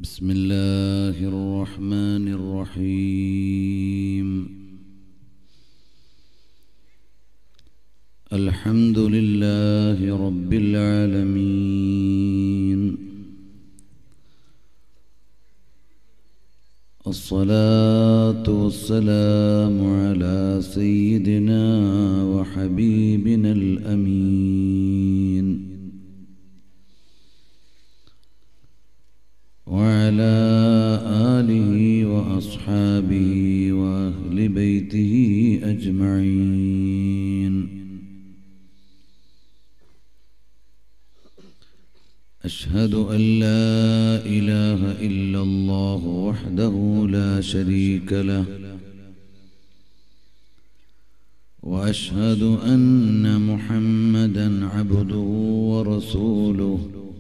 بسم الله الرحمن الرحيم الحمد لله رب العالمين الصلاة والسلام على سيدنا وحبيبنا الأمين وعلى آله وأصحابه وأهل بيته أجمعين أشهد أن لا إله إلا الله وحده لا شريك له وأشهد أن محمدا عبده ورسوله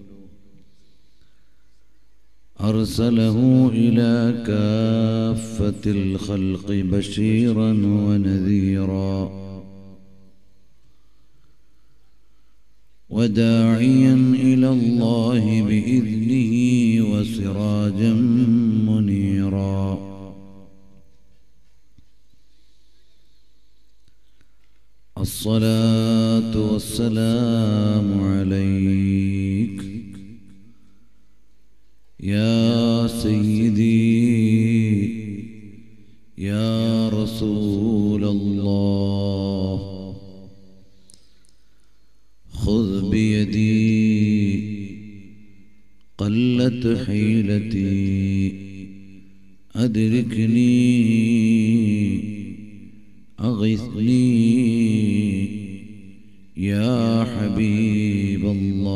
أرسله إلى كافة الخلق بشيرا ونذيرا وداعيا إلى الله بإذنه وسراجا منيرا الصلاة والسلام عليك يا سيدي يا رسول الله خذ بيدي قلت حيلتي أدركني أغثني يا حبيب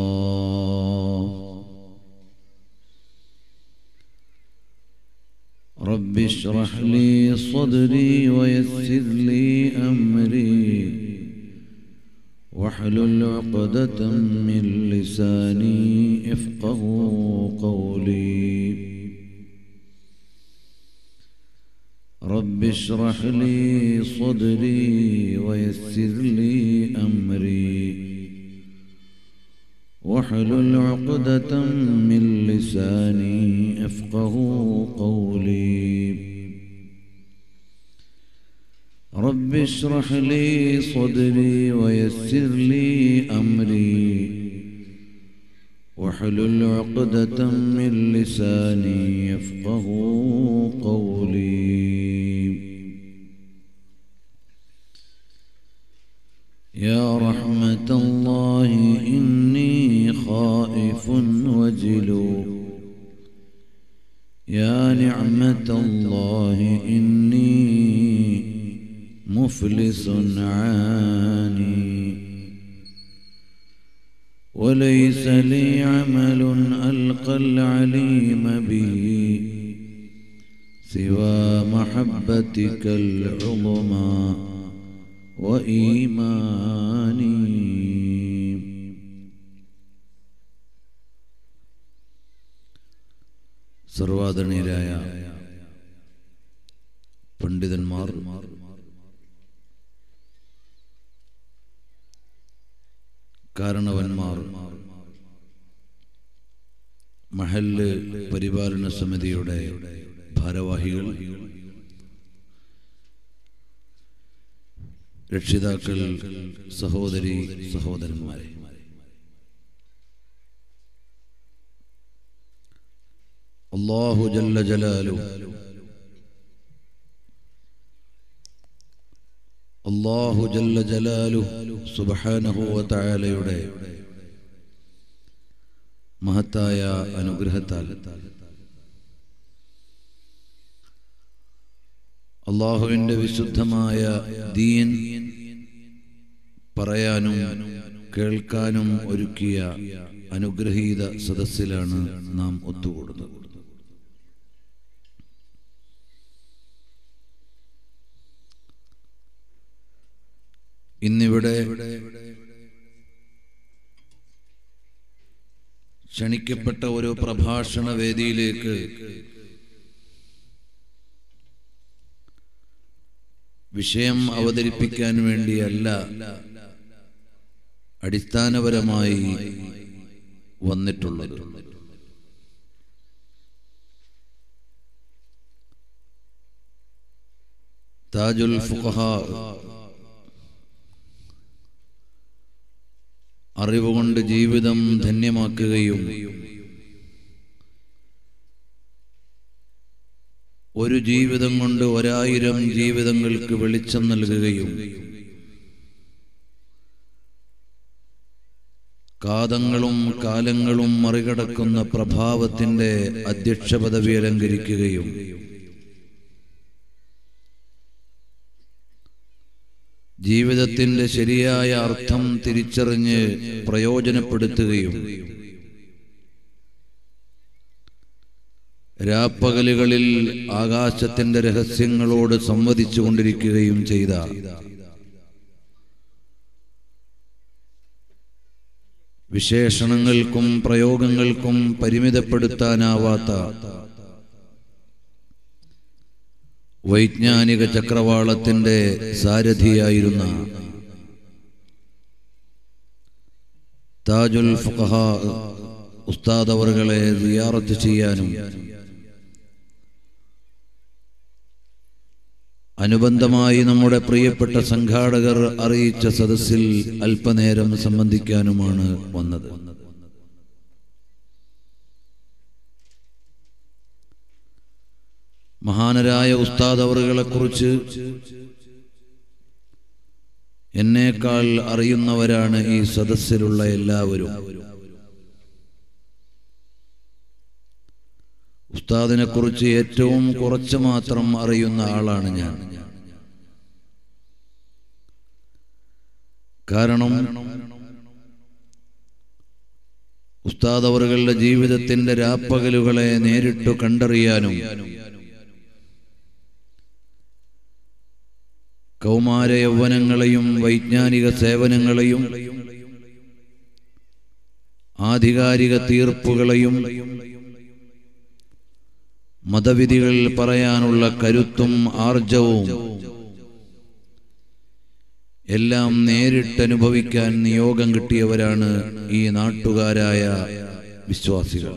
الله رب اشرح لي صدري ويسر لي أمري واحلل عقدة من لساني افقه قولي رب اشرح لي صدري ويسر لي أمري واحلل عقدة من لساني افقه قولي رب اشرح لي صدري ويسر لي أمري واحلل عقدة من لساني يفقه قولي يا رحمة الله إني خائف وجل يا نعمة الله إني مفلس عاني وليس لي عمل ألقى العليم به سوى محبتك العظمى وإيماني സർവാദരണീയരായ പണ്ഡിതന്മാർ കാരണവന്മാർ മഹല്ല് പരിപാലന സമിതിയുടെ ഭാരവാഹികൾ രക്ഷിതാക്കൾ സഹോദരി സഹോദരന്മാരെ അള്ളാഹു ജല്ല ജലാലു അള്ളാഹു ജല്ല ജലാലു സുബഹാനഹു വതആലയുടെ മഹത്തായ അനുഗ്രഹത്താൽ അള്ളാഹുവിന്റെ വിശുദ്ധമായ ദീൻ പറയാനും കേൾക്കാനും ഒരുക്കിയ അനുഗ്രഹീത സദസ്സിലാണ് നാം ഒത്തുകൂടുന്നത് ഇന്നിവിടെ ക്ഷണിക്കപ്പെട്ട ഒരു പ്രഭാഷണ വേദിയിലേക്ക് വിഷയം അവതരിപ്പിക്കാൻ വേണ്ടിയല്ല അടിസ്ഥാനപരമായി വന്നിട്ടുള്ളത് താജുൽ ഫുഖഹ അറിവുകൊണ്ട് ജീവിതം ധന്യമാക്കുകയും ഒരു ജീവിതം കൊണ്ട് ഒരായിരം ജീവിതങ്ങൾക്ക് വെളിച്ചം നൽകുകയും കാതങ്ങളും കാലങ്ങളും മറികടക്കുന്ന പ്രഭാവത്തിന്റെ അധ്യക്ഷ പദവി അലങ്കരിക്കുകയും ജീവിതത്തിന്റെ ശരിയായ അർത്ഥം തിരിച്ചറിഞ്ഞ് പ്രയോജനപ്പെടുത്തുകയും രാപ്പകലുകളിൽ ആകാശത്തിന്റെ രഹസ്യങ്ങളോട് സംവദിച്ചു കൊണ്ടിരിക്കുകയും ചെയ്ത വിശേഷണങ്ങൾക്കും പ്രയോഗങ്ങൾക്കും പരിമിതപ്പെടുത്താനാവാത്ത വൈജ്ഞാനിക ചക്രവാളത്തിന്റെ സാരഥിയായിരുന്ന താജുൽ ഫുഖഹ ഉസ്താദ് അവറുകളെ സിയാറത്ത് ചെയ്യാനും അനുബന്ധമായി നമ്മുടെ പ്രിയപ്പെട്ട സംഘാടകർ അറിയിച്ച സദസ്സിൽ അല്പനേരം സംബന്ധിക്കാനുമാണ് വന്നത് മഹാനരായ ഉസ്താദ് അവറുകളെ കുറിച്ച് എന്നേക്കാൾ അറിയുന്നവരാണ് ഈ സദസ്സിലുള്ള എല്ലാവരും ഉസ്താദിനെ കുറിച്ച് ഏറ്റവും കുറച്ച് മാത്രം അറിയുന്ന ആളാണ് ഞാൻ കാരണം ഉസ്താദ് അവറുകളുടെ ജീവിതത്തിന്റെ രാപ്പകലുകളെ നേരിട്ടു കണ്ടറിയാനും കൗമാര യൗവനങ്ങളെയും വൈജ്ഞാനിക സേവനങ്ങളെയും ആധികാരിക തീർപ്പുകളെയും മതവിധികൾ പറയാനുള്ള കരുത്തും ആർജവും എല്ലാം നേരിട്ടനുഭവിക്കാൻ നിയോഗം കിട്ടിയവരാണ് ഈ നാട്ടുകാരായ വിശ്വാസികൾ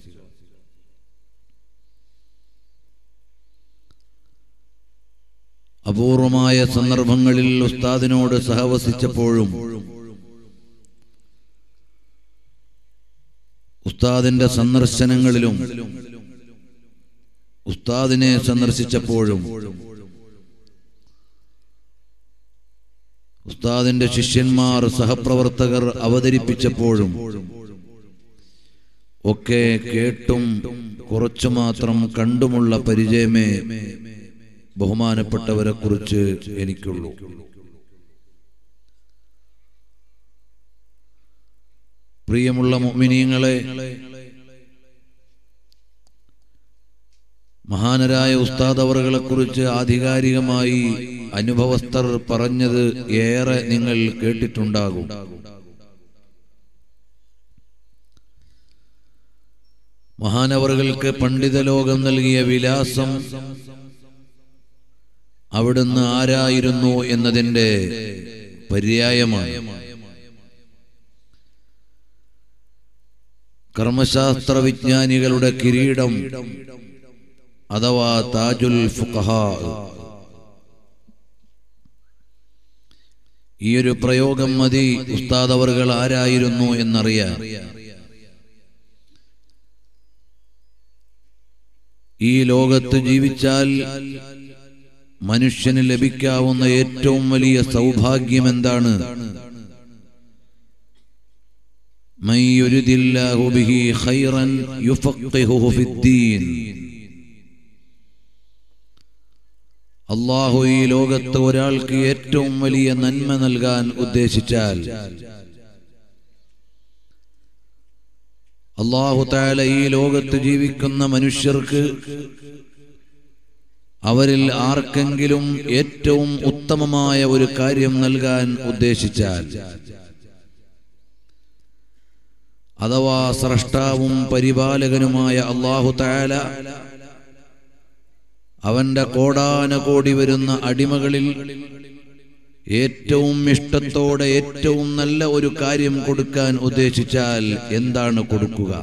അപൂർവമായ സന്ദർഭങ്ങളിൽ ഉസ്താദിനോട് സഹവസിച്ചപ്പോഴും ഉസ്താദിന്റെ സന്ദർശനങ്ങളിലും ഉസ്താദിനെ സന്ദർശിച്ചപ്പോഴും ഉസ്താദിന്റെ ശിഷ്യന്മാർ സഹപ്രവർത്തകർ അവതരിപ്പിച്ചപ്പോഴും ഒക്കെ കേട്ടും കുറച്ചു മാത്രം കണ്ടുമുള്ള പരിചയമേ ബഹുമാനപ്പെട്ടവരെ കുറിച്ച് എനിക്കുള്ളൂ പ്രിയമുള്ള മൊമിനീങ്ങളെ മഹാനരായ ഉസ്താദ് അവറുകളെ കുറിച്ച് ആധികാരികമായി അനുഭവസ്ഥർ പറഞ്ഞത് ഏറെ നിങ്ങൾ കേട്ടിട്ടുണ്ടാകും മഹാനവറുകൾക്ക് പണ്ഡിത ലോകം നൽകിയ വിലാസം അവിടുന്ന് ആരായിരുന്നു എന്നതിന്റെ പര്യായമാണ് കർമ്മശാസ്ത്ര വിജ്ഞാനികളുടെ കിരീടം അഥവാ താജുൽ ഫുഖഹ ഈ ഒരു പ്രയോഗം മതി ഉസ്താദ് അവർകൾ ആരായിരുന്നു എന്നറിയാൻ ഈ ലോകത്ത് ജീവിച്ചാൽ മനുഷ്യന് ലഭിക്കാവുന്ന ഏറ്റവും വലിയ സൗഭാഗ്യം എന്താണ് من يرد الله به خيرا يفقهه في الدين അള്ളാഹു ഈ ലോകത്ത് ഒരാൾക്ക് ഏറ്റവും വലിയ നന്മ നൽകാൻ ഉദ്ദേശിച്ചാൽ അള്ളാഹു താല ഈ ലോകത്ത് ജീവിക്കുന്ന മനുഷ്യർക്ക് അവരിൽ ആർക്കെങ്കിലും ഏറ്റവും ഉത്തമമായ ഒരു കാര്യം നൽകാൻ ഉദ്ദേശിച്ചാൽ അഥവാ സ്രഷ്ടാവും പരിപാലകനുമായ അള്ളാഹു താല അവന്റെ കോടാനകോടി വരുന്ന അടിമകളിൽ ഏറ്റവും ഇഷ്ടത്തോടെ ഏറ്റവും നല്ല ഒരു കാര്യം കൊടുക്കാൻ ഉദ്ദേശിച്ചാൽ എന്താണ് കൊടുക്കുക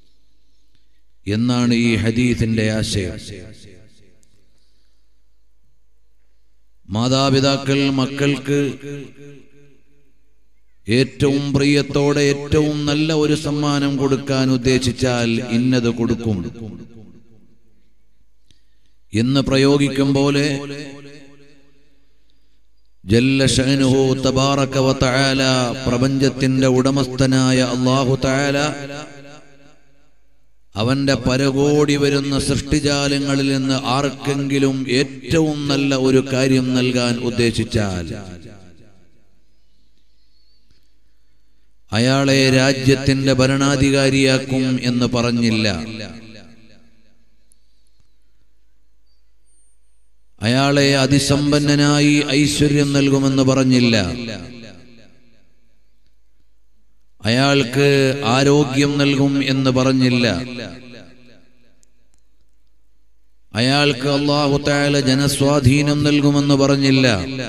എന്നാണ് ഈ ഹദീസിന്റെ ആശയം മാതാപിതാക്കൾ മക്കൾക്ക് ഏറ്റവും പ്രിയത്തോടെ ഏറ്റവും നല്ല ഒരു സമ്മാനം കൊടുക്കാൻ ഉദ്ദേശിച്ചാൽ ഇന്നത് കൊടുക്കും എന്ന് പ്രയോഗിക്കും പോലെ ജല്ല ഷഅനുഹു തബാറക വ തആല പ്രപഞ്ചത്തിന്റെ ഉടമസ്ഥനായ അല്ലാഹു തആല അവന്റെ പരകോടി വരുന്ന സൃഷ്ടിജാലങ്ങളിൽ നിന്ന് ആർക്കെങ്കിലും ഏറ്റവും നല്ല ഒരു കാര്യം നൽകാൻ ഉദ്ദേശിച്ചാൽ അയാളെ രാജ്യത്തിന്റെ ഭരണാധികാരിയാക്കും എന്ന് പറഞ്ഞില്ല അയാളെ അതിസമ്പന്നനായി ഐശ്വര്യം നൽകുമെന്ന് പറഞ്ഞില്ല അയാൾക്ക് ആരോഗ്യം നൽകും എന്ന് പറഞ്ഞില്ല അയാൾക്ക് അള്ളാഹു താല ജനസ്വാധീനം നൽകുമെന്ന് പറഞ്ഞില്ല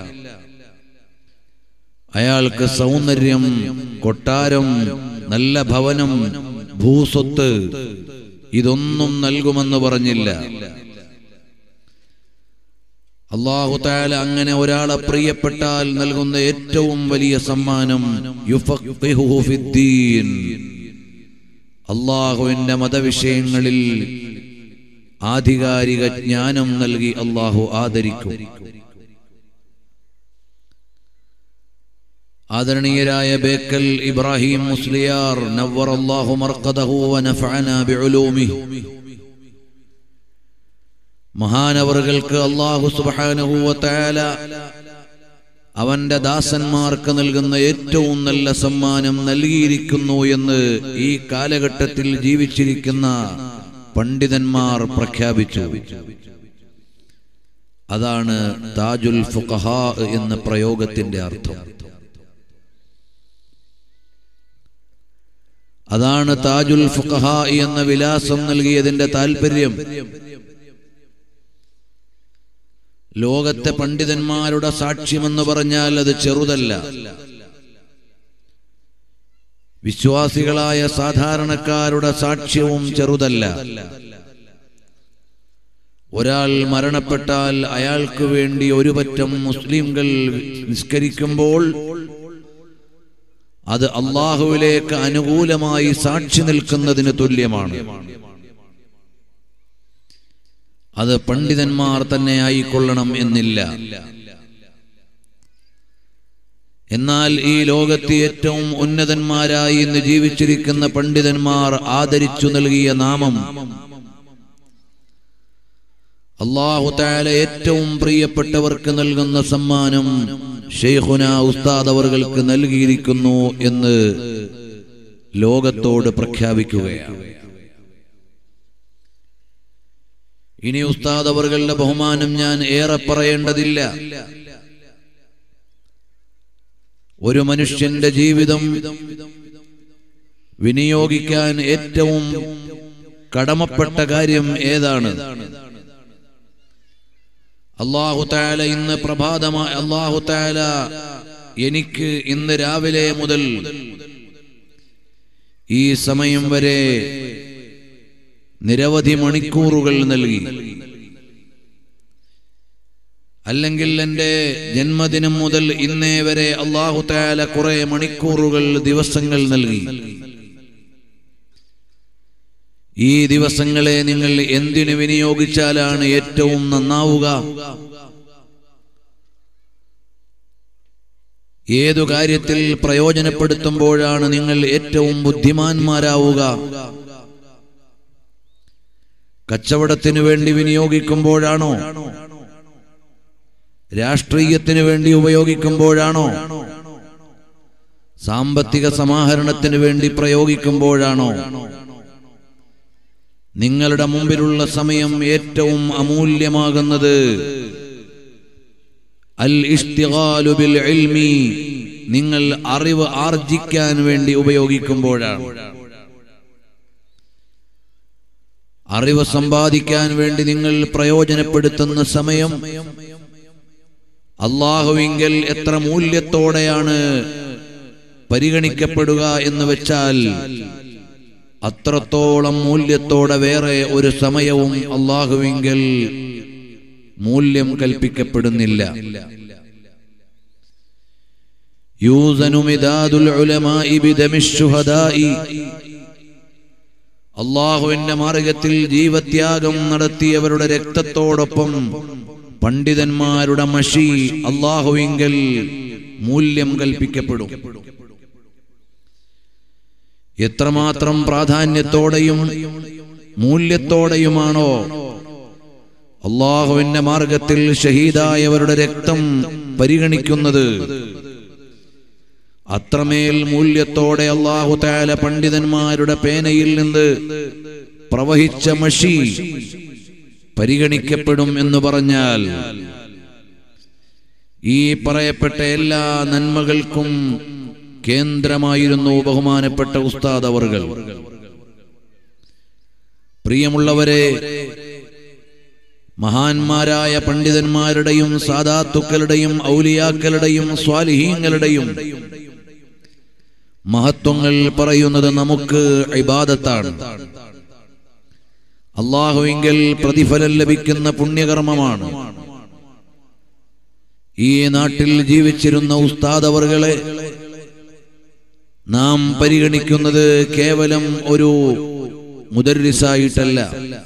അയാൾക്ക് സൗന്ദര്യം കൊട്ടാരം നല്ല ഭവനം ഭൂസ്വത്ത് ഇതൊന്നും നൽകുമെന്ന് പറഞ്ഞില്ല അള്ളാഹു താല അങ്ങനെ ഒരാളെ പ്രിയപ്പെട്ടാൽ നൽകുന്ന ഏറ്റവും വലിയ സമ്മാനം യുഫഖിഹുഹു ഫിദ്ദീൻ. അള്ളാഹുവിന്റെ മതവിഷയങ്ങളിൽ ആധികാരിക ജ്ഞാനം നൽകി അള്ളാഹു ആദരിക്കും ആദരണീയരായ ബേക്കൽ ഇബ്രാഹിം മുസ്ലിയാർ നവ്വർ അള്ളാഹു മർക്കദഹു വനഫഅന ബിഉലൂമിഹി മഹാനവറുകൾക്ക് അള്ളാഹു സുബ്ഹാനഹു വതആല അവന്റെ ദാസന്മാർക്ക് നൽകുന്ന ഏറ്റവും നല്ല സമ്മാനം നൽകിയിരിക്കുന്നു എന്ന് ഈ കാലഘട്ടത്തിൽ ജീവിച്ചിരിക്കുന്ന പണ്ഡിതന്മാർ പ്രഖ്യാപിച്ചു അതാണ് താജുൽ ഫുഖഹാ എന്ന പ്രയോഗത്തിന്റെ അർത്ഥം അതാണ് താജുൽ ഫുഖഹാ എന്ന വിലാസം നൽകിയതിന്റെ താല്പര്യം ലോകത്തെ പണ്ഡിതന്മാരുടെ സാക്ഷ്യമെന്ന് പറഞ്ഞാൽ അത് ചെറുതല്ല വിശ്വാസികളായ സാധാരണക്കാരുടെ സാക്ഷ്യവും ചെറുതല്ല ഒരാൾ മരണപ്പെട്ടാൽ അയാൾക്ക് വേണ്ടി ഒരു പറ്റം മുസ്ലിംകൾ നിസ്കരിക്കുമ്പോൾ അത് അള്ളാഹുവിലേക്ക് അനുകൂലമായി സാക്ഷി നിൽക്കുന്നതിന് തുല്യമാണ് അത് പണ്ഡിതന്മാർ തന്നെ ആയിക്കൊള്ളണം എന്നില്ല എന്നാൽ ഈ ലോകത്ത് ഏറ്റവും ഉന്നതന്മാരായി ഇന്ന് ജീവിച്ചിരിക്കുന്ന പണ്ഡിതന്മാർ ആദരിച്ചു നൽകിയ നാമം അള്ളാഹു താല ഏറ്റവും പ്രിയപ്പെട്ടവർക്ക് നൽകുന്ന സമ്മാനം ഷെയ്ഖുന ഉസ്താദ് അവർക്ക് നൽകിയിരിക്കുന്നു എന്ന് ലോകത്തോട് പ്രഖ്യാപിക്കുകയാണ് ഇനി ഉസ്താദ് അവர்களுടെ ബഹുമാനം ഞാൻ ഏറെ പറയേണ്ടതില്ല ഒരു മനുഷ്യന്റെ ജീവിതം വിനിയോഗിക്കാൻ ഏറ്റവും കടമപ്പെട്ട കാര്യം ഏതാണ് അള്ളാഹു താല ഇന്ന് പ്രഭാതമായി അള്ളാഹു താല എനിക്ക് ഇന്ന് രാവിലെ മുതൽ ഈ സമയം വരെ നിരവധി മണിക്കൂറുകൾ നൽകി അല്ലെങ്കിൽ എൻ്റെ ജന്മദിനം മുതൽ ഇന്നേ വരെ അള്ളാഹു താല കുറെ മണിക്കൂറുകൾ ദിവസങ്ങൾ നൽകി ഈ ദിവസങ്ങളെ നിങ്ങൾ എന്തിനു വിനിയോഗിച്ചാലാണ് ഏറ്റവും നന്നാവുക ഏതു കാര്യത്തിൽ പ്രയോജനപ്പെടുത്തുമ്പോഴാണ് നിങ്ങൾ ഏറ്റവും ബുദ്ധിമാന്മാരാവുക കച്ചവടത്തിന് വേണ്ടി വിനിയോഗിക്കുമ്പോഴാണോ രാഷ്ട്രീയത്തിന് വേണ്ടി ഉപയോഗിക്കുമ്പോഴാണോ സാമ്പത്തിക സമാഹരണത്തിന് വേണ്ടി പ്രയോഗിക്കുമ്പോഴാണോ നിങ്ങളുടെ മുമ്പിലുള്ള സമയം ഏറ്റവും അമൂല്യമാകുന്നത് അൽ ഇഷ്തിഗാലു ബിൽ ഇൽമി നിങ്ങൾ അറിവ് ആർജിക്കാൻ വേണ്ടി ഉപയോഗിക്കുമ്പോഴാണ് അറിവ് സമ്പാദിക്കാൻ വേണ്ടി നിങ്ങൾ പ്രയോജനപ്പെടുത്തുന്ന സമയം അള്ളാഹുവിങ്കൽ എത്ര മൂല്യത്തോടെയാണ് പരിഗണിക്കപ്പെടുക എന്ന് വെച്ചാൽ അത്രത്തോളം മൂല്യത്തോടെ വേറെ ഒരു സമയവും അള്ളാഹുവിങ്കൽ മൂല്യം കൽപ്പിക്കപ്പെടുന്നില്ല യൂസനു മിദാദുൽ ഉലമാഇ ബിദമിശ് ശുഹദാഇ അള്ളാഹുവിന്റെ മാർഗത്തിൽ ജീവത്യാഗം നടത്തിയവരുടെ രക്തത്തോടൊപ്പം പണ്ഡിതന്മാരുടെ മഷി അള്ളാഹുവിങ്കൽ മൂല്യം കൽപ്പിക്കപ്പെടും എത്രമാത്രം പ്രാധാന്യത്തോടെയും മൂല്യത്തോടെയുമാണോ അള്ളാഹുവിന്റെ മാർഗത്തിൽ ഷഹീദായവരുടെ രക്തം പരിഗണിക്കുന്നത് അത്രമേൽ മൂല്യത്തോടെ അള്ളാഹു താല പണ്ഡിതന്മാരുടെ പേനയിൽ നിന്ന് പ്രവഹിച്ച മഷി പരിഗണിക്കപ്പെടും എന്ന് പറഞ്ഞാൽ ഈ പറയപ്പെട്ട എല്ലാ നന്മകൾക്കും കേന്ദ്രമായിരുന്നു ബഹുമാനപ്പെട്ട ഉസ്താദ് അവർകൾ പ്രിയമുള്ളവരെ മഹാന്മാരായ പണ്ഡിതന്മാരുടെയും സാദാത്തുക്കളുടെയും ഔലിയാക്കളുടെയും സ്വാലിഹീങ്ങളുടെയും മഹത്വങ്ങൾ പറയുന്നത് നമുക്ക് ഇബാദത്താണ് അള്ളാഹുവിങ്കൽ പ്രതിഫലം ലഭിക്കുന്ന പുണ്യകർമ്മമാണ് ഈ നാട്ടിൽ ജീവിച്ചിരുന്ന ഉസ്താദ് അവർകളെ നാം പരിഗണിക്കുന്നത് കേവലം ഒരു മുദരിസായിട്ടല്ല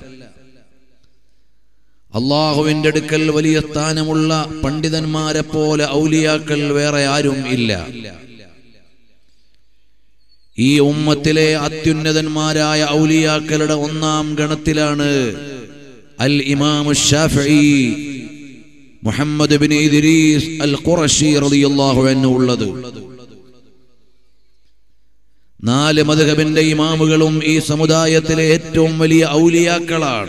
അള്ളാഹുവിന്റെ അടുക്കൽ വലിയ സ്ഥാനമുള്ള പണ്ഡിതന്മാരെ പോലെ ഔലിയാക്കൾ വേറെ ആരും ഇല്ല ഈ ഉമ്മത്തിലെ അത്യുന്നതന്മാരായ ഔലിയാക്കളുടെ ഒന്നാം ഗണത്തിലാണ് al Imam Shafi Muhammad bin Idris al Qurashi റളിയല്ലാഹു അൻഹു ഉള്ളത് നാല് മദ്ഹബിന്റെ ഇമാമുകളും ഈ സമുദായത്തിലെ ഏറ്റവും വലിയ ഔലിയാക്കളാണ്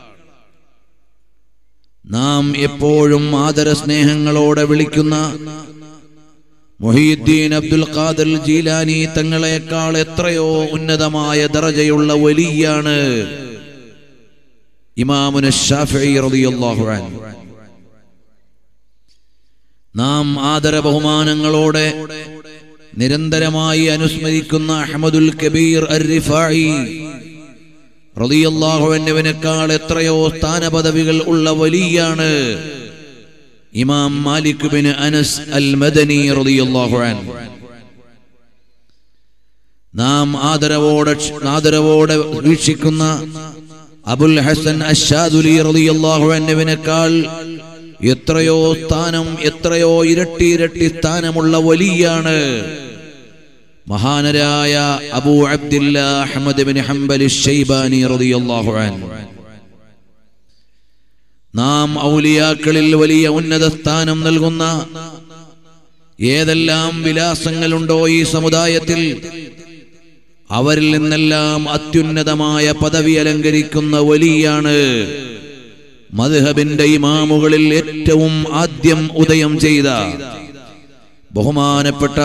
നാം എപ്പോഴും ആദര സ്നേഹങ്ങളോടെ വിളിക്കുന്ന മൊഹീദ്ദീൻ അബ്ദുൽ ഖാദർ ജീലാനി തങ്ങളെക്കാൾ എത്രയോ ഉന്നതമായ ദറജയുള്ള വലിയാണ് ഇമാമുന ഷാഫി റളിയല്ലാഹു അൻഹു നാം ആദര ബഹുമാനങ്ങളോടെ നിരന്തരമായി അനുസ്മരിക്കുന്ന അഹമ്മദുൽ കബീർ അർ റിഫായി റളിയല്ലാഹു അൻഹുവിനേക്കാൾ എത്രയോ സ്ഥാനപദവികൾ ഉള്ള വലിയാണ് Imam Malik bin Anas al Madani റളിയല്ലാഹു അൻഹു നാം ആദരവോടെ ആദരവോടെ വീക്ഷിക്കുന്ന അബുൽ ഹസൻ അഷാദുലി റളിയല്ലാഹു അൻഹുവിനേക്കാൾ എത്രയോ സ്ഥാനം എത്രയോ ഇരട്ടി ഇരട്ടി സ്ഥാനമുള്ള വലിയാണ് മഹാനരായ Abu Abdillah Ahmad bin Hanbal Shaibani റളിയല്ലാഹു അൻഹു നാം ഔലിയാക്കളിൽ വലിയ ഉന്നത സ്ഥാനം നൽകുന്ന ഏതെല്ലാം വിലാസങ്ങളുണ്ടോ ഈ സമുദായത്തിൽ അവരിൽ നിന്നെല്ലാം അത്യുന്നതമായ പദവി അലങ്കരിക്കുന്ന വലിയാണ് മദ്ഹബിന്റെ ഇമാമുകളിൽ ഏറ്റവും ആദ്യം ഉദയം ചെയ്ത ബഹുമാനപ്പെട്ട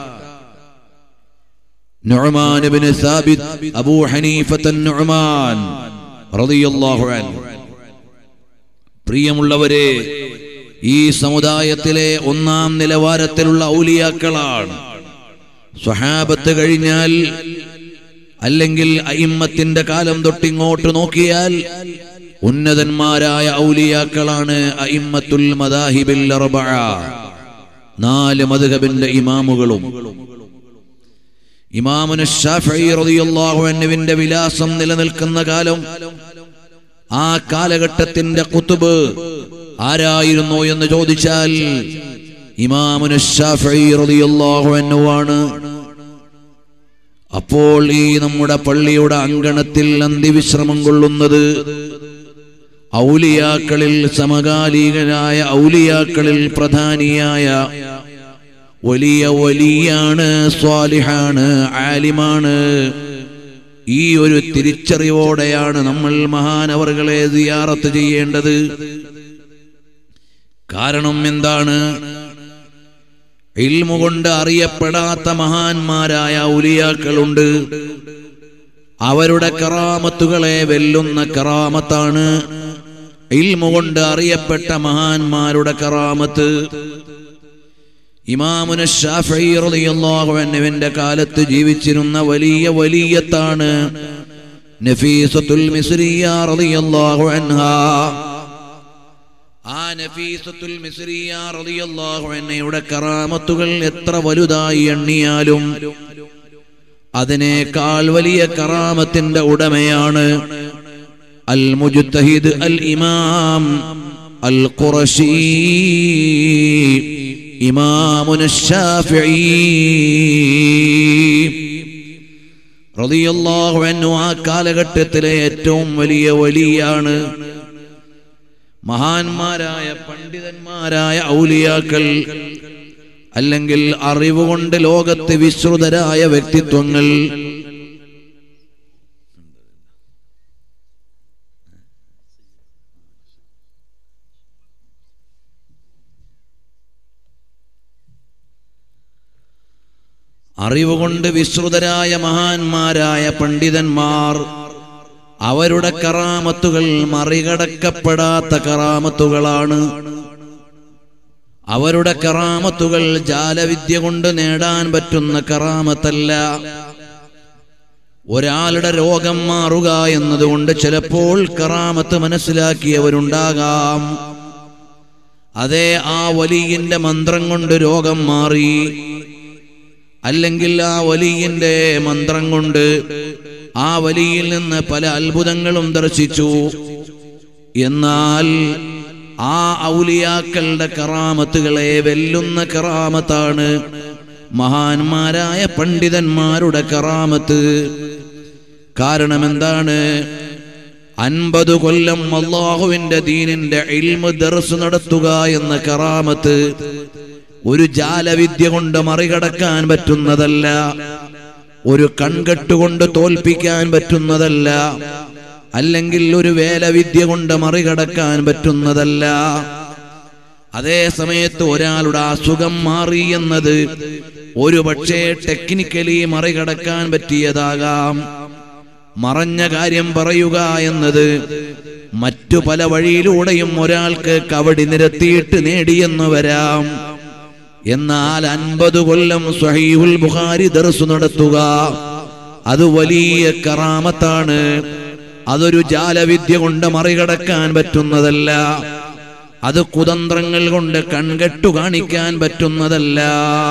നുഅ്മാൻ ഇബ്നു സാബിത് അബൂ ഹനീഫത്ത് നുഅ്മാൻ റളിയല്ലാഹു അൻഹു പ്രിയമുള്ളവരെ ഈ സമുദായത്തിലെ ഒന്നാം നിലവാരത്തിലുള്ള ഔലിയാക്കളാണ് സ്വഹാബത്ത് കഴിഞ്ഞാൽ അല്ലെങ്കിൽ അയിമ്മത്തിന്റെ കാലം തൊട്ടിങ്ങോട്ട് നോക്കിയാൽ ഉന്നതന്മാരായ ഔലിയാക്കളാണ് അയിമ്മത്തുൽ മദാഹിബിൽ അർബഅ നാല് മദ്ഹബിന്റെ ഇമാമുകളും ഇമാമുന ഷാഫി റളിയല്ലാഹു അൻഹുവിന്റെ വിലാസം നിലനിൽക്കുന്ന കാലം ആ കാലഘട്ടത്തിന്റെ കുത്തുബ് ആരായിരുന്നു എന്ന് ചോദിച്ചാൽ ഇമാമുന ഷാഫി റളിയല്ലാഹു അൻഹു ആണ് അപ്പോൾ ഈ നമ്മുടെ പള്ളിയുടെ അങ്കണത്തിൽ അന്തിവിശ്രമം കൊള്ളുന്നത് ഔലിയാക്കളിൽ സമകാലികനായ ഔലിയാക്കളിൽ പ്രധാനിയായ വലിയ വലിയാണ് സ്വാലിഹാണ് ആലിമാണ് ഈ ഒരു തിരിച്ചറിവോടെയാണ് നമ്മൾ മഹാനവറുകളെ സിയാറത്ത് ചെയ്യേണ്ടത് കാരണം എന്താണ് ഇൽമു കൊണ്ട് അറിയപ്പെടാത്ത മഹാന്മാരായ ഔലിയാക്കളുണ്ട് അവരുടെ കറാമത്തുകളെ വെല്ലുന്ന കറാമത്താണ് ഇൽമു കൊണ്ട് അറിയപ്പെട്ട മഹാന്മാരുടെ കറാമത്ത് ഇമാമുന ഷാഫി റളിയല്ലാഹു അൻഹുവിന്റെ കാലത്ത് ജീവിച്ചിരുന്ന വലിയ വലിയത്താണ് നഫീസത്തുൽ മിസ്രിയ റളിയല്ലാഹു അൻഹാ ആ നഫീസത്തുൽ മിസ്രിയ റളിയല്ലാഹു അൻഹയുടെ കറാമത്തുകൾ എത്ര വലുതായി എണ്ണിയാലും അതിനേക്കാൾ വലിയ കറാമത്തിന്റെ ഉടമയാണ് അൽ മുജ്തഹിദ് അൽ ഇമാം അൽ ഖുറശി ഇമാമുന ശാഫിഈ റളിയല്ലാഹു അൻഹു ആ കാലഘട്ടത്തിലെ ഏറ്റവും വലിയ വലിയാണ് മഹാന്മാരായ പണ്ഡിതന്മാരായ ഔലിയാക്കൾ അല്ലെങ്കിൽ അറിവുകൊണ്ട് ലോകത്ത് വിശ്രുതരായ വ്യക്തിത്വങ്ങൾ അറിവുകൊണ്ട് വിശ്രുതരായ മഹാന്മാരായ പണ്ഡിതന്മാർ അവരുടെ കറാമത്തുകൾ മറികടക്കപ്പെടാത്ത കറാമത്തുകളാണ് അവരുടെ കറാമത്തുകൾ ജാലവിദ്യ കൊണ്ട് നേടാൻ പറ്റുന്ന കറാമത്തല്ല ഒരാളുടെ രോഗം മാറുക എന്നതുകൊണ്ട് ചിലപ്പോൾ കറാമത്ത് മനസ്സിലാക്കിയവരുണ്ടാകാം അതേ ആ വലിയന്റെ മന്ത്രം കൊണ്ട് രോഗം മാറി അല്ലെങ്കിൽ ആ വലിയന്റെ മന്ത്രം കൊണ്ട് ആ വലിയിൽ നിന്ന് പല അത്ഭുതങ്ങളും ദർശിച്ചു എന്നാൽ ആ ഔലിയാക്കളുടെ കറാമത്തുകളെ വെല്ലുന്ന കറാമത്താണ് മഹാന്മാരായ പണ്ഡിതന്മാരുടെ കറാമത്ത് കാരണം എന്താണ് അൻപത് കൊല്ലം അള്ളാഹുവിന്റെ ദീനിന്റെ ഇൽമ് ദർസ് നടത്തുക എന്ന കറാമത്ത് ഒരു ജാലവിദ്യ കൊണ്ട് മറികടക്കാൻ പറ്റുന്നതല്ല ഒരു കൺകെട്ടുകൊണ്ട് തോൽപ്പിക്കാൻ പറ്റുന്നതല്ല അല്ലെങ്കിൽ ഒരു വേലവിദ്യ കൊണ്ട് മറികടക്കാൻ പറ്റുന്നതല്ല അതേ സമയത്ത് ഒരാളുടെ അസുഖം മാറി എന്നത് ഒരു പക്ഷേ ടെക്നിക്കലി മറികടക്കാൻ പറ്റിയതാകാം മറഞ്ഞ കാര്യം പറയുക എന്നത് മറ്റു പല വഴിയിലൂടെയും ഒരാൾക്ക് കവടി നിരത്തിയിട്ട് നേടിയെന്ന് വരാം എന്നാൽ അൻപത് കൊല്ലം സ്വഹീഹുൽ ബുഖാരി ദർസു നടത്തുക അത് വലിയ കറാമത്താണ് അതൊരു ജാലവിദ്യ കൊണ്ട് മറികടക്കാൻ പറ്റുന്നതല്ല അത് കുതന്ത്രങ്ങൾ കൊണ്ട് കൺകെട്ടു കാണിക്കാൻ പറ്റുന്നതല്ല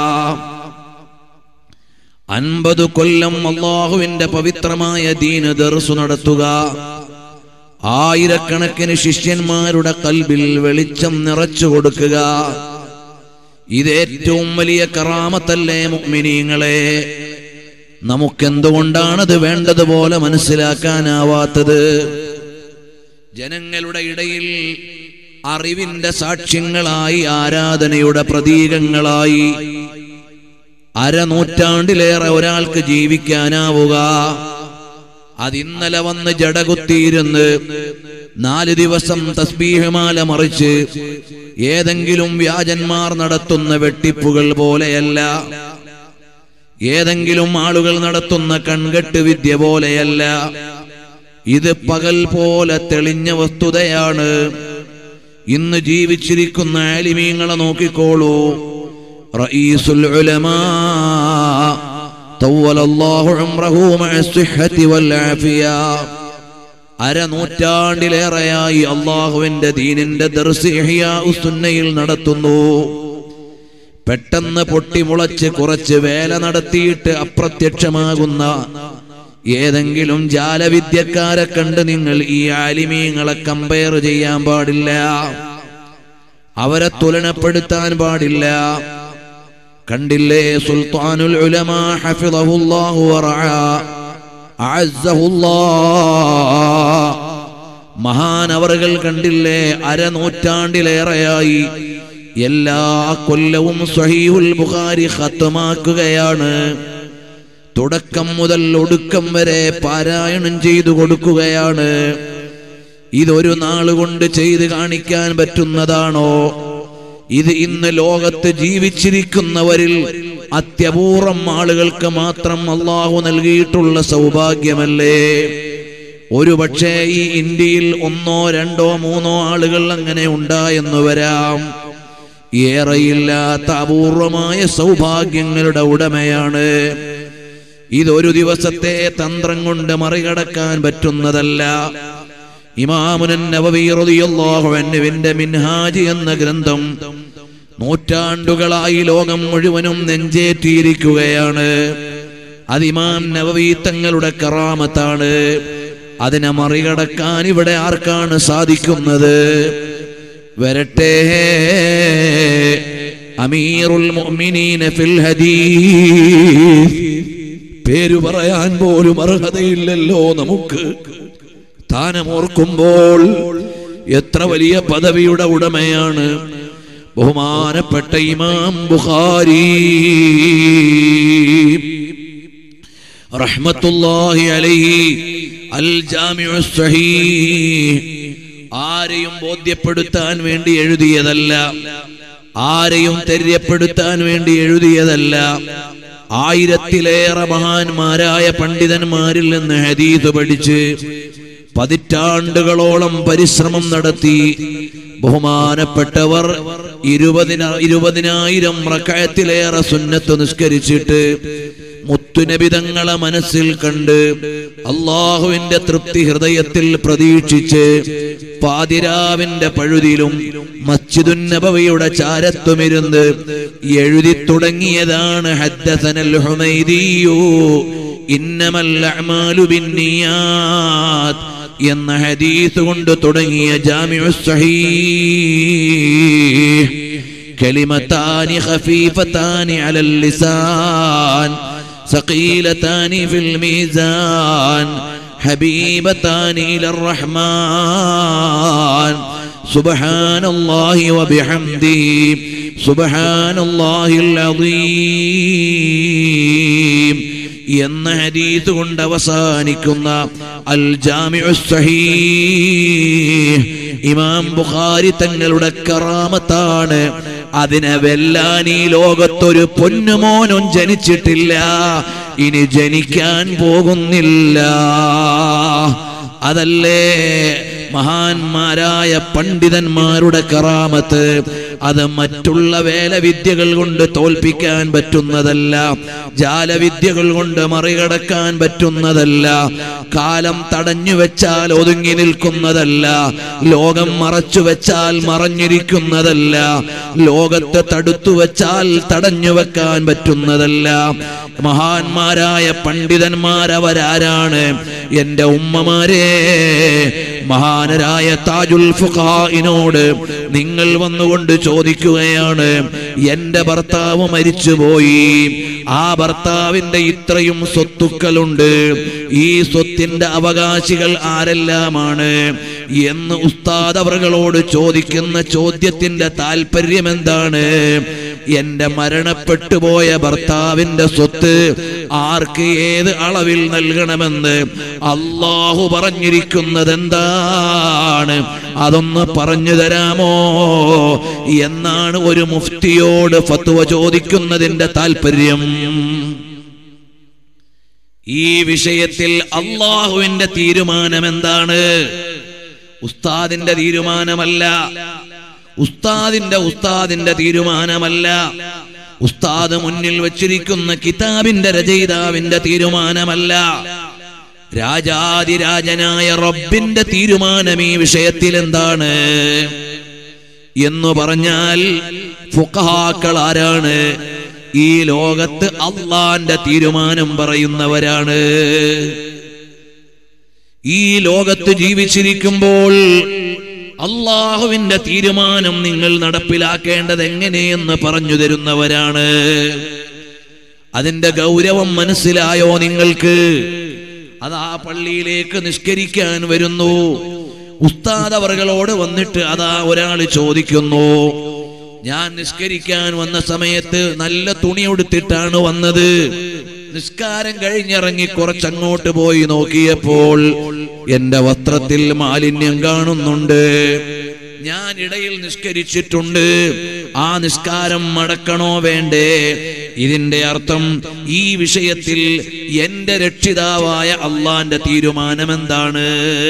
അൻപത് കൊല്ലം അള്ളാഹുവിന്റെ പവിത്രമായ ദീന് ദർസു നടത്തുക ആയിരക്കണക്കിന് ശിഷ്യന്മാരുടെ കൽബിൽ വെളിച്ചം നിറച്ചു കൊടുക്കുക ഇത് ഏറ്റവും വലിയ കറാമത്തല്ലേ മുഅ്മിനീങ്ങളെ നമുക്കെന്തുകൊണ്ടാണത് വേണ്ടതുപോലെ മനസ്സിലാക്കാനാവാത്തത് ജനങ്ങളുടെ ഇടയിൽ അറിവിന്റെ സാക്ഷ്യങ്ങളായി ആരാധനയുടെ പ്രതീകങ്ങളായി അരനൂറ്റാണ്ടിലേറെ ഒരാൾക്ക് ജീവിക്കാനാവുക അതിന്നലെ വന്ന് ജടകുത്തിയിരുന്ന് നാല് ദിവസം തസ്ബീഹമാല മറിച്ച് ഏതെങ്കിലും വ്യാജന്മാർ നടത്തുന്ന വെട്ടിപ്പുകൾ പോലെയല്ല ഏതെങ്കിലും ആളുകൾ നടത്തുന്ന കൺകെട്ട് വിദ്യ പോലെയല്ല ഇത് പകൽ പോലെ തെളിഞ്ഞ വസ്തുതയാണ് ഇന്ന് ജീവിച്ചിരിക്കുന്ന ആലിമീങ്ങളെ നോക്കിക്കോളൂ റഈസുൽ ഉലമാ طول الله عمره مع الصحة والعافية അരനൂറ്റാണ്ടിലേറെയായി അള്ളാഹുവിന്റെ ദീനിന്റെ ദർസ് ഇഹ്യാ ഉസ്സുന്നയിൽ നടത്തുന്നു പെട്ടെന്ന് പൊട്ടിമുളച്ച് കുറച്ച് വേല നടത്തിയിട്ട് അപ്രത്യക്ഷമാകുന്ന ഏതെങ്കിലും ജാലവിദ്യക്കാരെ കണ്ട് നിങ്ങൾ ഈ ആലിമീങ്ങളെ കമ്പയർ ചെയ്യാൻ പാടില്ല അവരെ തുലനപ്പെടുത്താൻ പാടില്ല കണ്ടില്ലേ സുൽത്താനുൽ ഉലമാ ഹഫിളഹുല്ലാഹു വറഅ അഅസ്സഹുല്ലാഹ് മഹാൻ അവറുകൾ കണ്ടില്ലേ അരനൂറ്റാണ്ടിലേറെയായി എല്ലാ കൊല്ലവും സ്വഹീഹുൽ ബുഖാരി ഖത്തമാക്കുകയാണ് തുടക്കം മുതൽ ഒടുക്കം വരെ പാരായണം ചെയ്തു കൊടുക്കുകയാണ് ഇതൊരു നാളുകൊണ്ട് ചെയ്ത് കാണിക്കാൻ പറ്റുന്നതാണോ ഇത് ഇന്ന് ലോകത്ത് ജീവിച്ചിരിക്കുന്നവരിൽ അത്യപൂർവം ആളുകൾക്ക് മാത്രം അള്ളാഹു നൽകിയിട്ടുള്ള സൗഭാഗ്യമല്ലേ ഒരു പക്ഷേ ഈ ഇന്ത്യയിൽ ഒന്നോ രണ്ടോ മൂന്നോ ആളുകൾ അങ്ങനെ ഉണ്ടായെന്ന് വരാം ഏറെയില്ലാത്ത അപൂർവമായ സൗഭാഗ്യങ്ങളുടെ ഉടമയാണ് ഇതൊരു ദിവസത്തെ തന്ത്രം കൊണ്ട് മറികടക്കാൻ പറ്റുന്നതല്ല ഇമാമുനൻ നബവി റളിയല്ലാഹു അൻഹുവിന്റെ മിൻഹാജ് എന്ന ഗ്രന്ഥം നൂറ്റാണ്ടുകളായി ലോകം മുഴുവനും നെഞ്ചേറ്റിയിരിക്കുകയാണ് അത് ഇമാം നബവി തങ്ങളുടെ കറാമത്താണ് അതിനെ മറികടക്കാൻ ഇവിടെ ആർക്കാണ് സാധിക്കുന്നത് വരട്ടെ അമീറുൽ മുഅ്മിനീന ഫിൽ ഹദീസ് പേര് പറയാൻ പോലും അർഹതയില്ലല്ലോ നമുക്ക് സ്ഥാനമോർക്കുമ്പോൾ എത്ര വലിയ പദവിയുടെ ഉടമയാണ് ബഹുമാനപ്പെട്ട ഇമാം ബുഖാരി റഹ്മത്തുല്ലാഹി അലൈഹി അൽ ജാമിഉ സഹീഹ് ആരെയും ബോധ്യപ്പെടുത്താൻ വേണ്ടി എഴുതിയതല്ല ആരെയും തെര്യപ്പെടുത്താൻ വേണ്ടി എഴുതിയതല്ല ആയിരത്തിലേറെ മഹാന്മാരായ പണ്ഡിതന്മാരിൽ നിന്ന് ഹദീദ് പഠിച്ച് പതിറ്റാണ്ടുകളോളം പരിശ്രമം നടത്തി ബഹുമാനപ്പെട്ടവർ ഇരുപതിന ഇരുപതിനായിരം റക്കയത്തിലേറെ സുന്നത്ത് നിസ്കരിച്ചിട്ട് മുത്തുനബിതങ്ങളെ മനസ്സിൽ കണ്ട് അള്ളാഹുവിന്റെ തൃപ്തി ഹൃദയത്തിൽ പ്രതീക്ഷിച്ച് പാതിരാവിന്റെ പഴുതിലും മസ്ജിദുൻ നബവിയുടെ ചാരത്തുമിരുന്ന് എഴുതി തുടങ്ങിയതാണ് ഹദ്ദസനൽ ഹുമൈദിയു ഇന്നമൽ അഅ്മാലു ബിന്നിയാത്ത് എന്ന ഹദീസ് കൊണ്ട് തുടങ്ങിയ ജാമിഉ സഹീഹ് كلمتان خفيفتان على اللسان ثقيلتان في الميزان حبيبتان إلى الرحمن سبحان الله وبحمده سبحان الله العظيم എന്ന ഹദീസ് കൊണ്ട് അവസാനിക്കുന്ന അൽ ജാമിഉ സഹീഹ് ഇമാം ബുഖാരി തങ്ങളുടെ കറാമത്താണ് അതിനെ വെല്ലാൻ ഈ ലോകത്തൊരു പൊന്നുമോനും ജനിച്ചിട്ടില്ല ഇനി ജനിക്കാൻ പോകുന്നില്ല അതല്ലേ മഹാന്മാരായ പണ്ഡിതന്മാരുടെ കറാമത്ത് അത് മറ്റുള്ള വേലവിദ്യകൾ കൊണ്ട് തോൽപ്പിക്കാൻ പറ്റുന്നതല്ല ജാലവിദ്യകൾ കൊണ്ട് മറികടക്കാൻ പറ്റുന്നതല്ല കാലം തടഞ്ഞു വെച്ചാൽ ഒതുങ്ങി നിൽക്കുന്നതല്ല ലോകം മറച്ചു വെച്ചാൽ മറഞ്ഞിരിക്കുന്നതല്ല ലോകത്ത് തടുത്തു വെച്ചാൽ തടഞ്ഞു വെക്കാൻ പറ്റുന്നതല്ല മഹാന്മാരായ പണ്ഡിതന്മാരവരാരാണ് എന്റെ ഉമ്മമാരെ മഹാനരായ താജുൽ ഫുഖായിനോട് നിങ്ങൾ വന്നുകൊണ്ട് ചോദിക്കുകയാണ് എന്റെ ഭർത്താവ് മരിച്ചുപോയി ആ ഭർത്താവിന്റെ ഇത്രയും സ്വത്തുക്കളുണ്ട് ഈ സ്വത്തിന്റെ അവകാശികൾ ആരെല്ലാമാണ് എന്ന് ഉസ്താദ് അവറുകളോട് ചോദിക്കുന്ന ചോദ്യത്തിന്റെ താല്പര്യം എന്താണ് എന്റെ മരണപ്പെട്ടു പോയ ഭർത്താവിന്റെ സ്വത്ത് ആർക്ക് ഏത് അളവിൽ നൽകണമെന്ന് അള്ളാഹു പറഞ്ഞിരിക്കുന്നത് എന്താണ് അതൊന്ന് പറഞ്ഞു തരാമോ എന്നാണ് ഒരു മുഫ്തിയോട് ഫത്വ ചോദിക്കുന്നതിന്റെ താല്പര്യം ഈ വിഷയത്തിൽ അള്ളാഹുവിന്റെ തീരുമാനം എന്താണ് ഉസ്താദിന്റെ തീരുമാനമല്ല ഉസ്താദിന്റെ ഉസ്താദിന്റെ തീരുമാനമല്ല ഉസ്താദ് മുന്നിൽ വച്ചിരിക്കുന്ന കിതാബിന്റെ രചയിതാവിന്റെ തീരുമാനമല്ല രാജാതിരാജനായ റബ്ബിന്റെ തീരുമാനം ഈ വിഷയത്തിൽ എന്താണ് എന്ന് പറഞ്ഞാൽ ഫുഖഹാക്കൾ ആരാണ് ഈ ലോകത്ത് അള്ളാന്റെ തീരുമാനം പറയുന്നവരാണ് ഈ ലോകത്ത് ജീവിച്ചിരിക്കുമ്പോൾ അള്ളാഹുവിന്റെ തീരുമാനം നിങ്ങൾ നടപ്പിലാക്കേണ്ടത് എങ്ങനെയെന്ന് പറഞ്ഞു തരുന്നവരാണ് അതിന്റെ ഗൗരവം മനസ്സിലായോ നിങ്ങൾക്ക് അതാ പള്ളിയിലേക്ക് നിഷ്കരിക്കാൻ വരുന്നു ഉസ്താദ് അവറുകളോട് വന്നിട്ട് അതാ ഒരാൾ ചോദിക്കുന്നു ഞാൻ നിസ്കരിക്കാൻ വന്ന സമയത്ത് നല്ല തുണി ഉടുത്തിട്ടാണ് വന്നത് നിസ്കാരം കഴിഞ്ഞിറങ്ങി കുറച്ചങ്ങോട്ട് പോയി നോക്കിയപ്പോൾ എന്റെ വസ്ത്രത്തിൽ മാലിന്യം കാണുന്നുണ്ട് ഞാൻ ഇടയിൽ നിസ്കരിച്ചിട്ടുണ്ട് ആ നിസ്കാരം മടക്കണോ വേണ്ടേ ഇതിന്റെ അർത്ഥം ഈ വിഷയത്തിൽ എന്റെ രക്ഷിതാവായ അള്ളാന്റെ തീരുമാനം എന്താണ്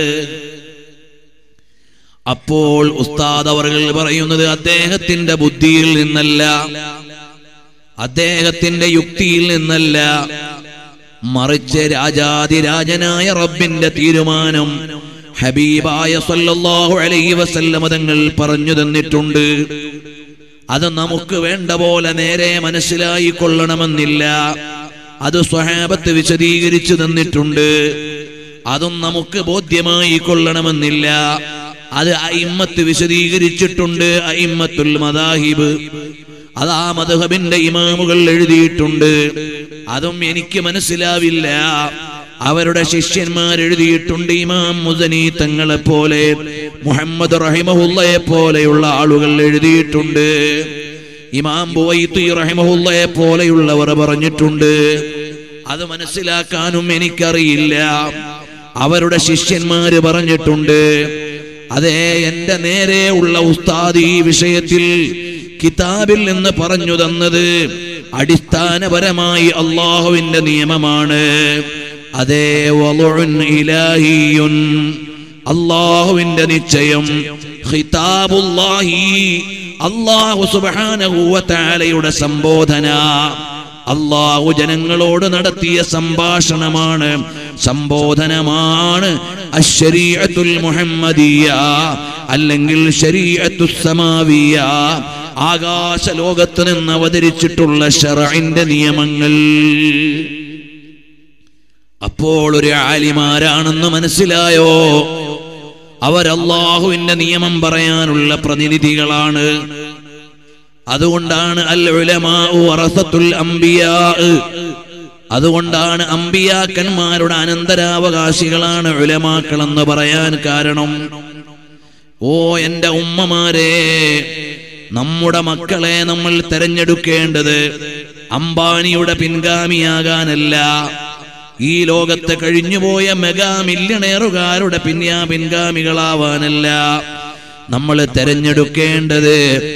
അപ്പോൾ ഉസ്താദ് അവർ പറയുന്നത് അദ്ദേഹത്തിന്റെ ബുദ്ധിയിൽ നിന്നല്ല അദ്ദേഹത്തിന്റെ യുക്തിയിൽ നിന്നല്ല മറിച്ച് രാജാതിരാജനായ റബ്ബിന്റെ തീരുമാനം ഹബീബായ സല്ലല്ലാഹു അലൈഹി വസല്ലമ തങ്ങൾ പറഞ്ഞു തന്നിട്ടുണ്ട് അത് നമുക്ക് വേണ്ട പോലെ നേരെ മനസ്സിലായി കൊള്ളണമെന്നില്ല അത് സ്വഹാബത്ത് വിശദീകരിച്ചു തന്നിട്ടുണ്ട് അതും നമുക്ക് ബോധ്യമായി കൊള്ളണമെന്നില്ല അത് അയിമ്മത്ത് വിശദീകരിച്ചിട്ടുണ്ട് അയിമ്മത്തുൽ മദാഹിബ് അത് ആ മധുഹബിന്റെ ഇമാമുകൾ എഴുതിയിട്ടുണ്ട് അതും എനിക്ക് മനസ്സിലാവില്ല അവരുടെ ശിഷ്യന്മാർ എഴുതിയിട്ടുണ്ട് ഇമാം മുസനി തങ്ങളെ പോലെ മുഹമ്മദ് റഹിമഹുല്ലയെ പോലെയുള്ള ആളുകൾ എഴുതിയിട്ടുണ്ട് ഇമാം ബുവൈത്തി റഹിമഹുല്ലയെ പോലെയുള്ളവർ പറഞ്ഞിട്ടുണ്ട് അത് മനസ്സിലാക്കാനും എനിക്കറിയില്ല അവരുടെ ശിഷ്യന്മാര് പറഞ്ഞിട്ടുണ്ട് അതെ എന്റെ നേരെ ഉള്ള ഉസ്താദ് ഈ വിഷയത്തിൽ കിതാബിൽ നിന്ന് പറഞ്ഞു തന്നത് അടിസ്ഥാനപരമായി അള്ളാഹുവിന്റെ നിയമമാണ് അതേ വളുഉൻ ഇലാഹിയുൻ അള്ളാഹുവിന്റെ നിശ്ചയം ഖിതാബുല്ലാഹി അള്ളാഹു സുബ്ഹാനഹു വ തആലയുടെ സംബോധന അള്ളാഹു ജനങ്ങളോട് നടത്തിയ സംഭാഷണമാണ് സംബോധനമാണ് അശ്ശരീഅത്തുൽ മുഹമ്മദിയ അല്ലെങ്കിൽ ശരീഅത്തു സമാവിയ ആകാശ ലോകത്ത് നിന്ന് അവതരിച്ചിട്ടുള്ള ഷറഇന്റെ നിയമങ്ങൾ അപ്പോൾ ഒരു ആലിമാരാണെന്ന് മനസ്സിലായോ അവരല്ലാഹുവിന്റെ നിയമം പറയാനുള്ള പ്രതിനിധികളാണ് അതുകൊണ്ടാണ് അൽ ഉലമാഉ വറസത്തുൽ അംബിയാ അതുകൊണ്ടാണ് അമ്പിയാക്കന്മാരുടെ അനന്തരാവകാശികളാണ് ഉലമാക്കൾ എന്ന് പറയാൻ കാരണം ഓ എന്റെ ഉമ്മമാരെ നമ്മുടെ മക്കളെ നമ്മൾ തെരഞ്ഞെടുക്കേണ്ടത് അംബാനിയുടെ പിൻഗാമിയാകാനല്ല ഈ ലോകത്ത് കഴിഞ്ഞുപോയ മെഗാ മില്യണേറുകാരുടെ പിന്യാ പിൻഗാമികളാവാനല്ല നമ്മൾ തെരഞ്ഞെടുക്കേണ്ടത്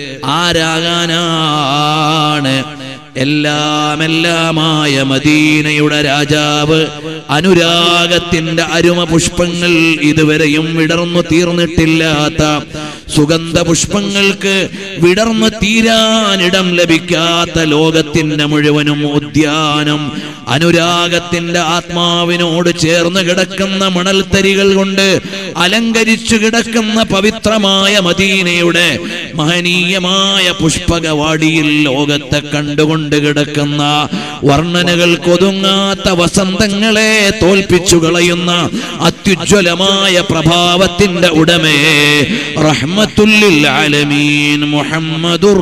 ആരാകാനാണ് എല്ലാം എല്ലാമായ മദീനയുടെ രാജാവ് അനുരാഗത്തിന്റെ അരുമ പുഷ്പങ്ങൾ ഇതുവരെയും വിടർന്നു തീർന്നിട്ടില്ലാത്ത സുഗന്ധ പുഷ്പങ്ങൾക്ക് വിടർന്നു തീരാനിടം ലഭിക്കാത്ത ലോകത്തിന്റെ മുഴുവനും ഉദ്യാനം അനുരാഗത്തിന്റെ ആത്മാവിനോട് ചേർന്ന് കിടക്കുന്ന മണൽത്തരികൾ കൊണ്ട് അലങ്കരിച്ചു കിടക്കുന്ന പവിത്രമായ മദീനയുടെ മഹനീയമായ പുഷ്പകവാടിയിൽ ലോകത്തെ കണ്ടുകൊണ്ട് കിടക്കുന്ന വർണ്ണനകൾക്കൊതുങ്ങാത്ത വസന്തങ്ങളെ തോൽപ്പിച്ചു കളയുന്ന അത്യുജ്വലമായ പ്രഭാവത്തിന്റെ ഉടമേ റഹ്മത്തുല്ലിൽ ആലമീൻ മുഹമ്മദുർ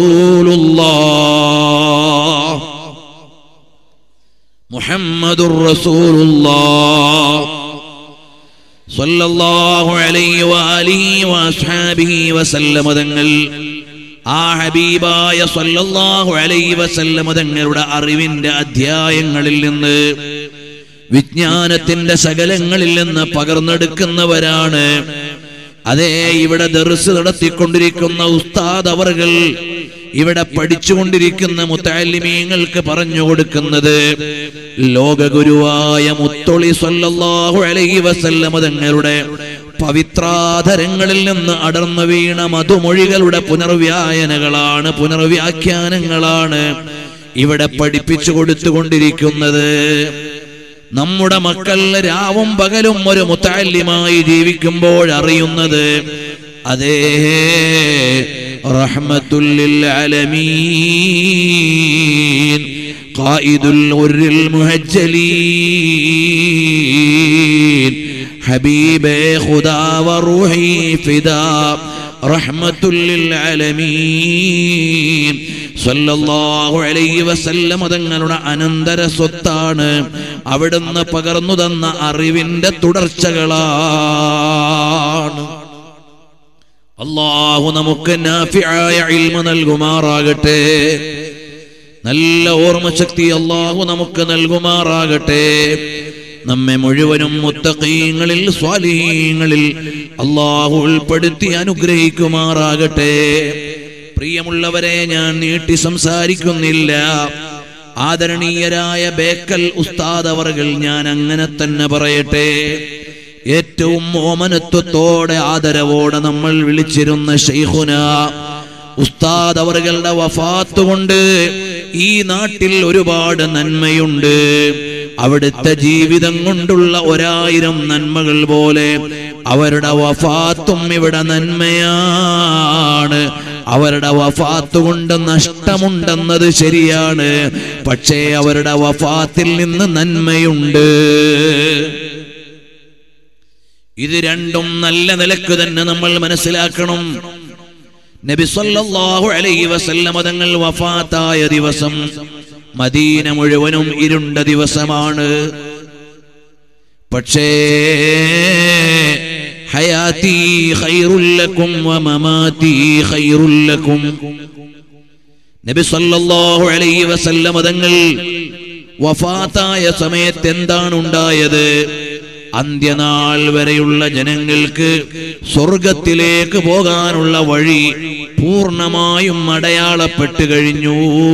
റസൂലുള്ളാഹ് മുഹമ്മദുർ റസൂലുള്ളാഹ് സ്വല്ലല്ലാഹു അലൈഹി വആലിഹി വഅസ്ഹാബിഹി വസല്ലമ തങ്ങൾ ആ ഹബീബായ സ്വല്ലല്ലാഹു അലൈഹി വസല്ലമ തങ്ങളുടെ അറിവിന്റെ അധ്യായങ്ങളിൽ നിന്ന് വിജ്ഞാനത്തിന്റെ ശകലങ്ങളിൽ നിന്ന് പകർന്നെടുക്കുന്നവരാണ് അതേ ഇവിടെ ദർസ് നടത്തിക്കൊണ്ടിരിക്കുന്ന ഉസ്താദ് അവർകൾ ഇവിടെ പഠിച്ചുകൊണ്ടിരിക്കുന്ന മുത്താലിമീങ്ങൾക്ക് പറഞ്ഞു കൊടുക്കുന്നത് ലോകഗുരുവായ മുത്തൊളി സല്ലല്ലാഹു അലൈഹി വസല്ലമ തങ്ങളുടെ പവിത്രാധരങ്ങളിൽ നിന്ന് അടർന്നു വീണ മധുമൊഴികളുടെ പുനർവ്യായനകളാണ് പുനർവ്യാഖ്യാനങ്ങളാണ് ഇവിടെ പഠിപ്പിച്ചു കൊടുത്തുകൊണ്ടിരിക്കുന്നത് നമ്മുടെ മക്കൾ രാവും പകലും ഒരു മുത്താല്യമായി ജീവിക്കുമ്പോൾ അറിയുന്നത് അതേ റഹ്മത്തുല്ലിൽ ആലമീൻ ഖായിദുൽ ഉർരിൽ മുഹജ്ജലീൻ ഹബീബേ ഖുദാ വറൂഹി ഫിദാ റഹ്മത്തുല്ലിൽ ആലമീൻ സല്ലല്ലാഹു അലൈഹി വസല്ലം തങ്ങളുടെ അനന്തര സ്വത്താണ് അവിടുന്ന് പകർന്നു തന്ന അറിവിന്റെ തുടർച്ചകളാണ് അള്ളാഹു നമുക്ക് നാഫിയായ ഇൽമ നൽകുമാറാകട്ടെ നല്ല ഓർമ്മശക്തി അള്ളാഹു നമുക്ക് നൽകുമാറാകട്ടെ നമ്മെ മുഴുവനും മുത്തഖീങ്ങളിൽ സ്വാലീങ്ങളിൽ അള്ളാഹു ഉൾപ്പെടുത്തി അനുഗ്രഹിക്കുമാറാകട്ടെ പ്രിയമുള്ളവരെ ഞാൻ നീട്ടി സംസാരിക്കുന്നില്ല ആദരണീയരായ ബേക്കൽ ഉസ്താദ് അവർകൾ ഞാൻ അങ്ങനെ തന്നെ പറയട്ടെ ഏറ്റവും ഓമനത്വത്തോടെ ആദരവോടെ നമ്മൾ വിളിച്ചിരുന്ന ഷെയ്ഖുന ഉസ്താദ് അവറുകളുടെ വഫാത്ത് കൊണ്ട് ഈ നാട്ടിൽ ഒരുപാട് നന്മയുണ്ട് അവിടുത്തെ ജീവിതം കൊണ്ടുള്ള ഒരായിരം നന്മകൾ പോലെ അവരുടെ വഫാത്തും ഇവിടെ നന്മയാണ് അവരുടെ വഫാത്ത് കൊണ്ട് നഷ്ടമുണ്ടെന്നത് ശരിയാണ് പക്ഷേ അവരുടെ വഫാത്തിൽ നിന്ന് നന്മയുണ്ട് ഇത് രണ്ടും നല്ല നിലക്ക് തന്നെ നമ്മൾ മനസ്സിലാക്കണം നബി സല്ലല്ലാഹു അലൈഹി വസല്ലമ തങ്ങൾ വഫാത്തായ ദിവസം മദീന മുഴുവനും ഇരുണ്ട ദിവസമാണ് പക്ഷേ ഹയാത്തി ഖൈറുല്ലക്കും വമമാതി ഖൈറുല്ലക്കും നബി സല്ലല്ലാഹു അലൈഹി വസല്ലമ തങ്ങൾ വഫാത്തായ സമയത്ത് എന്താണ് ഉണ്ടായത് അന്ത്യനാൾ വരെയുള്ള ജനങ്ങൾക്ക് സ്വർഗത്തിലേക്ക് പോകാനുള്ള വഴി പൂർണ്ണമായും അടയാളപ്പെട്ട് കഴിഞ്ഞു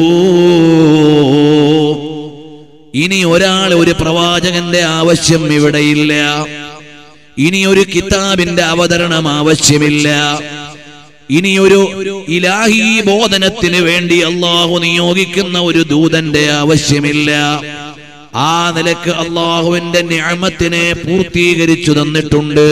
ഇനി ഒരാൾ ഒരു പ്രവാചകന്റെ ആവശ്യം ഇവിടെയില്ല ഇനി ഒരു കിതാബിന്റെ അവതരണം ആവശ്യമില്ല ഇനി ഒരു ഇലാഹി ബോധനത്തിന് വേണ്ടി അള്ളാഹു നിയോഗിക്കുന്ന ഒരു ദൂതന്റെ ആവശ്യമില്ല ആ നിലക്ക് അള്ളാഹുവിന്റെ ഞാമത്തിനെ പൂർത്തീകരിച്ചു തന്നിട്ടുണ്ട്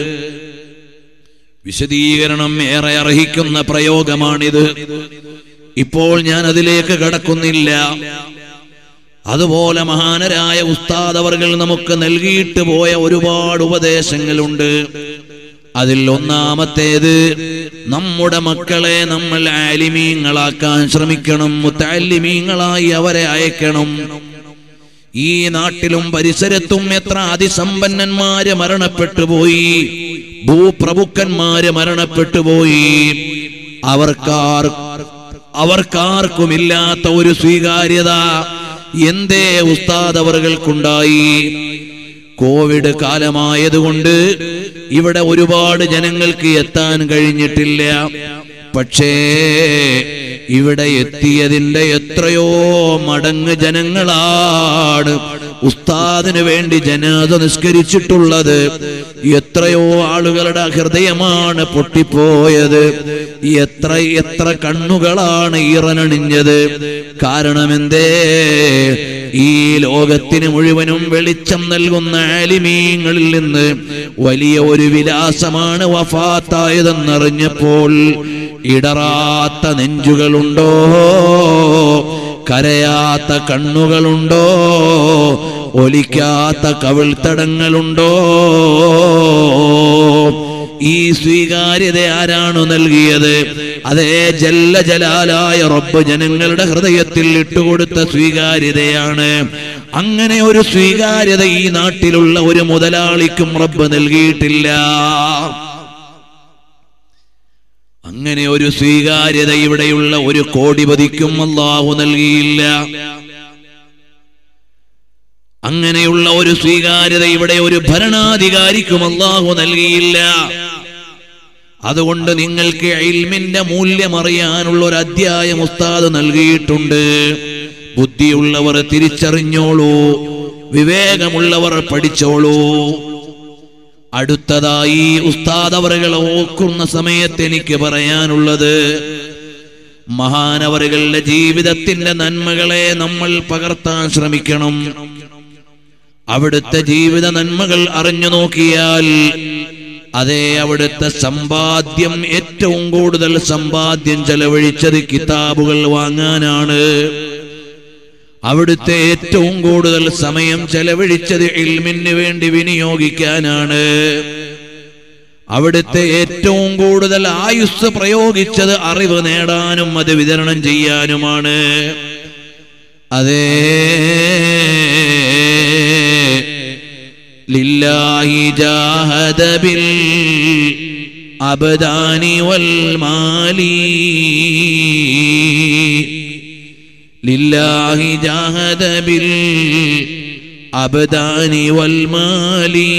വിശദീകരണം ഏറെ അർഹിക്കുന്ന പ്രയോഗമാണിത് ഇപ്പോൾ ഞാൻ അതിലേക്ക് കടക്കുന്നില്ല അതുപോലെ മഹാനരായ ഉസ്താദ് അവർകൾ നമുക്ക് നൽകിയിട്ട് പോയ ഒരുപാട് ഉപദേശങ്ങളുണ്ട് അതിൽ ഒന്നാമത്തേത് നമ്മുടെ മക്കളെ നമ്മൾ ആലിമീങ്ങളാക്കാൻ ശ്രമിക്കണം മുത്താലിമീങ്ങളായി അവരെ അയക്കണം ഈ നാട്ടിലും പരിസരത്തും എത്ര അതിസമ്പന്നന്മാര് മരണപ്പെട്ടു പോയി ഭൂപ്രഭുക്കന്മാര് മരണപ്പെട്ടു പോയി അവർക്കാർ അവർക്കാർക്കുമില്ലാത്ത ഒരു സ്വീകാര്യത എന്തേ ഉസ്താദ് അവർകൾക്കുണ്ടായി കോവിഡ് കാലമായതുകൊണ്ട് ഇവിടെ ഒരുപാട് ജനങ്ങൾക്ക് എത്താൻ കഴിഞ്ഞിട്ടില്ല പക്ഷേ ഇവിടെ എത്തിയതിന്റെ എത്രയോ മടങ്ങ് ജനങ്ങളാണ് ഉസ്താദിന് വേണ്ടി ജനാദ നിസ്കരിച്ചിട്ടുള്ളത് എത്രയോ ആളുകളുടെ ഹൃദയമാണ് പൊട്ടിപ്പോയത് എത്ര എത്ര കണ്ണുകളാണ് ഈറനണിഞ്ഞത് കാരണമെന്തേ ഈ ലോകത്തിന് മുഴുവനും വെളിച്ചം നൽകുന്ന ആലിമീങ്ങളിൽ നിന്ന് വലിയ ഒരു വിലാസമാണ് വഫാത്തായതെന്നറിഞ്ഞപ്പോൾ ഇടറാത്ത നെഞ്ചുകളുണ്ടോ കരയാത്ത കണ്ണുകളുണ്ടോ ഒലിക്കാത്ത കവിൾത്തടങ്ങളുണ്ടോ ഈ സ്വീകാര്യത ആരാണു നൽകിയത് അതേ ജല്ല ജലാലായ റബ്ബ് ജനങ്ങളുടെ ഹൃദയത്തിൽ ഇട്ടുകൊടുത്ത സ്വീകാര്യതയാണ് അങ്ങനെ ഒരു സ്വീകാര്യത ഈ നാട്ടിലുള്ള ഒരു മുതലാളിക്കും റബ്ബ് നൽകിയിട്ടില്ല അങ്ങനെ ഒരു സ്വീകാര്യത ഇവിടെയുള്ള ഒരു കോടിപതിക്കും അള്ളാഹു നൽകിയില്ല അങ്ങനെയുള്ള ഒരു സ്വീകാര്യത ഇവിടെ ഒരു ഭരണാധികാരിക്കും അള്ളാഹു നൽകിയില്ല അതുകൊണ്ട് നിങ്ങൾക്ക് ഇൽമിന്റെ മൂല്യം അറിയാനുള്ള ഒരു അധ്യായം ഉസ്താദ് നൽകിയിട്ടുണ്ട് ബുദ്ധിയുള്ളവർ തിരിച്ചറിഞ്ഞോളൂ വിവേകമുള്ളവർ പഠിച്ചോളൂ അടുത്തതായി ഉസ്താദ് അവറുകൾ ഓക്കുന്ന സമയത്ത് എനിക്ക് പറയാനുള്ളത് മഹാനവറുകളുടെ ജീവിതത്തിന്റെ നന്മകളെ നമ്മൾ പകർത്താൻ ശ്രമിക്കണം അവിടുത്തെ ജീവിത നന്മകൾ അറിഞ്ഞു നോക്കിയാൽ അതേ അവിടുത്തെ സമ്പാദ്യം ഏറ്റവും കൂടുതൽ സമ്പാദ്യം ചെലവഴിച്ചത് കിതാബുകൾ വാങ്ങാനാണ് അവിടുത്തെ ഏറ്റവും കൂടുതൽ സമയം ചെലവഴിച്ചത് ഇൽമിന് വേണ്ടി വിനിയോഗിക്കാനാണ് അവിടുത്തെ ഏറ്റവും കൂടുതൽ ആയുസ് പ്രയോഗിച്ചത് അറിവ് നേടാനും അത് വിതരണം ചെയ്യാനുമാണ് അതേ ലില്ലാഹി ജാഹദ ബിൽ അബദാനി വൽ മാലി ലില്ലാഹി ജാഹദ ബിൽ അബദാനി വൽ മാലി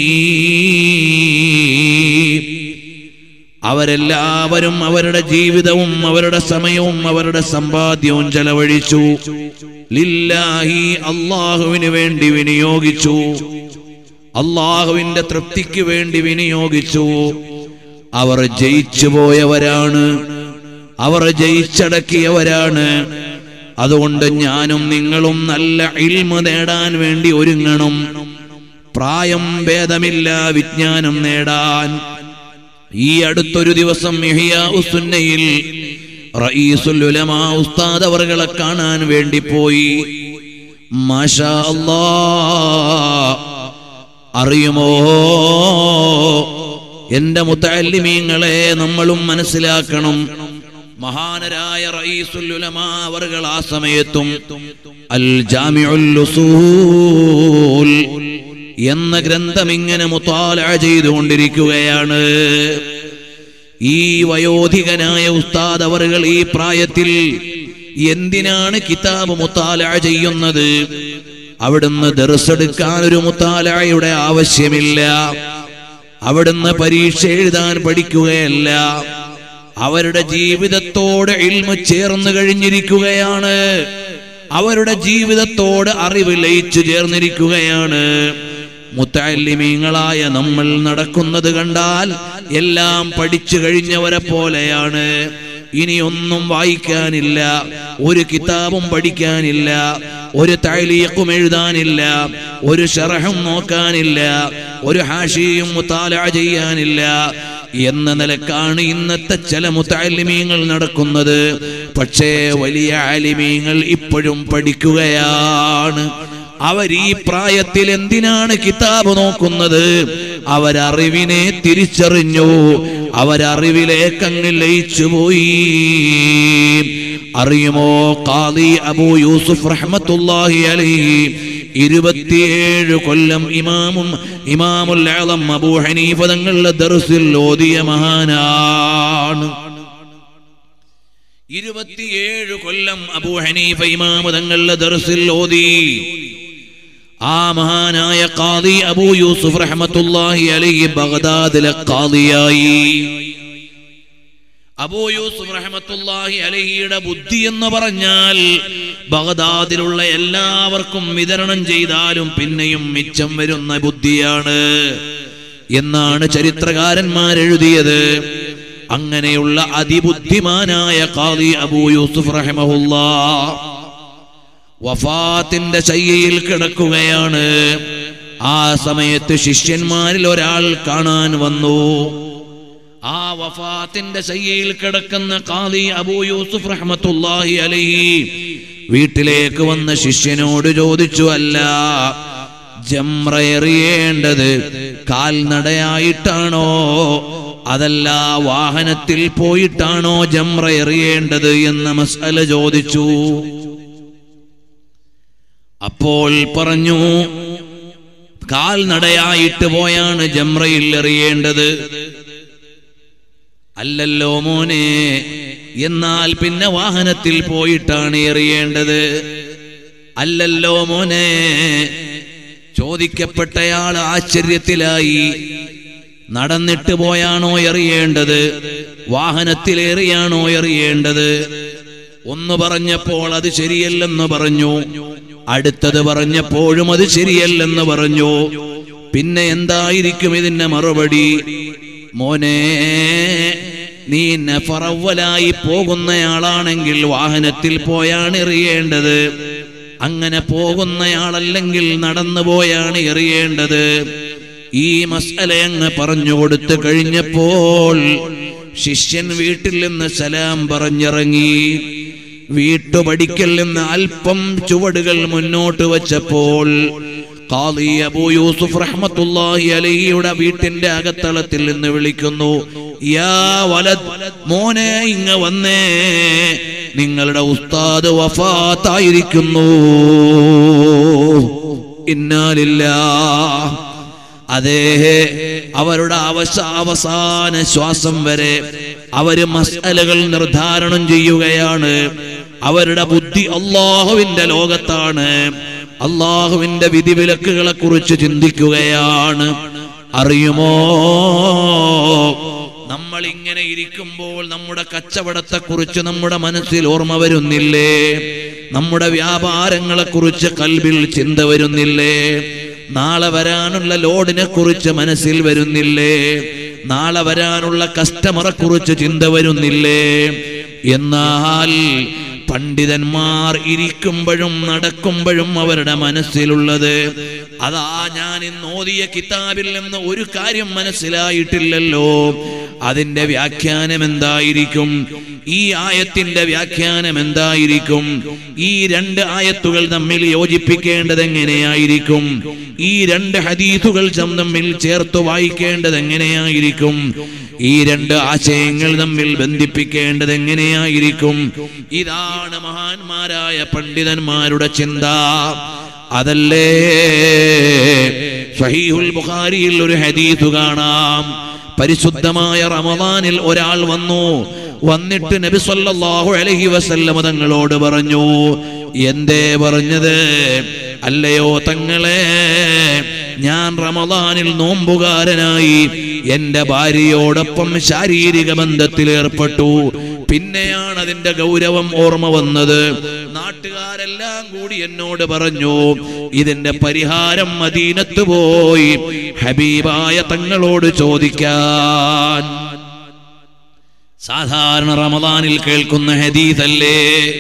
അവരെല്ലാവരും അവരുടെ ജീവിതവും അവരുടെ സമയവും അവരുടെ സമ്പാദ്യവും ചെലവഴിച്ചു ലില്ലാഹി അള്ളാഹുവിന് വേണ്ടി വിനിയോഗിച്ചു അള്ളാഹുവിന്റെ തൃപ്തിക്ക് വേണ്ടി വിനിയോഗിച്ചു അവർ ജയിച്ചു പോയവരാണ് അവർ ജയിച്ചടക്കിയവരാണ് അതുകൊണ്ട് ഞാനും നിങ്ങളും നല്ല ഇൽമ നേടാൻ വേണ്ടി ഒരുങ്ങണം പ്രായം ഭേദമില്ല വിജ്ഞാനം നേടാൻ ഈ അടുത്തൊരു ദിവസം ഇഹ്യാ ഉസുന്നയിൽ റഈസുൽ ഉലമാ ഉസ്താദ് അവറുകളെ കാണാൻ വേണ്ടി പോയി മാഷാ അല്ലാ അറിയുമോ എന്റെ മുത്തല്ലിമീങ്ങളെ നമ്മളും മനസ്സിലാക്കണം മഹാനരായ റഈസുൽ ഉലമാ അവറുകൾ ആ സമയത്തും അൽ ജാമിഉൽ ഉസൂൽ എന്ന ഗ്രന്ഥം ഇങ്ങനെ മുത്താല ചെയ്തുകൊണ്ടിരിക്കുകയാണ് ഈ വയോധികനായ ഉസ്താദ് അവറുകൾ ഈ പ്രായത്തിൽ എന്തിനാണ് കിതാബ് മുത്താല ചെയ്യുന്നത് അവിടുന്ന് ദർസെടുക്കാൻ ഒരു മുത്താലയുടെ ആവശ്യമില്ല അവിടുന്ന് പരീക്ഷ എഴുതാൻ പഠിക്കുകയല്ല അവരുടെ ജീവിതത്തോട് ഇൽമ ചേർന്ന് കഴിഞ്ഞിരിക്കുകയാണ് അവരുടെ ജീവിതത്തോട് അറിവ് ലയിച്ചു ചേർന്നിരിക്കുകയാണ് മുത്തല്ലിമീങ്ങളായ നമ്മൾ നടക്കുന്നത് കണ്ടാൽ എല്ലാം പഠിച്ചു കഴിഞ്ഞവരെ പോലെയാണ് ഇനി ഒന്നും വായിക്കാനില്ല ഒരു കിതാബും പഠിക്കാനില്ല ഒരു തൈലീക്കും എഴുതാനില്ല ഒരു ഷറഹും നോക്കാനില്ല ഒരു ഹാഷിയും മുത്താല ചെയ്യാനില്ല എന്ന നിലക്കാണ് ഇന്നത്തെ ചില മുത്താലിമീങ്ങൾ നടക്കുന്നത് പക്ഷേ വലിയ ആലിമീങ്ങൾ ഇപ്പോഴും പഠിക്കുകയാണ് അവർ ഈ പ്രായത്തിൽ എന്തിനാണ് കിതാബ് നോക്കുന്നത് അവരറിവിനെ തിരിച്ചറിഞ്ഞു അവരറിവിലേക്ക് അങ്ങ് ലയിച്ചു പോയി അറിയുമോ കാളി അബൂ യൂസുഫ് റഹ്മത്തുല്ലാഹി അലൈഹി ഇരുപത്തിയേഴ് കൊല്ലം ഇമാമും ഇമാമുൽ ആലം അബൂ ഹനീഫ തങ്ങളുടെ ദർസിൽ ഓതിയ മഹാനാണ് ഇരുപത്തിയേഴ് കൊല്ലം അബൂ ഹനീഫ ഇമാമ തങ്ങളുടെ ദർസിൽ ഓതി ആ മഹാനായ ഖാദി അബൂ യൂസുഫ് റഹ്മത്തുള്ളാഹി അലൈഹി ബഗ്ദാദിലെ ഖാദിയായി അബൂ യൂസുഫ് റഹ്മത്തുള്ളാഹി അലഹിയുടെ ബുദ്ധി എന്ന് പറഞ്ഞാൽ ബഗ്ദാദിലുള്ള എല്ലാവർക്കും വിതരണം ചെയ്താലും പിന്നെയും മിച്ചം വരുന്ന ബുദ്ധിയാണ് എന്നാണ് ചരിത്രകാരന്മാർ എഴുതിയത് അങ്ങനെയുള്ള അതിബുദ്ധിമാനായ ഖാദി അബൂ യൂസുഫ് റഹ്മഹുല്ലാ വഫാത്തിന്റെ ശയ്യയിൽ കിടക്കുകയാണ് ആ സമയത്ത് ശിഷ്യന്മാരിൽ ഒരാൾ കാണാൻ വന്നു ആ വഫാത്തിന്റെ ശയ്യയിൽ കിടക്കുന്ന ഖാദി അബൂ യൂസുഫ് റഹ്മത്തുള്ളാഹി അലൈഹി വീട്ടിലേക്ക് വന്ന ശിഷ്യനോട് ചോദിച്ചു അല്ല ജംറ എറിയേണ്ടത് കാൽനടയായിട്ടാണോ അതല്ല വാഹനത്തിൽ പോയിട്ടാണോ ജംറ എറിയേണ്ടത് എന്ന മസല ചോദിച്ചു അപ്പോൾ പറഞ്ഞു കാൽനടയായിട്ട് പോയാണ് ജംറയിൽ എറിയേണ്ടത് അല്ലല്ലോ മോനെ എന്നാൽ പിന്നെ വാഹനത്തിൽ പോയിട്ടാണ് എറിയേണ്ടത് അല്ലല്ലോ മോനെ ചോദിക്കപ്പെട്ടയാൾ ആശ്ചര്യത്തിലായി നടന്നിട്ട് പോയാണോ എറിയേണ്ടത് വാഹനത്തിൽ എറിയാണോ എറിയേണ്ടത് ഒന്ന് പറഞ്ഞപ്പോൾ അത് ശരിയല്ലെന്ന് പറഞ്ഞു അടുത്തത് പറഞ്ഞപ്പോഴും അത് ശരിയല്ലെന്ന് പറഞ്ഞു പിന്നെ എന്തായിരിക്കും ഇതിന്റെ മറുപടി മോനെ നീ നഫറവലായി പോകുന്നയാളാണെങ്കിൽ വാഹനത്തിൽ പോയാണ് എറിയേണ്ടത് അങ്ങനെ പോകുന്നയാളല്ലെങ്കിൽ നടന്നു പോയാണ് എറിയേണ്ടത് ഈ മസല അങ്ങ് പറഞ്ഞു കൊടുത്തു കഴിഞ്ഞപ്പോൾ ശിഷ്യൻ വീട്ടിൽ നിന്ന് സലാം പറഞ്ഞിറങ്ങി വീട്ടുപടിക്കൽ നിന്ന് അല്പം ചുവടുകൾ മുന്നോട്ട് വച്ചപ്പോൾ ഖാദി അബൂ യൂസുഫ് റഹ്മത്തുള്ളാഹി അലഹിയുടെ വീട്ടിന്റെ അകത്തളത്തിൽ നിന്ന് വിളിക്കുന്നു യാ വലദ് മോനെ ഇങ്ങ വന്നേ നിങ്ങളുടെ ഉസ്താദ് വഫാത്തായിരിക്കുന്നു ഇന്നാലില്ല അതേ അവരുടെ അവശ അവസാന ശ്വാസം വരെ അവര് മസലകൾ നിർദ്ധാരണം ചെയ്യുകയാണ് അവരുടെ ബുദ്ധി അള്ളാഹുവിന്റെ ലോകത്താണ് അള്ളാഹുവിന്റെ വിധിവിലക്കുകളെ കുറിച്ച് ചിന്തിക്കുകയാണ് അറിയുമോ നമ്മൾ ഇങ്ങനെ ഇരിക്കുമ്പോൾ നമ്മുടെ കച്ചവടത്തെ കുറിച്ച് നമ്മുടെ മനസ്സിൽ ഓർമ്മ വരുന്നില്ലേ നമ്മുടെ വ്യാപാരങ്ങളെ കുറിച്ച് കൽബിൽ ചിന്ത വരുന്നില്ലേ നാളെ വരാനുള്ള ലോഡിനെ കുറിച്ച് മനസ്സിൽ വരുന്നില്ലേ നാളെ വരാനുള്ള കസ്റ്റമറെ കുറിച്ച് ചിന്ത വരുന്നില്ലേ എന്നാൽ പണ്ഡിതന്മാർ ഇരിക്കുമ്പോഴും നടക്കുമ്പോഴും അവരുടെ മനസ്സിലുള്ളത് അതാ ഞാൻ ഇന്ന് ഓതിയ കിതാബിൽ നിന്ന് ഒരു കാര്യം മനസ്സിലായിട്ടില്ലല്ലോ അതിന്റെ വ്യാഖ്യാനം എന്തായിരിക്കും ഈ ആയത്തിന്റെ വ്യാഖ്യാനം എന്തായിരിക്കും ഈ രണ്ട് ആയത്തുകൾ തമ്മിൽ യോജിപ്പിക്കേണ്ടത് എങ്ങനെയായിരിക്കും ഈ രണ്ട് ഹദീസുകൾ തമ്മിൽ ചേർത്ത് വായിക്കേണ്ടത് എങ്ങനെയായിരിക്കും ഈ രണ്ട് ആശയങ്ങൾ തമ്മിൽ ബന്ധിപ്പിക്കേണ്ടത് എങ്ങനെയായിരിക്കും ഇതാണ് മഹാന്മാരായ പണ്ഡിതന്മാരുടെ ചിന്ത അതല്ലേ സഹീഹുൽ ബുഖാരിയിൽ ഒരു ഹദീസ് കാണാം പരിശുദ്ധമായ റമദാനിൽ ഒരാൾ വന്നു വന്നിട്ട് നബി സല്ലല്ലാഹു അലൈഹി വസല്ലമ തങ്ങളോട് പറഞ്ഞു എന്തേ പറഞ്ഞത് അല്ലയോ തങ്ങളെ ഞാൻ റമദാനിൽ നോമ്പുകാരനായി എന്റെ ഭാര്യയോടൊപ്പം ശാരീരിക ബന്ധത്തിൽ ഏർപ്പെട്ടു പിന്നെയാണ് അതിന്റെ ഗൗരവം ഓർമ്മ വന്നത് നാട്ടുകാരെല്ലാം കൂടി എന്നോട് പറഞ്ഞു ഇതിന്റെ പരിഹാരം മദീനത്ത് പോയി ഹബീബായ തങ്ങളോട് ചോദിക്കാൻ സാധാരണ റമദാനിൽ കേൾക്കുന്ന ഹദീസല്ലേ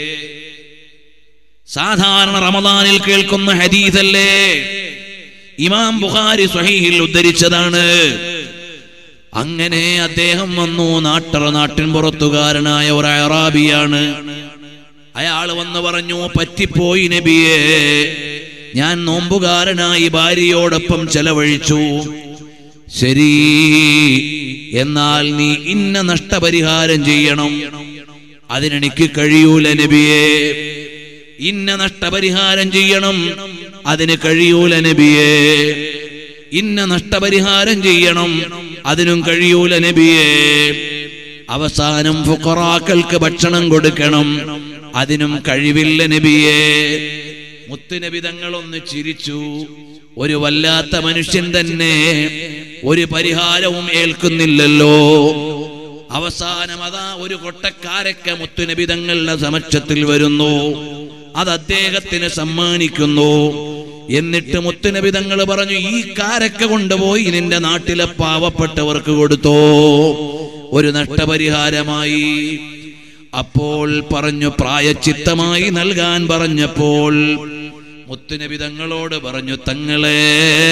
സാധാരണ റമദാനിൽ കേൾക്കുന്ന ഹദീസല്ലേ ഇമാം ബുഖാരി സ്വഹീഹിൽ ഉദ്ധരിച്ചതാണ് അങ്ങനെ അദ്ദേഹം വന്നു നാട്ടറ നാട്ടിൻ പുറത്തുകാരനായ ഒരു അറാബിയാണ് അയാൾ വന്ന് പറഞ്ഞു പറ്റിപ്പോയി നബിയെ ഞാൻ നോമ്പുകാരനായി ഭാര്യയോടൊപ്പം ചെലവഴിച്ചു ശരി എന്നാൽ നീ ഇന്ന നഷ്ടപരിഹാരം ചെയ്യണം അതിനെനിക്ക് കഴിയൂല നബിയെ ഇന്ന നഷ്ടപരിഹാരം ചെയ്യണം അതിന് കഴിയൂല നബിയെ ഇന്ന നഷ്ടപരിഹാരം ചെയ്യണം അതിനും കഴിയൂല നബിയെ അവസാനം ഫുക്കറാക്കൾക്ക് ഭക്ഷണം കൊടുക്കണം അതിനും കഴിവില്ല നബിയെ മുത്തുനബി തങ്ങളൊന്ന് ചിരിച്ചു ഒരു വല്ലാത്ത മനുഷ്യൻ തന്നെ ഒരു പരിഹാരവും ഏൽക്കുന്നില്ലല്ലോ അവസാനം അതാ ഒരു കൊട്ടക്കാരൊക്കെ മുത്തുനബി തങ്ങളുടെ സമക്ഷത്തിൽ വരുന്നു അത് അദ്ദേഹത്തിന് സമ്മാനിക്കുന്നു എന്നിട്ട് മുത്തുനബി തങ്ങൾ പറഞ്ഞു ഈ കാരക്ക കൊണ്ടുപോയി നിന്റെ നാട്ടിലെ പാവപ്പെട്ടവർക്ക് കൊടുത്തോ ഒരു നഷ്ടപരിഹാരമായി അപ്പോൾ പറഞ്ഞു പ്രായച്ചിത്തമായി നൽകാൻ പറഞ്ഞപ്പോൾ മുത്തുനബി തങ്ങളോട് പറഞ്ഞു തങ്ങളെ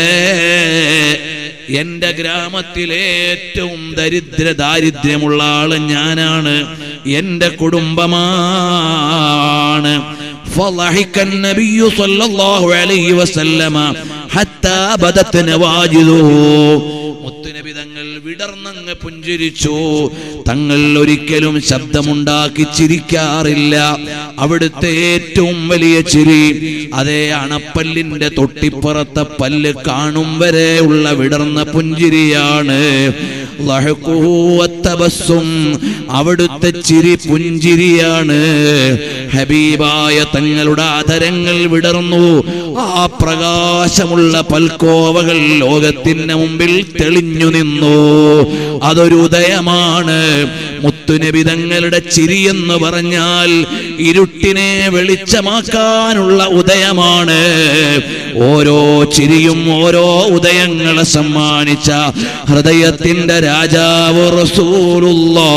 എന്റെ ഗ്രാമത്തിലെ ഏറ്റവും ദരിദ്ര ദാരിദ്ര്യമുള്ള ആള് ഞാനാണ് എന്റെ കുടുംബമാണ് فضحك النبي صلى الله عليه وسلم حتى بدت نواجذه മുത്തുനബി തങ്ങൾ വിടർന്നങ്ങ് പുഞ്ചിരിച്ചു തങ്ങൾ ഒരിക്കലും ശബ്ദമുണ്ടാക്കി ചിരിക്കാറില്ല അവിടുത്തെ ഏറ്റവും വലിയ ചിരി അതേ അണപ്പല്ലിന്റെ തൊട്ടിപ്പുറത്തെ പല്ല് കാണും വരെ ഉള്ള വിടർന്ന പുഞ്ചിരിയാണ് ലഹഖുഹു വത്തബസ്സും. അവിടുത്തെ ചിരി പുഞ്ചിരിയാണ് ഹബീബായ തങ്ങളുടെ ആദരങ്ങൾ വിടർന്നു ആ പ്രകാശമുള്ള പൽക്കോവകൾ ലോകത്തിന്റെ മുമ്പിൽ തെളിഞ്ഞു നിന്നു അതൊരു ഉദയമാണ് മുത്തുനബി തങ്ങളുടെ ചിരി എന്ന് പറഞ്ഞാൽ ഇരുട്ടിനെ വെളിച്ചമാക്കാനുള്ള ഉദയമാണ് ഓരോ ചിരിയും ഓരോ ഉദയങ്ങളെ സമ്മാനിച്ച ഹൃദയത്തിന്റെ രാജാവ് റസൂലുള്ളാ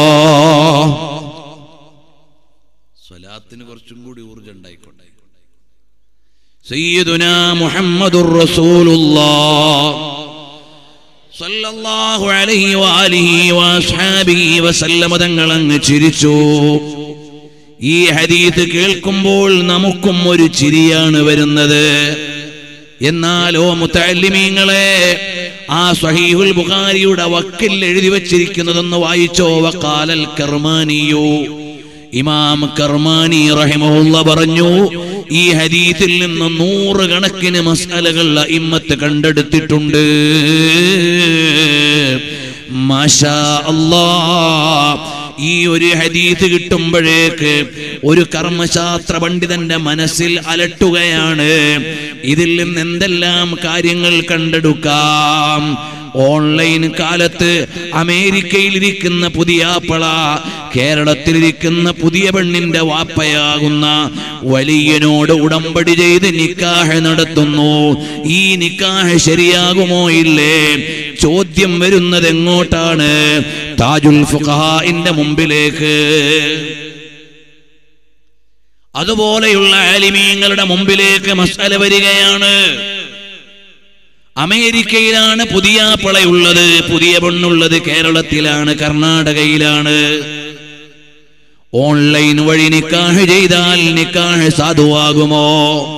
സ്വലാത്തിന് കുറച്ചും കൂടി ഊർജ്ജം ഉണ്ടായിക്കൊണ്ടേ സയ്യിദുന മുഹമ്മദുർ റസൂലുള്ളാഹ് സല്ലല്ലാഹു അലൈഹി വആലിഹി വഅസ്ഹാബിഹി വസല്ലമ തങ്ങൾ അങ്ങ് ചിരിച്ചു ഈ ഹദീസ് കേൾക്കുമ്പോൾ നമുക്കും ഒരു ചിരിയാണ് വരുന്നത് എന്നാലോ മുത്തല്ലിമീങ്ങളെ ആ സ്വഹീഹുൽ ബുഖാരിയുടെ വക്കിൽ എഴുതി വച്ചിരിക്കുന്നതൊന്ന് വായിച്ചോ വക്കാലൽ കർമാനിയോ ഇമാം കർമാനി റഹിമഹുള്ള പറഞ്ഞു ഈ ഹദീസിൽ നിന്ന് നൂറുകണക്കിന് മസാലകൾ ഇമ്മത്ത് കണ്ടെടുത്തിട്ടുണ്ട് മാഷാ അല്ലാ ഈ ഒരു ഹദീസ് കിട്ടുമ്പോഴേക്ക് ഒരു കർമ്മശാസ്ത്ര പണ്ഡിതന്റെ മനസ്സിൽ അലട്ടുകയാണ് ഇതിൽ നിന്ന് എന്തെല്ലാം കാര്യങ്ങൾ കണ്ടെടുക്കാം ഓൺലൈൻ കാലത്ത് അമേരിക്കയിലിരിക്കുന്ന പുതിയ പള കേരളത്തിലിരിക്കുന്ന പുതിയ പെണ്ണിന്റെ വാപ്പയാകുന്ന വലിയനോട് ഉടമ്പടി ചെയ്ത് നിക്കാഹ് നടത്തുന്നു ഈ നിക്കാഹ് ശരിയാകുമോ ഇല്ലേ ചോദ്യം വരുന്നത് എങ്ങോട്ടാണ് താജുൽ ഫുഖഹാഇന്റെ മുമ്പിലേക്ക് അതുപോലെയുള്ള ആലിമീങ്ങളുടെ മുമ്പിലേക്ക് മസാല വരികയാണ് അമേരിക്കയിലാണ് പുതിയ പിളയുള്ളത് പുതിയ പെണ്ണുള്ളത് കേരളത്തിലാണ് കർണാടകയിലാണ് ഓൺലൈൻ വഴി നിക്കാഹ് ചെയ്താൽ നിക്കാഹ് സാധുവാകുമോ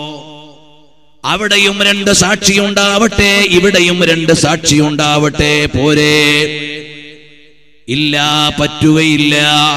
അവിടെയും രണ്ട് സാക്ഷി ഉണ്ടാവട്ടെ ഇവിടെയും രണ്ട് സാക്ഷി ഉണ്ടാവട്ടെ പോരെ ഇല്ല പറ്റുകയില്ല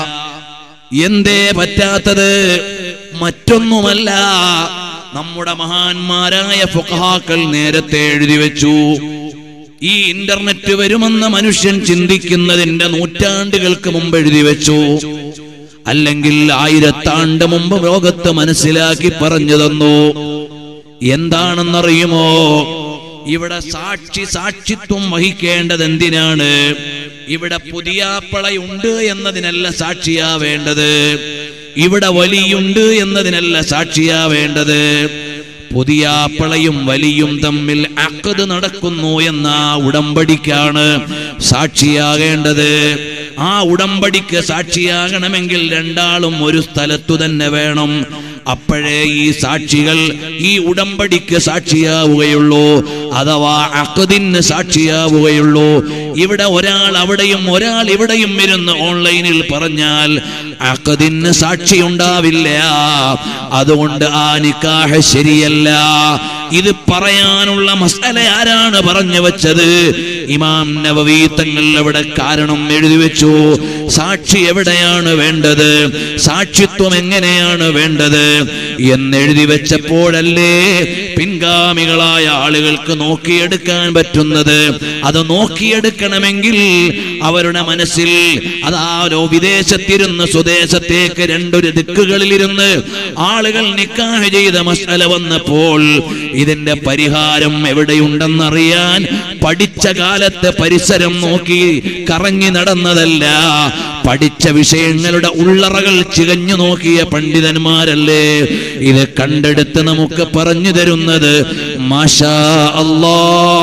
എന്തേ പറ്റാത്തത് മറ്റൊന്നുമല്ല നമ്മുടെ മഹാന്മാരായ ഫുഖഹാക്കൾ നേരത്തെ എഴുതി വെച്ചു ഈ ഇന്റർനെറ്റ് വരുമെന്ന് മനുഷ്യൻ ചിന്തിക്കുന്നതിന്റെ നൂറ്റാണ്ടുകൾക്ക് മുമ്പ് എഴുതി വെച്ചു അല്ലെങ്കിൽ ആയിരത്താണ്ട് മുമ്പ് ലോകത്ത് മനസ്സിലാക്കി പറഞ്ഞു തന്നു എന്താണെന്നറിയുമോ ഇവിടെ സാക്ഷി സാക്ഷിത്വം വഹിക്കേണ്ടത് എന്തിനാണ് ഇവിടെ പുതിയാപ്പളയുണ്ട് എന്നതിനല്ല സാക്ഷിയാവേണ്ടത് ഇവിടെ വലിയുണ്ട് എന്നതിനല്ല സാക്ഷിയാവേണ്ടത് പുതിയാപ്പളയും വലിയും തമ്മിൽ അക്കത് നടക്കുന്നു എന്ന ഉടമ്പടിക്കാണ് സാക്ഷിയാകേണ്ടത് ആ ഉടമ്പടിക്ക് സാക്ഷിയാകണമെങ്കിൽ രണ്ടാളും ഒരു സ്ഥലത്തു തന്നെ വേണം അപ്പോഴേ ഈ സാക്ഷികൾ ഈ ഉടമ്പടിക്ക് സാക്ഷിയാവുകയുള്ളൂ അഥവാ അക്കദിന് സാക്ഷിയാവുകയുള്ളൂ ഇവിടെ ഒരാൾ അവിടെയും ഒരാൾ ഇവിടെയും ഇരുന്ന് ഓൺലൈനിൽ പറഞ്ഞാൽ അക്കദിന് സാക്ഷി ഉണ്ടാവില്ല അതുകൊണ്ട് ആ നിക്കാഹ് ശരിയല്ല ഇത് പറയാനുള്ള മസാല ആരാണ് പറഞ്ഞു വെച്ചത് ഇമാം നവവി തങ്ങൾ അവിടെ കാരണം എഴുതി വെച്ചു സാക്ഷി എവിടെയാണ് വേണ്ടത് സാക്ഷിത്വം എങ്ങനെയാണ് വേണ്ടത് എന്നെഴുതി വെച്ചപ്പോഴല്ലേ പിൻഗാമികളായ ആളുകൾക്ക് നോക്കിയെടുക്കാൻ പറ്റുന്നത് അത് നോക്കിയെടുക്കണമെങ്കിൽ അവരുടെ മനസ്സിൽ അതാരോ വിദേശത്തിരുന്ന് സ്വദേശത്തേക്ക് രണ്ടൊരു ദിക്കുകളിലിരുന്ന് ആളുകൾ നിക്കാഹ് ചെയ്ത മസല വന്നപ്പോൾ ഇതിന്റെ പരിഹാരം എവിടെയുണ്ടെന്നറിയാൻ പഠിച്ച കാലത്തെ പരിസരം നോക്കി കറങ്ങി നടന്നതല്ല പഠിച്ച വിഷയങ്ങളുടെ ഉള്ളറകൾ ചികഞ്ഞു നോക്കിയ പണ്ഡിതന്മാരല്ലേ ഇത് കണ്ടെടുത്ത് നമുക്ക് പറഞ്ഞു തരുന്നത് മാഷാ അല്ലാ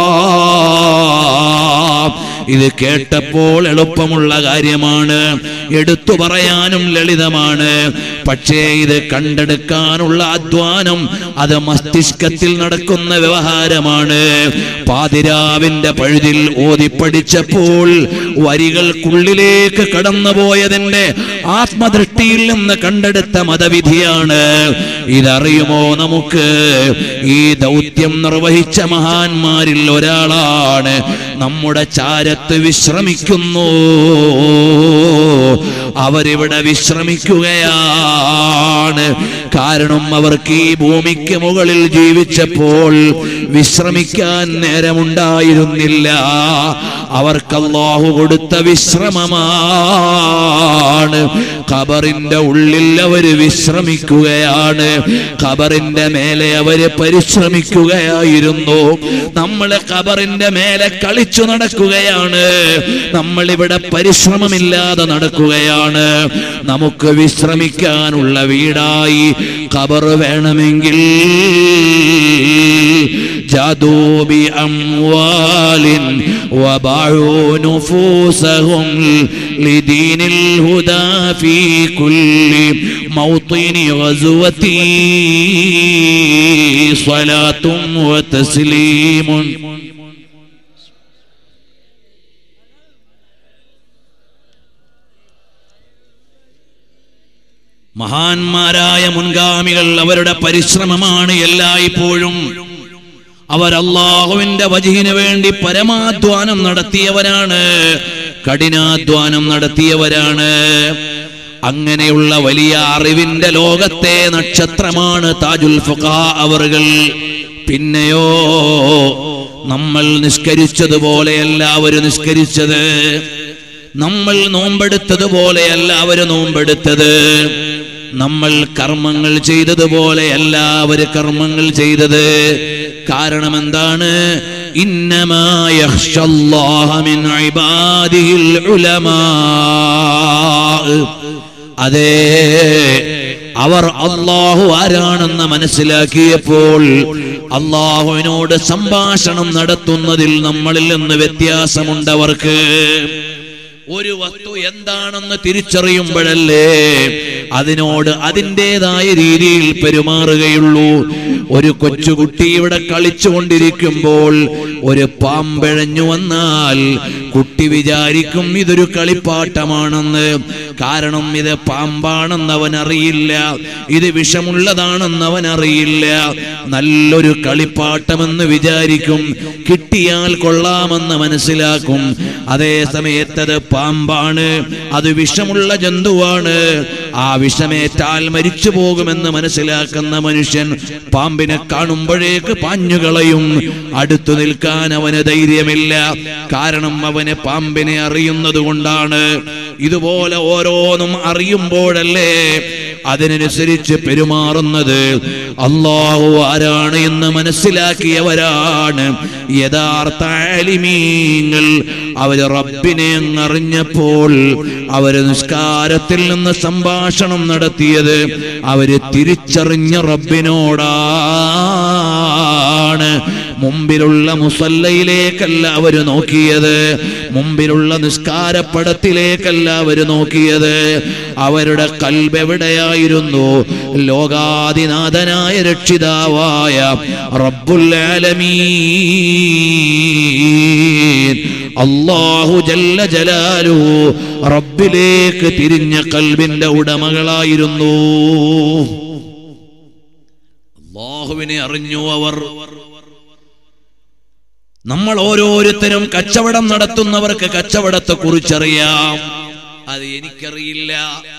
ഇത് കേട്ടപ്പോൾ എളുപ്പമുള്ള കാര്യമാണ് എടുത്തു പറയാനും ലളിതമാണ് പക്ഷേ ഇത് കണ്ടെടുക്കാനുള്ള അധ്വാനം അത് മസ്തിഷ്കത്തിൽ നടക്കുന്ന വ്യവഹാരമാണ് പാതിരാവിന്റെ പഴുതിൽ ഓതിപ്പടിച്ചപ്പോൾ വരികൾക്കുള്ളിലേക്ക് കടന്നുപോയതിന്റെ ആത്മദൃഷ്ടിയിൽ നിന്ന് കണ്ടെടുത്ത മതവിധിയാണ് ഇതറിയുമോ നമുക്ക് ഈ ദൗത്യം നിർവഹിച്ച മഹാന്മാരിൽ ഒരാളാണ് നമ്മുടെ ചാരത്ത് വിശ്രമിക്കുന്നു അവരിവിടെ വിശ്രമിക്കുകയാണ് കാരണം അവർക്ക് ഈ ഭൂമിക്ക് മുകളിൽ ജീവിച്ചപ്പോൾ വിശ്രമിക്കാൻ നേരമുണ്ടായിരുന്നില്ല അവർക്ക് അള്ളാഹു കൊടുത്ത വിശ്രമമാണ് ഖബറിന്റെ ഉള്ളിൽ അവര് വിശ്രമിക്കുകയാണ് ഖബറിന്റെ മേലെ അവര് പരിശ്രമിക്കുകയായിരുന്നു നമ്മള് ഖബറിന്റെ മേലെ കളിച്ചു നടക്കുകയാണ് നമ്മൾ ഇവിടെ പരിശ്രമമില്ലാതെ നടക്കുകയാണ് നമുക്ക് വിശ്രമിക്കാനുള്ള വീടായി ഖബർ വേണമെങ്കിൽ جادوا بأموال وباعوا نفوسهم لدين الهدى في كل موطن غزوة صلاة وتسليم മഹാന്മാരായ മുൻഗാമികൾ അവരുടെ പരിശ്രമമാണ് എല്ലായ്പ്പോഴും അവർ അള്ളാഹുവിന്റെ വജഹിന് വേണ്ടി പരമാധ്വാനം നടത്തിയവരാണ് കഠിനാധ്വാനം നടത്തിയവരാണ് അങ്ങനെയുള്ള വലിയ അറിവിന്റെ ലോകത്തെ നക്ഷത്രമാണ് താജുൽ ഫുഖാ അവറുകൾ പിന്നെയോ നമ്മൾ നിസ്കരിച്ചതുപോലെയല്ല അവര് നിസ്കരിച്ചത് നമ്മൾ നോമ്പെടുത്തതുപോലെയല്ല അവര് നോമ്പെടുത്തത് നമ്മൾ കർമ്മങ്ങൾ ചെയ്തതുപോലെയല്ല അവര് കർമ്മങ്ങൾ ചെയ്തത് കാരണം എന്താണ് ഇന്നമായ അതെ അവർ അള്ളാഹു ആരാണെന്ന് മനസ്സിലാക്കിയപ്പോൾ അള്ളാഹുവിനോട് സംഭാഷണം നടത്തുന്നതിൽ നമ്മളിൽ നിന്ന് വ്യത്യാസമുണ്ടവർക്ക് ഒരു വസ്തു എന്താണെന്ന് തിരിച്ചറിയുമ്പോഴല്ലേ അതിനോട് അതിൻ്റെതായ രീതിയിൽ പെരുമാറുകയുള്ളൂ ഒരു കൊച്ചുകുട്ടി ഇവിടെ കളിച്ചുകൊണ്ടിരിക്കുമ്പോൾ ഒരു പാമ്പഴഞ്ഞു വന്നാൽ കുട്ടി വിചാരിക്കും ഇതൊരു കളിപ്പാട്ടമാണെന്ന് കാരണം ഇത് പാമ്പാണെന്ന് അവൻ അറിയില്ല ഇത് വിഷമുള്ളതാണെന്ന് അവൻ അറിയില്ല നല്ലൊരു കളിപ്പാട്ടമെന്ന് വിചാരിക്കും കിട്ടിയാൽ കൊള്ളാമെന്ന് മനസ്സിലാക്കും അതേ സമയത്ത് അത് പാമ്പാണ് അത് വിഷമുള്ള ജന്തുവാണ് ആ വിഷമേറ്റാൽ മരിച്ചു പോകുമെന്ന് മനസ്സിലാക്കുന്ന മനുഷ്യൻ പാമ്പിനെ കാണുമ്പോഴേക്ക് പാഞ്ഞുകളയും അടുത്തു നിൽക്കാൻ അവന് ധൈര്യമില്ല കാരണം അവന് പാമ്പിനെ അറിയുന്നത് കൊണ്ടാണ് ഇതുപോലെ ഓരോന്നും അറിയുമ്പോഴല്ലേ അതിനനുസരിച്ച് പെരുമാറുന്നത് അള്ളാഹു ആരാണ് എന്ന് മനസ്സിലാക്കിയവരാണ് യഥാർത്ഥ ആലിമീങ്ങൾ അവര് റബ്ബിനെ അങ്ങ് അറിഞ്ഞപ്പോൾ അവര് നിസ്കാരത്തിൽ നിന്ന് സംഭാഷണം നടത്തിയത് അവര് തിരിച്ചറിഞ്ഞ റബ്ബിനോടാണ് മുമ്പിലുള്ള മുസല്ലയിലേക്കല്ല അവര് നോക്കിയത് മുമ്പിലുള്ള നിസ്കാരപ്പടത്തിലേക്കല്ല അവര് നോക്കിയത് അവരുടെ കൽബെവിടെയായിരുന്നു ലോകാതിനാഥനായ രക്ഷിതാവായ റബ്ബുൽ ആലമീൻ അള്ളാഹു ജല്ല ജലാലു റബ്ബിലേക്ക് തിരിഞ്ഞ കൽബിന്റെ ഉടമകളായിരുന്നു അള്ളാഹുവിനെ അറിഞ്ഞു അവർ നമ്മൾ ഓരോരുത്തരും കച്ചവടം നടത്തുന്നവർക്ക് കച്ചവടത്തെ കുറിച്ചറിയാം അത് എനിക്കറിയില്ല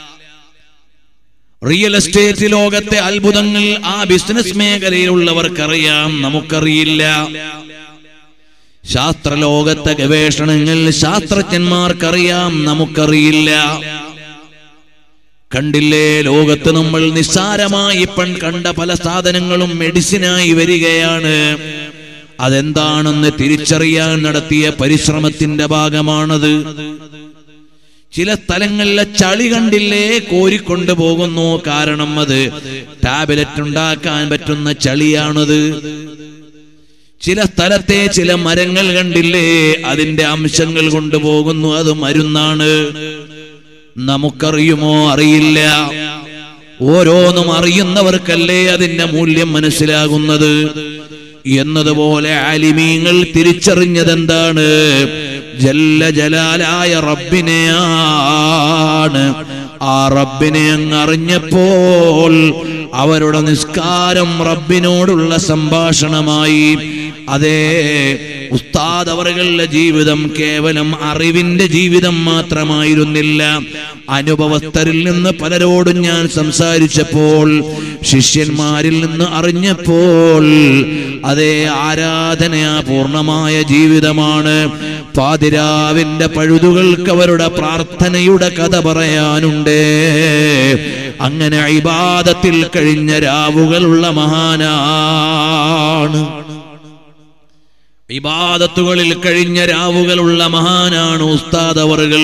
റിയൽ എസ്റ്റേറ്റ് ലോകത്തെ അത്ഭുതങ്ങൾ ആ ബിസിനസ് മേഖലയിലുള്ളവർക്കറിയാം നമുക്കറിയില്ല ശാസ്ത്രലോകത്തെ ഗവേഷണങ്ങൾ ശാസ്ത്രജ്ഞന്മാർക്കറിയാം നമുക്കറിയില്ല കണ്ടില്ലേ ലോകത്ത് നമ്മൾ നിസ്സാരമായി പൺ കണ്ട പല സാധനങ്ങളും മെഡിസിനായി വരികയാണ് അതെന്താണെന്ന് തിരിച്ചറിയാൻ നടത്തിയ പരിശ്രമത്തിന്റെ ഭാഗമാണത് ചില സ്ഥലങ്ങളിലെ ചളി കണ്ടില്ലേ കോരിക്കൊണ്ടു പോകുന്നു കാരണം അത് ടാബ്ലറ്റ് ഉണ്ടാക്കാൻ പറ്റുന്ന ചളിയാണത് ചില സ്ഥലത്തെ ചില മരങ്ങൾ കണ്ടില്ലേ അതിന്റെ അംശങ്ങൾ കൊണ്ടുപോകുന്നു അത് മരുന്നാണ് നമുക്കറിയുമോ അറിയില്ല ഓരോന്നും അറിയുന്നവർക്കല്ലേ അതിന്റെ മൂല്യം മനസ്സിലാകുന്നത് എന്നതുപോലെ ആലിമീങ്ങൾ തിരിച്ചറിഞ്ഞതെന്താണ് ജല്ല ജലാലായ റബ്ബിനെയാണ് ആ റബ്ബിനെ അങ്ങ് അറിഞ്ഞപ്പോൾ അവരുടെ നിസ്കാരം റബ്ബിനോടുള്ള സംഭാഷണമായി അതേ ഉസ്താദ് അവറുകളുടെ ജീവിതം കേവലം അറിവിന്റെ ജീവിതം മാത്രമായിരുന്നില്ല അനുഭവസ്ഥരിൽ നിന്ന് പലരോടും ഞാൻ സംസാരിച്ചപ്പോൾ ശിഷ്യന്മാരിൽ നിന്ന് അറിഞ്ഞപ്പോൾ അതേ ആരാധനയാ പൂർണ്ണമായ ജീവിതമാണ് പാതിരാവിന്റെ പഴുതുകൾക്ക് അവരുടെ പ്രാർത്ഥനയുടെ കഥ പറയാനുണ്ട് അങ്ങനെ ഇബാദത്തിൽ കഴിഞ്ഞ രാവുകളുള്ള മഹാനാണ് ഇബാദത്തുകളിൽ കഴിഞ്ഞ രാവുകളുള്ള മഹാനാണ് ഉസ്താദ് അവറുകൾ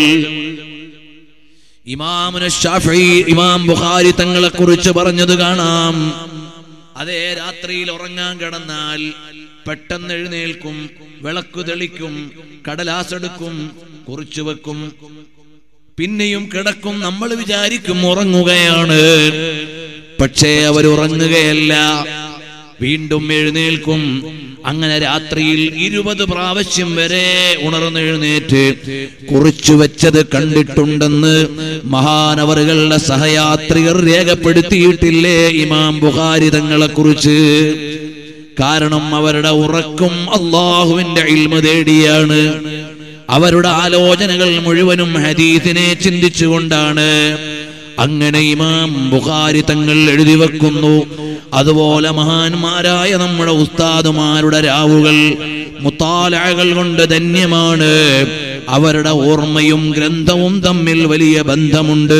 ഇമാമുന ഷാഫി ഇമാം ബുഖാരി തങ്ങളെ കുറിച്ച് പറഞ്ഞത് കാണാം അതേ രാത്രിയിൽ ഉറങ്ങാൻ കിടന്നാൽ പെട്ടെന്ന് എഴുന്നേൽക്കും വിളക്കു തെളിക്കും കടലാസെടുക്കും കുറിച്ചു വെക്കും പിന്നെയും കിടക്കും നമ്മൾ വിചാരിക്കും ഉറങ്ങുകയാണ് പക്ഷേ അവർ ഉറങ്ങുകയല്ല വീണ്ടും എഴുന്നേൽക്കും അങ്ങനെ രാത്രിയിൽ ഇരുപത് പ്രാവശ്യം വരെ ഉണർന്നെഴുന്നേറ്റ് കുറിച്ചു വെച്ചത് കണ്ടിട്ടുണ്ടെന്ന് മഹാനവറുകളുടെ സഹയാത്രികർ രേഖപ്പെടുത്തിയിട്ടില്ലേ ഇമാം ബുഖാരി തങ്ങളെ കുറിച്ച് കാരണം അവരുടെ ഉറക്കും അള്ളാഹുവിന്റെ ഇൽമ തേടിയാണ് അവരുടെ ആലോചനകൾ മുഴുവനും ഹദീസിനെ ചിന്തിച്ചുകൊണ്ടാണ് അങ്ങനെ ഇമാം ബുഖാരി തങ്ങൾ എഴുതി വെക്കുന്നു അതുപോലെ മഹാന്മാരായ നമ്മുടെ ഉസ്താദുമാരുടെ രാവുകൾ മുത്താലകൾ കൊണ്ട് ധന്യമാണ് അവരുടെ ഓർമ്മയും ഗ്രന്ഥവും തമ്മിൽ വലിയ ബന്ധമുണ്ട്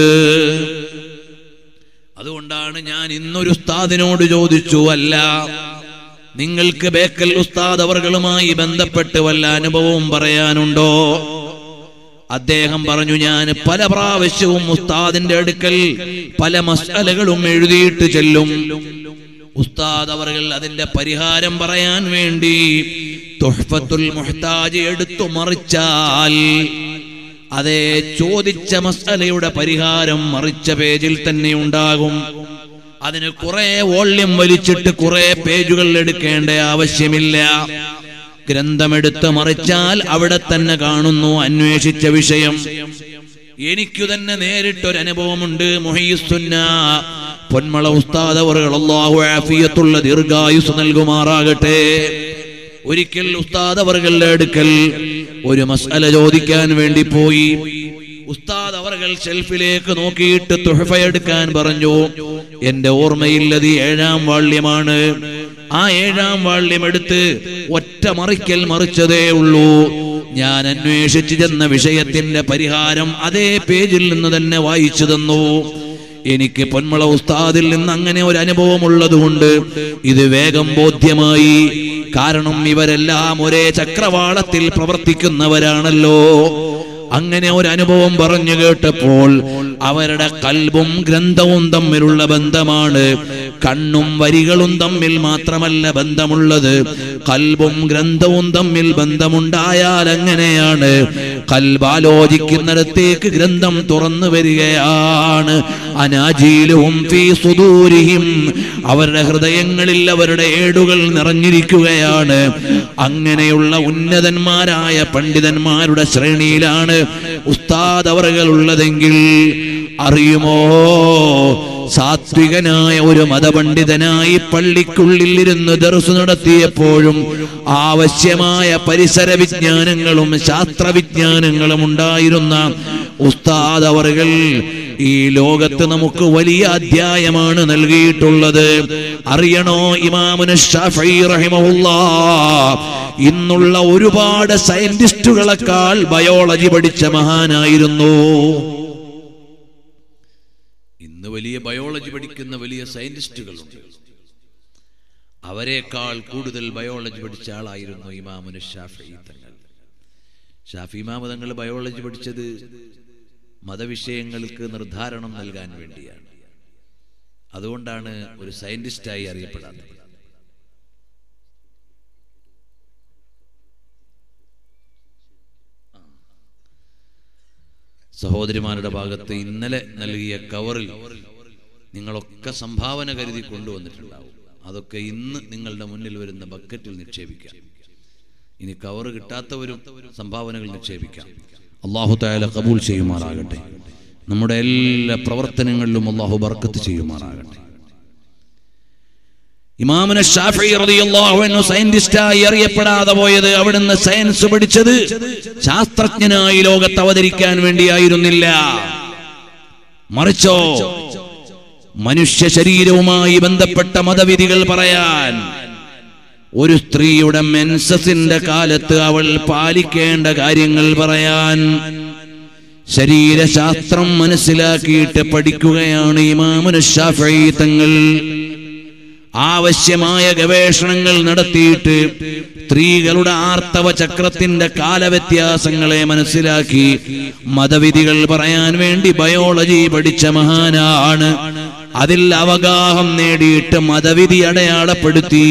അതുകൊണ്ടാണ് ഞാൻ ഇന്നൊരു ഉസ്താദിനോട് ചോദിച്ചു അല്ല നിങ്ങൾക്ക് ബേക്കൽ ഉസ്താദ് അവർകളുമായി ബന്ധപ്പെട്ട് വല്ല അനുഭവവും പറയാനുണ്ടോ അദ്ദേഹം പറഞ്ഞു ഞാൻ പല പ്രാവശ്യവും ഉസ്താദിന്റെ അടുക്കൽ പല മസാലകളും എഴുതിയിട്ട് ചെല്ലും ഉസ്താദ് അവർകൾ അതിന്റെ പരിഹാരം പറയാൻ വേണ്ടി തുഹ്ഫത്തുൽ മുഹ്താജ് എടുത്തു മറിച്ചാൽ അതേ ചോദിച്ച മസാലയുടെ പരിഹാരം മറിച്ച പേജിൽ തന്നെ ഉണ്ടാകും അതിന് കുറെ വോള്യം വലിച്ചിട്ട് കുറെ പേജുകൾ എടുക്കേണ്ട ആവശ്യമില്ല ഗ്രന്ഥമെടുത്ത് മറിച്ചാൽ അവിടെ തന്നെ കാണുന്നു അന്വേഷിച്ച വിഷയം എനിക്കു തന്നെ നേരിട്ടൊരു അനുഭവമുണ്ട് മുഹയ്യുസുന്ന പൊന്മള ഉസ്താദ് അവറുകൾ അള്ളാഹു ആഫിയത്തുള്ള ദീർഘായുസ് നൽകുമാറാകട്ടെ ഒരിക്കൽ ഉസ്താദ് അവറുകളുടെ അടുക്കൽ ഒരു മസാല ചോദിക്കാൻ വേണ്ടി പോയി ഉസ്താദ് അവർകൾ ഷെൽഫിലേക്ക് നോക്കിയിട്ട് തുഹഫയെടുക്കാൻ പറഞ്ഞു എന്റെ ഓർമ്മയില്ലത് ഏഴാം വാള്യമാണ് ആ ഏഴാം വാള്യം എടുത്ത് ഒറ്റ മറിക്കൽ മറിച്ചതേ ഉള്ളൂ ഞാൻ അന്വേഷിച്ചു ചെന്ന വിഷയത്തിന്റെ പരിഹാരം അതേ പേജിൽ നിന്ന് തന്നെ വായിച്ചു തന്നു എനിക്ക് പൊന്മള ഉസ്താദിൽ നിന്ന് അങ്ങനെ ഒരു അനുഭവം ഉള്ളതുകൊണ്ട് ഇത് വേഗം ബോധ്യമായി കാരണം ഇവരെല്ലാം ഒരേ ചക്രവാളത്തിൽ പ്രവർത്തിക്കുന്നവരാണല്ലോ അങ്ങനെ ഒരു അനുഭവം പറഞ്ഞു കേട്ടപ്പോൾ അവരുടെ കൽബും ഗ്രന്ഥവും തമ്മിലുള്ള ബന്ധമാണ് കണ്ണും വരികളും തമ്മിൽ മാത്രമല്ല ബന്ധമുള്ളത് കൽബും ഗ്രന്ഥവും തമ്മിൽ ബന്ധമുണ്ടായാൽ എങ്ങനെയാണ് കൽബാലോചിക്കുന്നിടത്തേക്ക് ഗ്രന്ഥം തുറന്നു വരികയാണ് അനാജീലും ഫീ സുദൂരിഹിം അവരുടെ ഹൃദയങ്ങളിൽ അവരുടെ ഏടുകൾ നിറഞ്ഞിരിക്കുകയാണ് അങ്ങനെയുള്ള ഉന്നതന്മാരായ പണ്ഡിതന്മാരുടെ ശ്രേണിയിലാണ് ഉസ്താദ് അവറുകൾ ഉള്ളതെങ്കിൽ അറിയുമോ സാത്വികനായ ഒരു മതപണ്ഡിതനായി പള്ളിക്കുള്ളിൽ ഇരുന്ന് ദർസ് നടത്തിയപ്പോഴും ആവശ്യമായ പരിസര വിജ്ഞാനങ്ങളും ശാസ്ത്രവിജ്ഞാനങ്ങളും ഉണ്ടായിരുന്ന ഉസ്താദ് അവറുകൾ ഈ ലോകത്ത് നമുക്ക് വലിയ അധ്യായമാണ് നൽകിയിട്ടുള്ളത് അറിയണോ ഇമാമുന ഷാഫി റഹിമഹുല്ലാ ഇന്നുള്ള ഒരുപാട് സയന്റിസ്റ്റുകളെക്കാൾ ബയോളജി പഠിച്ച മഹാനായിരുന്നു ഇന്ന് വലിയ ബയോളജി പഠിക്കുന്ന വലിയ സയന്റിസ്റ്റുകളുണ്ട് അവരെക്കാൾ കൂടുതൽ ബയോളജി പഠിച്ച ആളായിരുന്നു ഇമാമുന ഷാഫി തങ്ങൾ ഷാഫി ഇമാമ തങ്ങൾ ബയോളജി പഠിച്ചത് മതവിഷയങ്ങൾക്ക് നിർദ്ധാരണം നൽകാൻ വേണ്ടിയാണ് അതുകൊണ്ടാണ് ഒരു സയന്റിസ്റ്റായി അറിയപ്പെടാത്തത് സഹോദരിമാരുടെ ഭാഗത്ത് ഇന്നലെ നൽകിയ കവറിൽ നിങ്ങളൊക്കെ സംഭാവന കരുതി കൊണ്ടുവന്നിട്ടുണ്ടാവും അതൊക്കെ ഇന്ന് നിങ്ങളുടെ മുന്നിൽ വരുന്ന ബക്കറ്റിൽ നിക്ഷേപിക്കാം ഇനി കവർ കിട്ടാത്തവരും സംഭാവനകൾ നിക്ഷേപിക്കാം അള്ളാഹു തായാല കബൂൽ ചെയ്യുമാറാകട്ടെ നമ്മുടെ എല്ലാ പ്രവർത്തനങ്ങളിലും അള്ളാഹു ബർക്കത്ത് ചെയ്യുമാറാകട്ടെ ഇമാമിന് ഷാഫി റളിയല്ലാഹു അൻഹു സയന്റിസ്റ്റായി അറിയപ്പെടാതെ പോയത് അവിടുന്ന് സയൻസ് പഠിച്ചത് ശാസ്ത്രജ്ഞനായി ലോകത്ത് അവതരിക്കാൻ വേണ്ടിയായിരുന്നില്ല മറിച്ചോ മനുഷ്യ ശരീരവുമായി ബന്ധപ്പെട്ട മതവിധികൾ പറയാൻ ഒരു സ്ത്രീയുടെ മെൻസസിന്റെ കാലത്ത് അവൾ പാലിക്കേണ്ട കാര്യങ്ങൾ പറയാൻ ശരീരശാസ്ത്രം മനസ്സിലാക്കിയിട്ട് പഠിക്കുകയാണ് ഇമാമുന ഷാഫി തങ്ങൾ ആവശ്യമായ ഗവേഷണങ്ങൾ നടത്തിയിട്ട് സ്ത്രീകളുടെ ആർത്തവ ചക്രത്തിന്റെ കാലവ്യത്യാസങ്ങളെ മനസ്സിലാക്കി മതവിധികൾ പറയാൻ വേണ്ടി ബയോളജി പഠിച്ച മഹാനാണ് അതിൽ അവഗാഹം നേടിയിട്ട് മതവിധി അടയാളപ്പെടുത്തി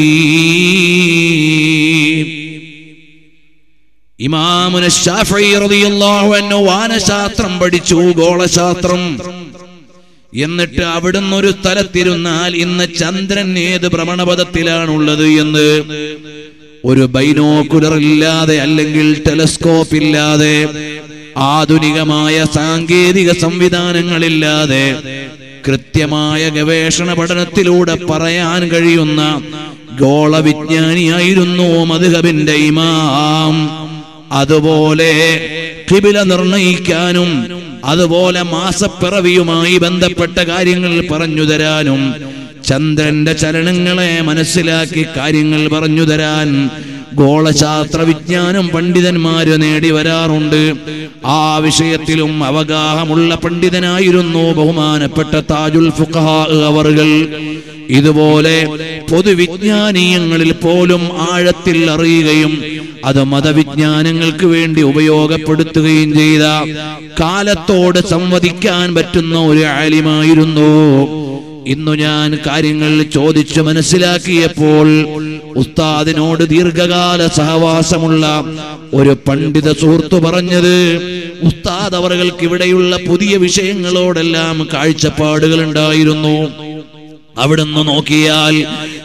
ഇമാമുന ഷാഫി റളിയല്ലാഹു അൻഹു വാനശാസ്ത്രം പഠിച്ചു ഗോളശാസ്ത്രം എന്നിട്ട് അവിടുന്ന് ഒരു സ്ഥലത്തിരുന്നാൽ ഇന്ന് ചന്ദ്രൻ ഏത് ഭ്രമണപഥത്തിലാണുള്ളത് എന്ന് ഒരു ബൈനോക്കുലർ ഇല്ലാതെ അല്ലെങ്കിൽ ടെലസ്കോപ്പ് ഇല്ലാതെ ആധുനികമായ സാങ്കേതിക സംവിധാനങ്ങളില്ലാതെ കൃത്യമായ ഗവേഷണ പഠനത്തിലൂടെ പറയാൻ കഴിയുന്ന ഗോളവിജ്ഞാനിയായിരുന്നു മധുഹബിന്റെ ഇമാം അതുപോലെ കിബില നിർണയിക്കാനും അതുപോലെ മാസപ്പിറവിയുമായി ബന്ധപ്പെട്ട കാര്യങ്ങൾ പറഞ്ഞു തരാനും ചന്ദ്രന്റെ ചലനങ്ങളെ മനസ്സിലാക്കി കാര്യങ്ങൾ പറഞ്ഞു തരാൻ ഗോളശാസ്ത്ര വിജ്ഞാനം പണ്ഡിതന്മാര് നേടി വരാറുണ്ട് ആ വിഷയത്തിലും അവഗാഹമുള്ള പണ്ഡിതനായിരുന്നു ബഹുമാനപ്പെട്ട താജുൽ ഫുഖഹാ അവറുകൾ ഇതുപോലെ പൊതുവിജ്ഞാനീയങ്ങളിൽ പോലും ആഴത്തിൽ അറിയുകയും അത് മതവിജ്ഞാനങ്ങൾക്ക് വേണ്ടി ഉപയോഗപ്പെടുത്തുകയും ചെയ്ത കാലത്തോട് സംവദിക്കാൻ പറ്റുന്ന ഒരു ആലിമായിരുന്നു ഇന്നു ഞാൻ കാര്യങ്ങൾ ചോദിച്ചു മനസ്സിലാക്കിയപ്പോൾ ഉസ്താദിനോട് ദീർഘകാല സഹവാസമുള്ള ഒരു പണ്ഡിത സുഹൃത്തു പറഞ്ഞത് ഉസ്താദ് അവർക്ക് ഇവിടെയുള്ള പുതിയ വിഷയങ്ങളോടെല്ലാം കാഴ്ചപ്പാടുകൾ ഉണ്ടായിരുന്നു അവിടുന്ന് നോക്കിയാൽ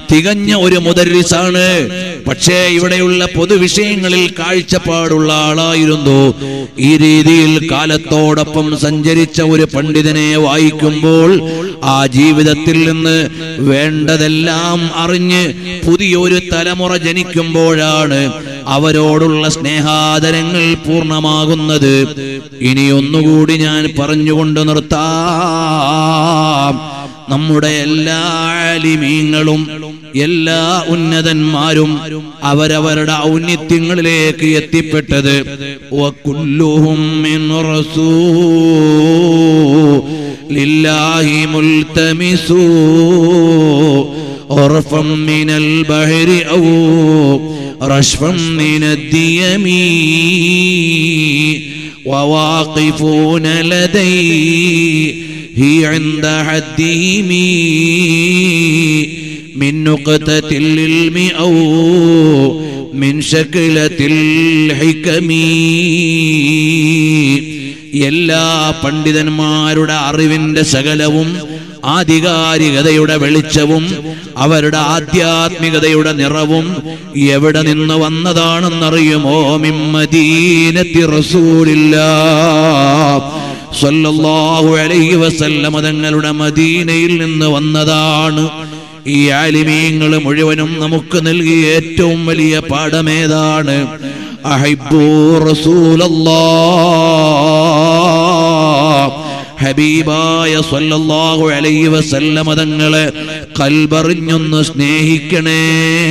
തികഞ്ഞ ഒരു മുദരിസാണ് പക്ഷേ ഇവിടെയുള്ള പൊതുവിഷയങ്ങളിൽ കാഴ്ചപ്പാടുള്ള ആളായിരുന്നു ഈ രീതിയിൽ കാലത്തോടൊപ്പം സഞ്ചരിച്ച ഒരു പണ്ഡിതനെ വായിക്കുമ്പോൾ ആ ജീവിതത്തിൽ നിന്ന് വേണ്ടതെല്ലാം അറിഞ്ഞ് പുതിയൊരു തലമുറ ജനിക്കുമ്പോഴാണ് അവരോടുള്ള സ്നേഹാദരങ്ങൾ പൂർണ്ണമാകുന്നത് ഇനി ഒന്നുകൂടി ഞാൻ പറഞ്ഞുകൊണ്ട് നിർത്താം നമ്മുടെ എല്ലാ ആലിമീങ്ങളും എല്ലാ ഉന്നതന്മാരും അവരവരുടെ ഔന്നിത്യങ്ങളിലേക്ക് എത്തിപ്പെട്ടത് വകുല്ലുഹും മിൻ റസൂലില്ലാഹി മുൽതമിസൂ عرفا من البحر أو رشفا من الديم وواقفون لديه عند حدهم من نقطة العلم أو من شكلة الحكم എല്ലാ പണ്ഡിതന്മാരുടെ അറിവിന്റെ സകലവും ആധികാരികതയുടെ വെളിച്ചവും അവരുടെ ആധ്യാത്മികതയുടെ നിറവും എവിടെ നിന്ന് വന്നതാണെന്നറിയുമോ മിമ്മദീനത്തി റസൂലില്ല സല്ലല്ലാഹു അലൈഹി വസല്ലമ തങ്ങളുടെ മദീനയിൽ നിന്ന് വന്നതാണ് ഈ ആലിമീങ്ങൾ മുഴുവനും നമുക്ക് നൽകിയ ഏറ്റവും വലിയ പാഠമേതാണ് അഹിബൂ റസൂലല്ലാഹ് ഹബീബായ സല്ലല്ലാഹു അലൈഹി വസല്ലമ തങ്ങളെ കൽബറിഞ്ഞൊന്ന് സ്നേഹിക്കണേ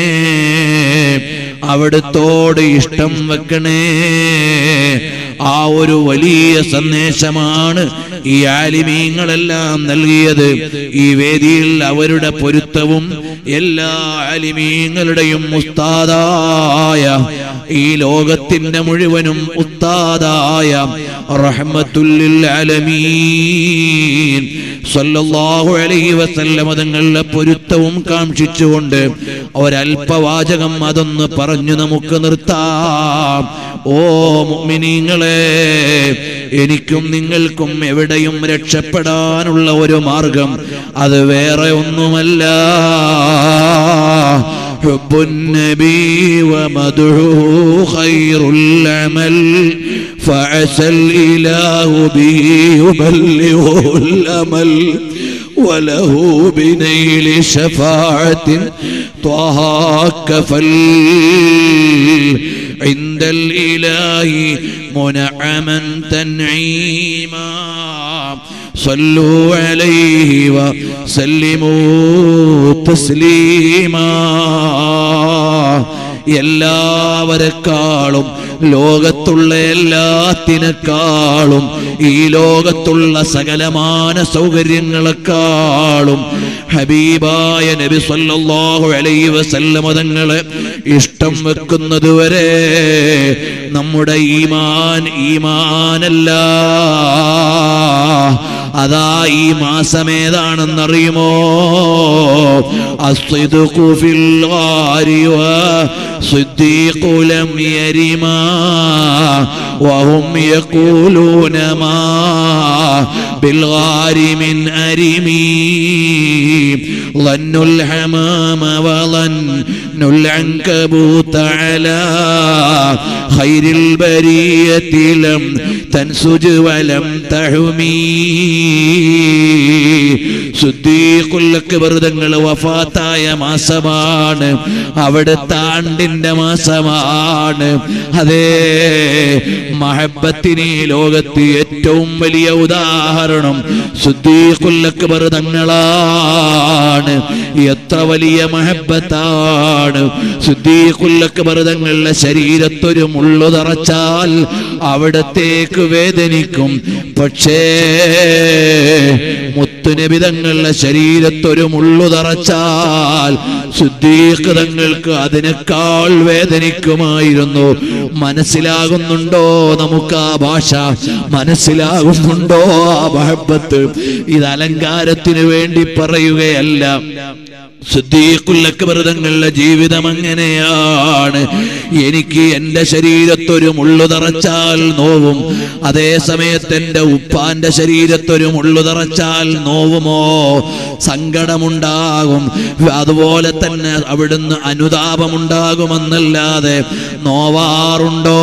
അവിടുത്തോട് ഇഷ്ടം വെക്കണേ ആ ഒരു വലിയ സന്ദേശമാണ് ഈ ആലിമീങ്ങളെല്ലാം നൽകിയത് ഈ വേദിയിൽ അവരുടെ പൊരുത്തവും എല്ലാ ആലിമീങ്ങളുടെയും ഉസ്താദായ ഈ ലോകത്തിന്റെ മുഴുവനും ഉസ്താദായ റഹ്മത്തുല്ലിൽ ആലമീൻ സല്ലല്ലാഹു അലൈഹി വസല്ലമ തങ്ങളുടെ പൊരുത്തവും കാക്ഷിച്ചുകൊണ്ട് ഒരല്പവാചകം അതൊന്ന് പറഞ്ഞു നമുക്ക് നിർത്താം ഓ മുഅ്മിനീങ്ങളെ എനിക്കും നിങ്ങൾക്കും എവിടെയും രക്ഷപ്പെടാനുള്ള ഒരു മാർഗം അത് വേറെ ഒന്നുമല്ല حب النبي ومدعوه خير العمل فعسى الإله به يبلغه الأمل وله بنيل شفاعة طه كفل عند الإله منعما تنعيما صلوا عليه وسلموا تسليما എല്ലാവരെക്കാളും ലോകത്തുള്ള എല്ലാത്തിനേക്കാളും ഈ ലോകത്തുള്ള സകലമാന സൗകര്യങ്ങളെക്കാളും ഹബീബായ നബി സല്ലല്ലാഹു അലൈഹി വസല്ലമ തങ്ങളെ ഇഷ്ടം വെക്കുന്നത് വരെ നമ്മുടെ ഈമാൻ ഈമാനല്ല അതാ ഈ മാസം ഏതാണെന്നറിയുമോ അസ്ദിഖു ഫിൽ ഗാരി وصديق لم يرما وهم يقولون ما بالغار من أرمي ظن الحمام وظن العنكبوت على خير البرية لم تنسج ولم تحمي സുദ്ദീഖുല്ലക്ബർ തങ്ങൾ വഫാത്തായ മാസമാണ് അവിടുത്തെ ആണ്ടിന്റെ മാസമാണ് അതേ മഹബത്തിന് ഈ ലോകത്ത് ഏറ്റവും വലിയ ഉദാഹരണം സുദ്ദീഖുല്ലക്ബർ തങ്ങളാണ് എത്ര വലിയ മഹബത്താണ് സുദ്ദീഖുല്ലക്ബർ തങ്ങളുടെ ശരീരത്തൊരു മുള്ളു തറച്ചാൽ അവിടത്തേക്ക് വേദനിക്കും പക്ഷേ മുത്തുനബി തങ്ങളുടെ ശരീരത്തൊരു മുള്ളു തറച്ചാൽ ശുദ്ധീക് തങ്ങൾക്ക് അതിനേക്കാൾ വേദനിക്കുമായിരുന്നു മനസ്സിലാകുന്നുണ്ടോ നമുക്ക് ആ ഭാഷ മനസ്സിലാകുന്നുണ്ടോ ആ മഹബത്ത് ഇത് അലങ്കാരത്തിന് വേണ്ടി പറയുകയല്ല ശുദ്ധീകുല്ലക്ബൃതങ്ങളുടെ ജീവിതം അങ്ങനെയാണ് എനിക്ക് എന്റെ ശരീരത്തൊരു മുള്ളു തറച്ചാൽ നോവും അതേ സമയത്ത് എന്റെ ഉപ്പാന്റെ ശരീരത്തൊരു മുള്ളു തറച്ചാൽ നോവുമോ സങ്കടമുണ്ടാകും അതുപോലെ തന്നെ അവിടുന്ന് അനുതാപമുണ്ടാകുമെന്നല്ലാതെ നോവാറുണ്ടോ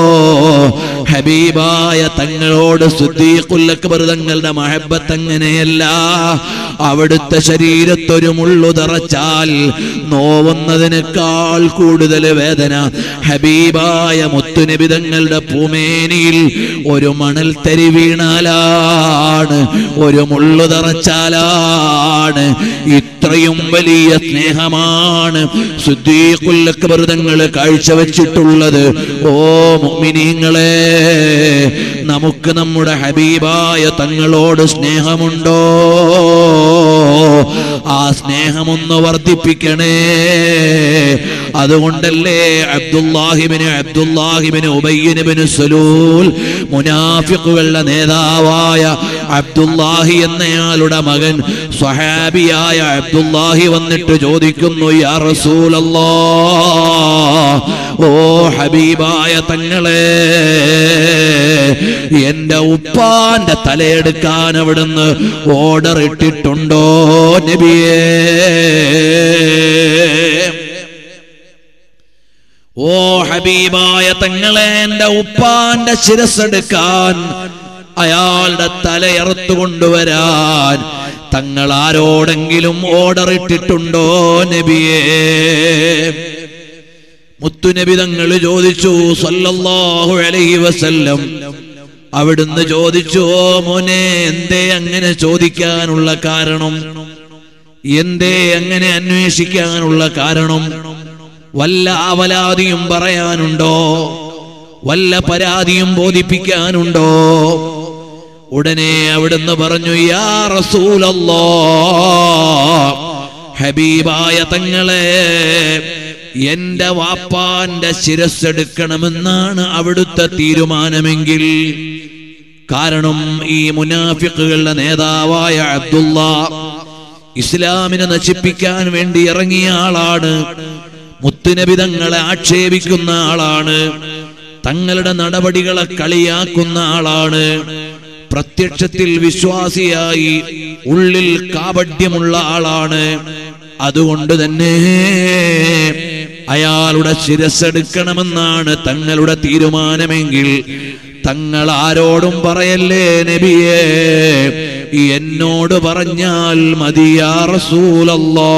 ഹബീബായ തങ്ങളോട് സുദ്ദീഖുല്ലക്ബർ തങ്ങളുടെ മഹബത്ത് അങ്ങനെയല്ല അവിടുത്തെ ശരീരത്തൊരു മുള്ളു തറച്ചാൽ നോവുന്നതിനേക്കാൾ കൂടുതൽ വേദന ഹബീബായ മുത്തുനബി തങ്ങളുടെ പൂമേനിയിൽ ഒരു മണൽ തരി വീണാലാണ് ഒരു മുള്ളു തറച്ചാലാണ് ഇത്രയും വലിയ സ്നേഹമാണ് സുദ്ദീഖുല്ലക്ബർ തങ്ങൾ കാഴ്ചവെച്ചിട്ടുള്ളത് ഓ മുഅ്മിനീങ്ങളെ നമുക്ക് നമ്മുടെ ഹബീബായ തങ്ങളോട് സ്നേഹമുണ്ടോ ആ സ്നേഹമൊന്ന് വർദ്ധിപ്പിക്കണേ അതുകൊണ്ടല്ലേ അബ്ദുല്ലാഹിബിന് അബ്ദുല്ലാഹിബിന് ഉബയ്യനുബിന് സലൂൽ മുനാഫിക്കുകളുടെ നേതാവായ അബ്ദുല്ലാഹി എന്നയാളുടെ മകൻ സ്വഹാബിയായ അബ്ദുല്ലാഹി വന്നിട്ട് ചോദിക്കുന്നു യാ റസൂലല്ലാ ഓ ഹബീബായ തങ്ങളെ എന്റെ ഉപ്പാന്റെ തലയെടുക്കാൻ അവിടുന്ന് ഓർഡർ ഇട്ടിട്ടുണ്ടോ നബിയേ ഓ ഹബീബായ തങ്ങളെ എന്റെ ഉപ്പാന്റെ ശിരസ്സെടുക്കാൻ അയാളുടെ തലയറുത്തു കൊണ്ടുവരാൻ തങ്ങൾ ആരോടെങ്കിലും ഓർഡർ ഇട്ടിട്ടുണ്ടോ നബിയേ മുത്തുനബി തങ്ങൾ ചോദിച്ചു സല്ലല്ലാഹു അലൈഹി വസല്ലം അവിടുന്ന് ചോദിച്ചു ഓ മോനെ എന്തേ അങ്ങനെ ചോദിക്കാനുള്ള കാരണം എന്തേ അങ്ങനെ അന്വേഷിക്കാനുള്ള കാരണം വല്ല അവലാതിയും പറയാനുണ്ടോ വല്ല പരാതിയും ബോധിപ്പിക്കാനുണ്ടോ ഉടനെ അവിടുന്ന് പറഞ്ഞു യാ റസൂലല്ലാ ഹബീബായ തങ്ങളെ എന്റെ വാപ്പാന്റെ ശിരസ്സെടുക്കണമെന്നാണ് അവിടുത്തെ തീരുമാനമെങ്കിൽ കാരണം ഈ മുനാഫിക്കുകളുടെ നേതാവായ അബ്ദുള്ള ഇസ്ലാമിനെ നശിപ്പിക്കാൻ വേണ്ടി ഇറങ്ങിയ ആളാണ് മുത്തുനബി തങ്ങളെ ആക്ഷേപിക്കുന്ന ആളാണ് തങ്ങളുടെ നടപടികളെ കളിയാക്കുന്ന ആളാണ് പ്രത്യക്ഷത്തിൽ വിശ്വാസിയായി ഉള്ളിൽ കാപഡ്യമുള്ള ആളാണ് അതുകൊണ്ട് തന്നെ അയാളുടെ ശിരസ്സെടുക്കണമെന്നാണ് തങ്ങളുടെ തീരുമാനമെങ്കിൽ തങ്ങൾ ആരോടും പറയല്ലേ നബിയേ എന്നോട് പറഞ്ഞാൽ മതിയാ റസൂലല്ലാ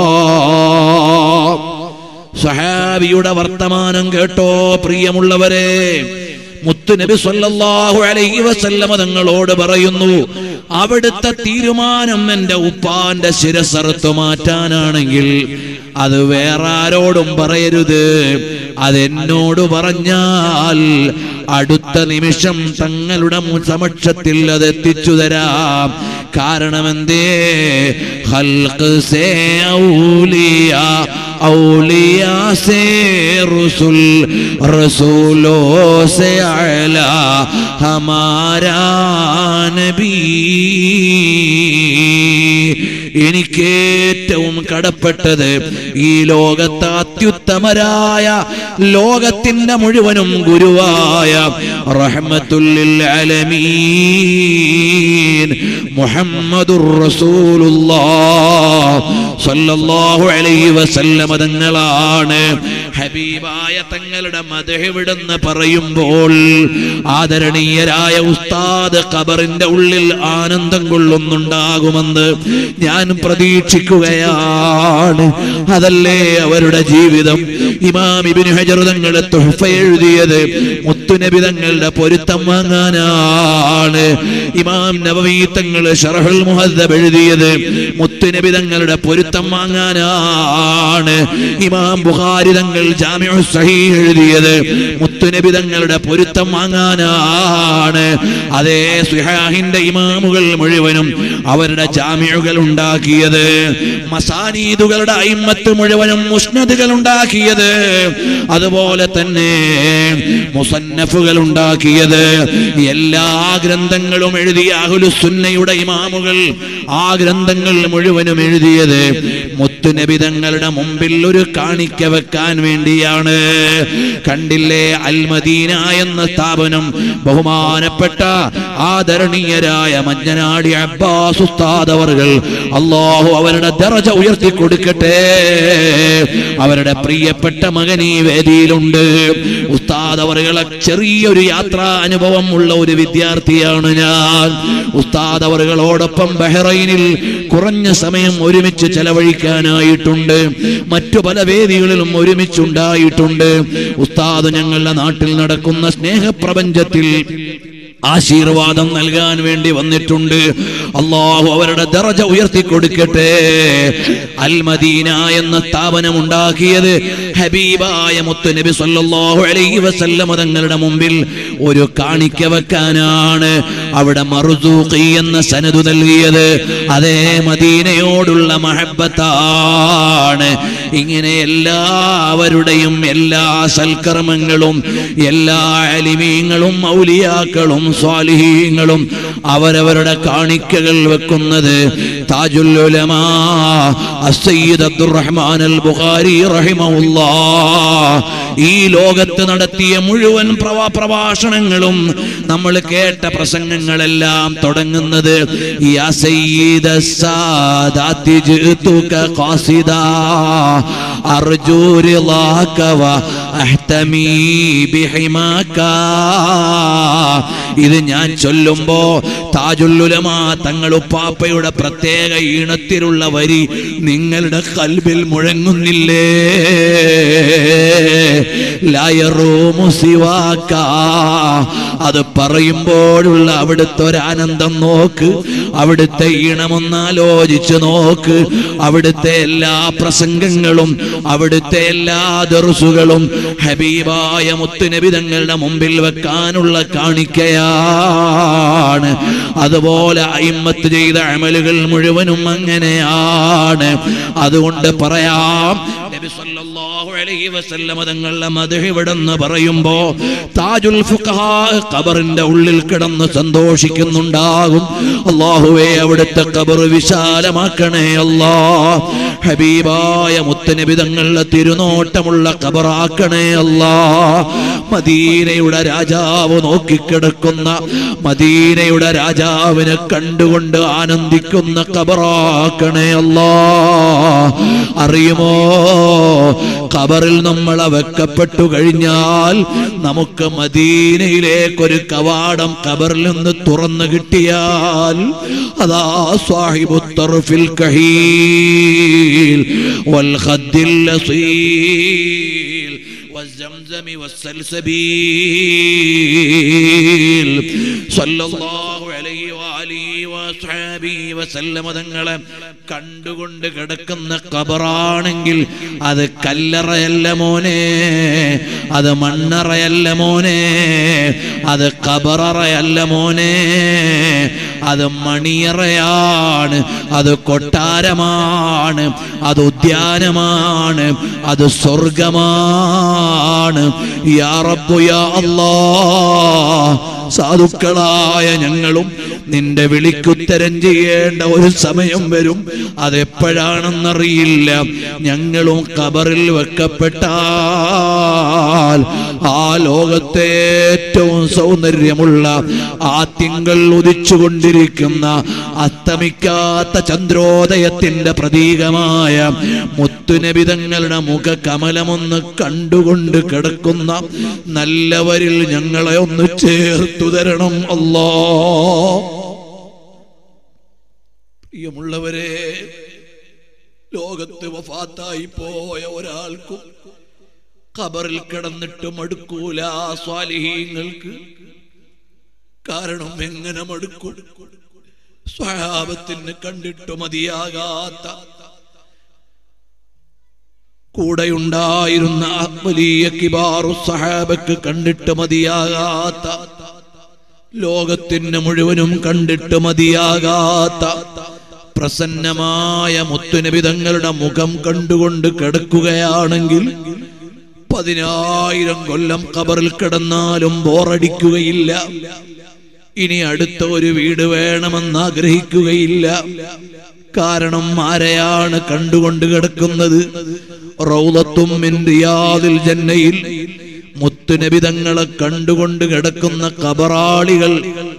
സഹാബിയുടെ വർത്തമാനം കേട്ടോ പ്രിയമുള്ളവരെ മുത്തുനബി സല്ലല്ലാഹു അലൈഹി വസല്ലമ തങ്ങളോട് പറയുന്നു അവിടുത്തെ തീരുമാനം എന്റെ ഉപ്പാന്റെ ശിരസറുത്തു മാറ്റാനാണെങ്കിൽ അത് വേറെ ആരോടും പറയരുത് അതെന്നോട് പറഞ്ഞാൽ അടുത്ത നിമിഷം തങ്ങളുടെ മു- സമക്ഷത്തിൽ അത് എത്തിച്ചു തരാം കാരണം എന്തേ ഹൽക്ക് സേ ഔലിയ औलिया से रसुल रसूलों से अला हमारा നബി എനിക്ക് ഏറ്റവും കടപ്പെട്ടത് ഈ ലോകത്ത് അത്യുത്തമരായ ലോകത്തിന്റെ മുഴുവനും ഗുരുവായ റഹ്മത്തുല്ലിൽ അലമീൻ മുഹമ്മദുർ റസൂലുള്ളാഹ് സല്ലല്ലാഹു അലൈഹി വസല്ലമ തങ്ങളാണ് ഹബീബായ തങ്ങളുടെ മതഹിവിടെന്ന് പറയുമ്പോൾ ആദരണീയരായ ഉസ്താദ് ഖബറിന്റെ ഉള്ളിൽ ആനന്ദം കൊള്ളുന്നുണ്ടാകുമെന്ന് ഞാൻ പ്രതീക്ഷിക്കുകയാണ് അതല്ലേ അവരുടെ ജീവിതം ഇമാം ഇബ്നു ഹജർ തങ്ങളെ തുഹഫ എഴുതിയത് മുത്തുനബി തങ്ങളുടെ പൊരുത്തം വാങ്ങാനാണ് ഇമാം നബവി തങ്ങൾ ഷറഹുൽ മുഹദ്ദബ് എഴുതിയത് മുത്തുനബി തങ്ങളുടെ പൊരുത്തം വാങ്ങാനാണ് ഇമാം ബുഖാരി തങ്ങൾ തങ്ങൾ ജാമ്യു സഹീഹ് എഴുതിയത് മുത്തുനബി തങ്ങളുടെ പൊരുത്തം വാങ്ങാനാണ് അതേ സുഹാഹിന്റെ ഇമാമുകൾ മുഴുവനും അവരുടെ ജാമ്യകൾ ഉണ്ടാക്കിയത് മസാനീദുകളുടെ അയിമത്ത് മുഴുവനും മുസ്നദുകൾ ഉണ്ടാക്കിയത് അതുപോലെ തന്നെ മുസന്നഫുകൾ ഉണ്ടാക്കിയത് എല്ലാ ഗ്രന്ഥങ്ങളും എഴുതിയ അഹുലുസുന്നയുടെ ഇമാമുകൾ ആ ഗ്രന്ഥങ്ങൾ മുഴുവനും എഴുതിയത് മുത്തുനബിതങ്ങളുടെ മുമ്പിൽ ഒരു കാണിക്ക വെക്കാൻ വേണ്ടിയാണ് കണ്ടില്ലേ അൽമദീന എന്ന സ്ഥാപനം ബഹുമാനപ്പെട്ട ആദരണീയരായ മഞ്ഞനാടി അബ്ബാസ് ഉസ്താദ് അവർകൾ അള്ളാഹു അവരുടെ ദറജ ഉയർത്തി കൊടുക്കട്ടെ അവരുടെ പ്രിയപ്പെട്ട മകൻ ഈ വേദിയിലുണ്ട് ഉസ്താദ് അവറുകളെ ചെറിയൊരു യാത്രാ അനുഭവം ഉള്ള ഒരു വിദ്യാർത്ഥിയാണ് ഞാൻ ഉസ്താദ് അവറുകളോടൊപ്പം ബഹ്റൈനിൽ കുറഞ്ഞ സമയം ഒരുമിച്ച് ചെലവഴിക്കാനായിട്ടുണ്ട് മറ്റു പല വേദികളിലും ഒരുമിച്ചുണ്ടായിട്ടുണ്ട് ഉസ്താദ് ഞങ്ങളുടെ നാട്ടിൽ നടക്കുന്ന സ്നേഹപ്രപഞ്ചത്തിൽ ആശീർവാദം നൽകാൻ വേണ്ടി വന്നിട്ടുണ്ട് അള്ളാഹു അവരുടെ ദറജ ഉയർത്തി കൊടുക്കട്ടെ അൽമദീന എന്ന സ്ഥാപനം ഉണ്ടാക്കിയത് ഹബീബായ മുത്ത് നബി സല്ലല്ലാഹു അലൈഹി വസല്ലമ തങ്ങളുടെ മുമ്പിൽ ഒരു കാണിക്ക വെക്കാനാണ് അവിടെ മറുസൂഖി എന്ന സനദു നൽകിയത് അതേ മദീനയോടുള്ള മഹബത്താണ് ഇങ്ങനെ എല്ലാവരുടെയും എല്ലാ സൽക്കർമ്മങ്ങളും എല്ലാ അലിമീങ്ങളും ഔലിയാക്കളും സ്വാലിഹീങ്ങളും അവരവരുടെ കാണിക്കകൾ വെക്കുന്നത് താജുൽ ഉലമാ അസ്സയ്യിദ് അബ്ദുറഹ്മാൻ അൽ ബുഖാരി റഹിമഹുല്ലാ ഈ ലോകത്ത് നടത്തിയ മുഴുവൻ പ്രവാ പ്രഭാഷണങ്ങളും നമ്മൾ കേട്ട പ്രസംഗങ്ങളെല്ലാം തുടങ്ങുന്നത് യാ സയ്യിദ സാദാത്തി ജിതുക ഖാസിദാ അർജു റിളാക വ അഹ്തമി ബിഹിമാക ഇത് ഞാൻ ചൊല്ലുമ്പോ താജുല്ലുലമാ തങ്ങൾ ഉപ്പാപ്പയുടെ പ്രത്യേക ഈണത്തിലുള്ള വരി നിങ്ങളുടെ കൽബിൽ മുഴങ്ങുന്നില്ലേ ലയറൂമു സിവാക്ക അത് പറയുമ്പോഴുള്ള അവിടുത്തെ ഒരാനന്ദം നോക്ക് അവിടുത്തെ ഈണമൊന്നാലോചിച്ച് നോക്ക് അവിടുത്തെ എല്ലാ പ്രസംഗങ്ങളും അവിടുത്തെ എല്ലാ ദർസുകളും ഹബീബായ മുത്തുനബി തങ്ങളുടെ മുമ്പിൽ വെക്കാനുള്ള കാണിക്കയാണ് അതുപോലെ അയിമത്ത് ചെയ്ത അമലുകൾ മുഴുവനും അങ്ങനെയാണ് അതുകൊണ്ട് പറയാം നബി സല്ലല്ലാഹു അലൈഹി വസല്ലമ തങ്ങളുടെ മദ്ഹ് ഇവിടെന്ന് പറയുമ്പോ താജുൽ ഫുഖഹാ ഖബറിന്റെ ഉള്ളിൽ കിടന്ന് സന്തോഷിക്കുന്നുണ്ടാകും അല്ലാഹുവേ അവിടുത്തെ ഖബർ വിശാലമാക്കണേ അല്ലാ ഹബീബായ മുത്തനബി തങ്ങളുടെ തിരുനോട്ടമുള്ള ഖബറാക്കണേ അല്ലാ മദീനയുടെ രാജാവ് നോക്കിക്കിടക്കുന്ന മദീനയുടെ രാജാവിനെ കണ്ടുകൊണ്ട് ആനന്ദിക്കുന്ന ഖബറാക്കണേ അല്ലാ അറിയുമോ ഖബറിൽ നമ്മൾ വെക്കപ്പെട്ടു കഴിഞ്ഞാൽ നമുക്ക് മദീനയിലേക്കൊരു കവാടം ഖബറിൽ നിന്ന് തുറന്നു കിട്ടിയാൽ അതാ സാഹിബു തർഫിൽ കഹീൽ വൽ ഖദ്ദിൽ ലസീൽ والزمزم والسلسبيل صلى الله عليه وآله وصحبه وسلم തങ്ങളെ കണ്ടുകൊണ്ട് കിടക്കുന്ന കബറാണെങ്കിൽ അത് കല്ലറയല്ല മോനെ അത് മണ്ണറയല്ല മോനെ അത് കബററയല്ല മോനെ അത് മണിയറയാണ് അത് കൊട്ടാരമാണ് അത് ഉദ്യാനമാണ് അത് സ്വർഗമാണ് യാ റബ്ബു യാ അല്ലാ സാധുക്കളായ ഞങ്ങളും നിന്റെ വിളിക്കുത്തരം ചെയ്യേണ്ട ഒരു സമയം വരും അതെപ്പോഴാണെന്നറിയില്ല ഞങ്ങളും കബറിൽ വെക്കപ്പെട്ടാൽ ആ ലോകത്തെ ഏറ്റവും സൗന്ദര്യമുള്ള ആ തിങ്കൾ ഉദിച്ചുകൊണ്ടിരിക്കുന്ന അസ്തമിക്കാത്ത ചന്ദ്രോദയത്തിന്റെ പ്രതീകമായ മുത്തുനബിതങ്ങളുടെ മുഖ കമലമൊന്ന് കണ്ടുകൊണ്ട് കിടക്കുന്ന നല്ലവരിൽ ഞങ്ങളെ ഒന്ന് ചേർത്തു തരണം അല്ലോ പ്രിയമുള്ളവരെ ലോകത്ത് വഫാത്തായി പോയ ഒരാൾക്കും ഖബറിൽ കിടന്നിട്ട് മടുക്കൂല സ്വാലിഹീങ്ങൾക്ക് കാരണം എങ്ങനെ മടുക്കും സ്വഹാബത്തിന് കണ്ടിട്ട് മതിയാകാത്ത കൂടെയുണ്ടായിരുന്ന ആ വലിയ കിബാറു സഹാബക്ക് കണ്ടിട്ട് മതിയാകാത്ത ലോകത്തിന് മുഴുവനും കണ്ടിട്ട് മതിയാകാത്ത പ്രസന്നമായ മുത്തുനിബിതങ്ങളുടെ മുഖം കണ്ടുകൊണ്ട് കിടക്കുകയാണെങ്കിൽ പതിനായിരം കൊല്ലം കബറിൽ കിടന്നാലും ബോറടിക്കുകയില്ല ഇനി അടുത്ത ഒരു വീട് വേണമെന്ന് ആഗ്രഹിക്കുകയില്ല കാരണം ആരെയാണ് കണ്ടുകൊണ്ട് കിടക്കുന്നത് റൗലത്തും മിൻ റിയാദിൽ ജന്നയിൽ മുത്തുനബിതങ്ങളെ കണ്ടുകൊണ്ട് കിടക്കുന്ന കബറാളികൾ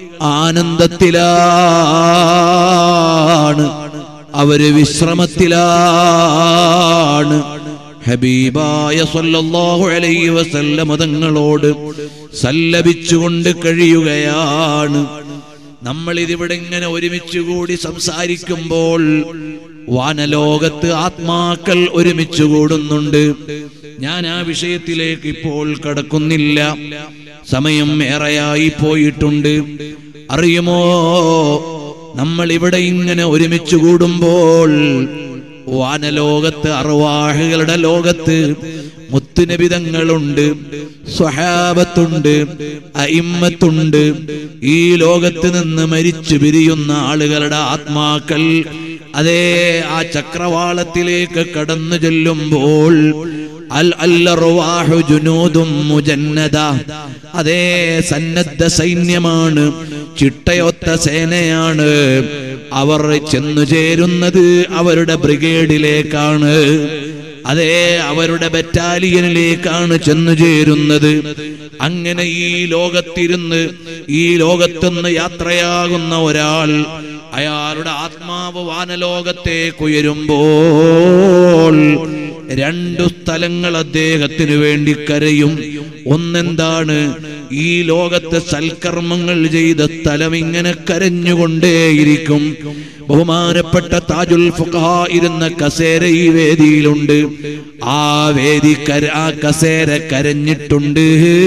ആനന്ദത്തിലാണ് അവര് വിശ്രമത്തിലാണ് ഹബീബായ സല്ലല്ലാഹു അലൈഹി വസല്ലമ തങ്ങളോട് സല്ലപിച്ചുകൊണ്ട് കഴിയുകയാണ് നമ്മൾ ഇതിവിടെ ഇങ്ങനെ ഒരുമിച്ച് കൂടി സംസാരിക്കുമ്പോൾ വാനലോകത്ത് ആത്മാക്കൾ ഒരുമിച്ച് കൂടുന്നുണ്ട് ഞാൻ ആ വിഷയത്തിലേക്ക് ഇപ്പോൾ കടക്കുന്നില്ല സമയം ഏറെയായി പോയിട്ടുണ്ട് അറിയുമോ നമ്മൾ ഇവിടെ ഇങ്ങനെ ഒരുമിച്ച് കൂടുമ്പോൾ വാനലോകത്ത് അറുവാഹുകളുടെ ലോകത്ത് മുത്തുനബിതങ്ങളുണ്ട് സ്വഹാബത്തുണ്ട് അയിമ്മത്തുണ്ട് ഈ ലോകത്ത് നിന്ന് മരിച്ചു പിരിയുന്ന ആളുകളുടെ ആത്മാക്കൾ അതേ ആ ചക്രവാളത്തിലേക്ക് കടന്നു ചെല്ലുമ്പോൾ അൽ അല്ലറുവാഹു ജുനൂദും മുജന്നദ അതേ സന്നദ്ധ സൈന്യമാണ് ചിട്ടയൊത്ത സേനയാണ് അവർ ചെന്നു ചേരുന്നത് അവരുടെ ബ്രിഗേഡിലേക്കാണ് അതേ അവരുടെ ബറ്റാലിയനിലേക്കാണ് ചെന്നു ചേരുന്നത് അങ്ങനെ ഈ ലോകത്തിരുന്ന് ഈ ലോകത്തുനിന്ന് യാത്രയാകുന്ന ഒരാൾ അയാളുടെ ആത്മാവ് വാനലോകത്തേക്ക് ഉയരുമ്പോൾ രണ്ടു സ്ഥലങ്ങൾ അദ്ദേഹത്തിന് വേണ്ടി കരയും ഒന്നെന്താണ് ഈ ലോകത്തെ സൽക്കർമ്മങ്ങൾ ചെയ്ത സ്ഥലം ഇങ്ങനെ കരഞ്ഞുകൊണ്ടേയിരിക്കും ബഹുമാനപ്പെട്ട താജുൽ ഫുഖഹ ഇരുന്ന കസേര ഈ വേദിയിലുണ്ട് ആ വേദി കര ആ കസേര കരഞ്ഞിട്ടുണ്ട്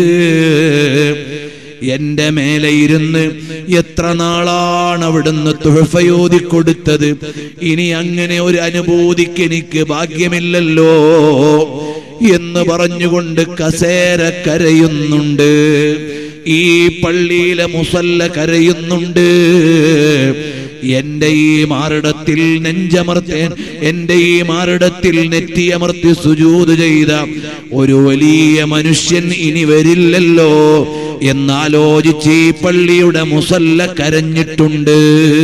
എന്റെ മേലെ ഇരുന്ന് എത്ര നാളാണ് അവിടുന്ന് തുഴഫയോതി കൊടുത്തത് ഇനി അങ്ങനെ ഒരു അനുഭൂതിക്ക് എനിക്ക് ഭാഗ്യമില്ലല്ലോ എന്ന് പറഞ്ഞുകൊണ്ട് കസേര കരയുന്നുണ്ട് ഈ പള്ളിയിലെ മുസല്ല കരയുന്നുണ്ട് എന്റെ ഈ മാറിടത്തിൽ നെഞ്ചമർത്തേൻ എന്റെ ഈ മാറിടത്തിൽ നെറ്റിയമർത്തി സുജൂത് ചെയ്ത ഒരു വലിയ മനുഷ്യൻ ഇനി വരില്ലല്ലോ എന്നാലോചിച്ച് ഈ പള്ളിയുടെ മുസല്ല കരഞ്ഞിട്ടുണ്ട്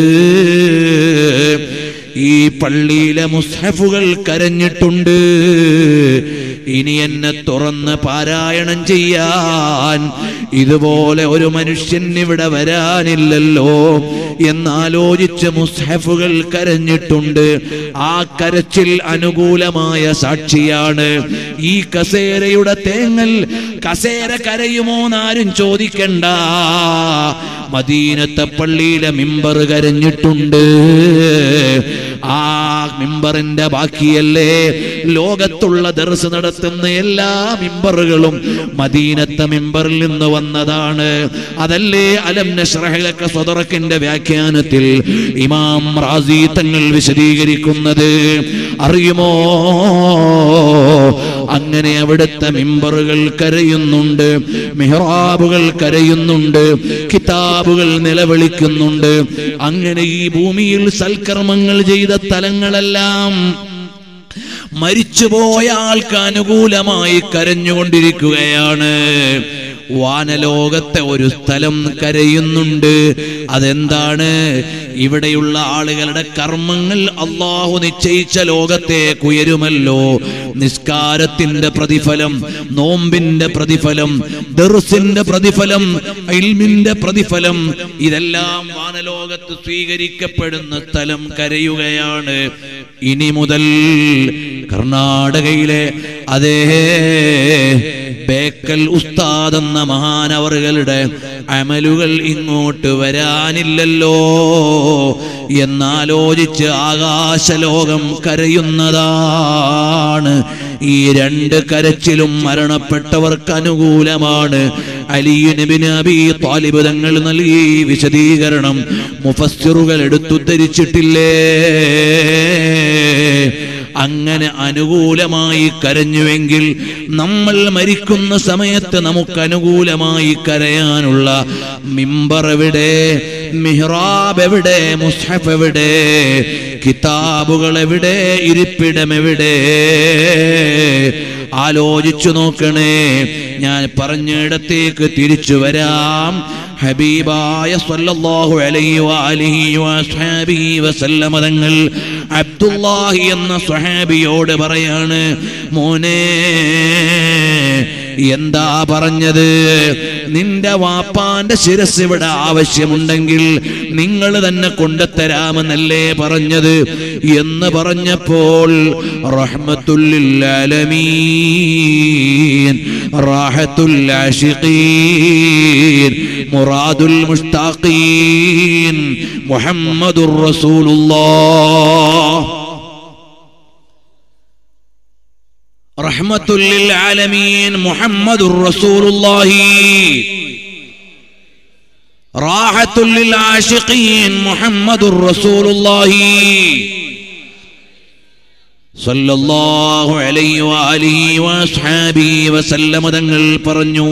ഈ പള്ളിയിലെ മുസ്ഹഫുകൾ കരഞ്ഞിട്ടുണ്ട് ഇനി എന്നെ തുറന്ന് പാരായണം ചെയ്യാൻ ഇതുപോലെ ഒരു മനുഷ്യൻ ഇവിടെ വരാനില്ലല്ലോ എന്നാലോചിച്ച് മുസ്ഹഫുകൾ കരഞ്ഞിട്ടുണ്ട് ആ കരച്ചിൽ അനുകൂലമായ സാക്ഷിയാണ് ഈ കസേരയുടെ തേങ്ങൽ കസേര കരയുമോ എന്നാരും ചോദിക്കണ്ട മദീനത്തെ പള്ളിയിലെ മിമ്പർ കരഞ്ഞിട്ടുണ്ട് ആ മിമ്പറിന്റെ ബാക്കിയല്ലേ ലോകത്തുള്ള ദർസ് നടത്തുന്ന എല്ലാ മിമ്പറുകളും മദീനത്തെ മിമ്പറിൽ നിന്ന് വന്നതാണ് അതല്ലേ അലം നഷ്റഹലക്ക സ്വതറക്കിന്റെ വ്യാഖ്യാനത്തിൽ ഇമാം റാസി തങ്ങൾ വിശദീകരിക്കുന്നത് അറിയുമോ അങ്ങനെ അവിടുത്തെ മിമ്പറുകൾ കരയുന്നുണ്ട് മെഹ്റാബുകൾ കരയുന്നുണ്ട് കിതാബുകൾ നിലവിളിക്കുന്നുണ്ട് അങ്ങനെ ഈ ഭൂമിയിൽ സൽക്കർമ്മങ്ങൾ ചെയ്ത സ്ഥലങ്ങളെല്ലാം മരിച്ചുപോയ ആൾക്ക് അനുകൂലമായി കരഞ്ഞുകൊണ്ടിരിക്കുകയാണ് വാനലോകത്തെ ഒരു സ്ഥലം കരയുന്നുണ്ട് അതെന്താണ് ഇവിടെയുള്ള ആളുകളുടെ കർമ്മങ്ങൾ അള്ളാഹു നിശ്ചയിച്ച ലോകത്തേക്ക് ഉയരുമല്ലോ നിസ്കാരത്തിന്റെ പ്രതിഫലം നോമ്പിന്റെ പ്രതിഫലം ദർസിന്റെ പ്രതിഫലം ഇൽമിന്റെ പ്രതിഫലം ഇതെല്ലാം വാനലോകത്ത് സ്വീകരിക്കപ്പെടുന്ന സ്ഥലം കരയുകയാണ് ഇനി മുതൽ കർണാടകയിലെ അതേ ബേക്കൽ ഉസ്താദ് എന്ന മഹാനവറുകളുടെ അമലുകൾ ഇങ്ങോട്ട് വരാനില്ലല്ലോ എന്നാലോചിച്ച് ആകാശലോകം കരയുന്നതാണ് ഈ രണ്ട് കരച്ചിലും മരണപ്പെട്ടവർക്ക് അനുകൂലമാണ് അലിയുനബിന് അബി താലിബ് തങ്ങൾ നൽകി വിശദീകരണം മുഫസ്സിറുകൾ എടുത്തുദ്ധരിച്ചിട്ടില്ലേ അങ്ങനെ അനുകൂലമായി കരഞ്ഞുവെങ്കിൽ നമ്മൾ മരിക്കുന്ന സമയത്ത് നമുക്ക് അനുകൂലമായി കരയാനുള്ള മിമ്പർ എവിടെ മിഹ്റാബ് എവിടെ മുസ്ഹഫ് എവിടെ കിതാബുകൾ എവിടെ ഇരിപ്പിടം എവിടെ ആലോചിച്ചു നോക്കണേ ഞാൻ പറഞ്ഞിടത്തേക്ക് തിരിച്ചു വരാം ഹബീബായ സ്വല്ലല്ലാഹു അലൈഹി വഅലിഹി വസ്ഹാബിഹി വസല്ലമ തങ്ങൾ അബ്ദുല്ലാഹി എന്ന സ്വഹാബിയോട് പറയാണ് മോനെ എന്താ പറഞ്ഞത് നിന്റെ വാപ്പാന്റെ ശിരസ് ഇവിടെ ആവശ്യമുണ്ടെങ്കിൽ നിങ്ങൾ തന്നെ കൊണ്ടുത്തരാമെന്നല്ലേ പറഞ്ഞത് എന്ന് പറഞ്ഞപ്പോൾ റഹ്മത്തുല്ലാലമീൻ റാഹത്തുൽ ആശിഖീൻ മുറാദുൽ മുഷ്താഖീൻ മുഹമ്മദുർ റസൂലുള്ളാഹ് റഹ്മത്തുൽ ലിൽ ആലമീൻ മുഹമ്മദുർ റസൂലുള്ളാഹി റാഹത്തുൽ ലിൽ ആശിഖീൻ മുഹമ്മദുർ റസൂലുള്ളാഹി സല്ലല്ലാഹു അലൈഹി വആലിഹി വസ്ഹാബിഹി വസല്ലമ തങ്ങൾ പറഞ്ഞു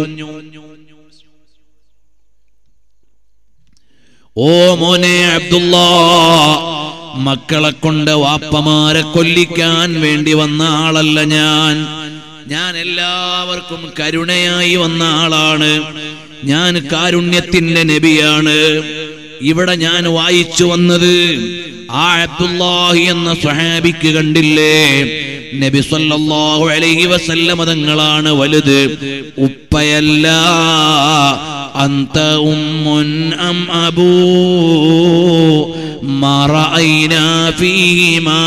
ഓ മോനെ അബ്ദുല്ലാ മക്കളെ കൊണ്ട് വാപ്പമാരെ കൊല്ലിക്കാൻ വേണ്ടി വന്ന ആളല്ല ഞാൻ ഞാൻ എല്ലാവർക്കും കരുണയായി വന്ന ആളാണ് ഞാൻ കാരുണ്യത്തിന്റെ നബിയാണ് ഇവിടെ ഞാൻ വായിച്ചു വന്നത് ആ അബ്ദുല്ലാഹി എന്ന സ്വഹാബിക്ക് കണ്ടില്ലേ നബി സല്ലല്ലാഹു അലൈഹി വസല്ലമ തങ്ങളാണ് വലുത് ഉപ്പയല്ല അന്ത ഉമ്മുൻ അം അബൂ ما رأينا فيهما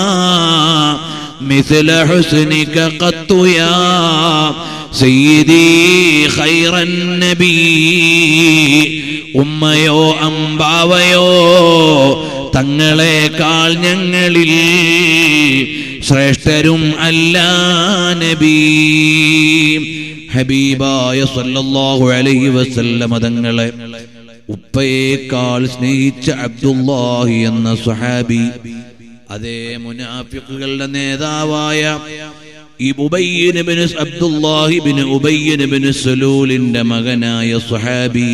مثل حسنك قط يا سيدي خير النبي ഉമ്മയോ അമ്പാവയോ തങ്ങളെക്കാൾ ഞങ്ങളിൽ ശ്രേഷ്ഠരും അല്ല നബി ഹബീബായ സല്ലല്ലാഹു അലൈഹി വസല്ലമ തങ്ങളെ ഉപ്പയേക്കാൾ സ്നേഹിച്ച അബ്ദുല്ലാഹി എന്ന സുഹാബി അതേ മുനാഫിക്കുകളുടെ നേതാവായ ഈ ഉബയ്യനബിന് അബ്ദുല്ലാഹിബിന് ഉബയ്യനബിന് സലൂലിന്റെ മകനായ സുഹാബി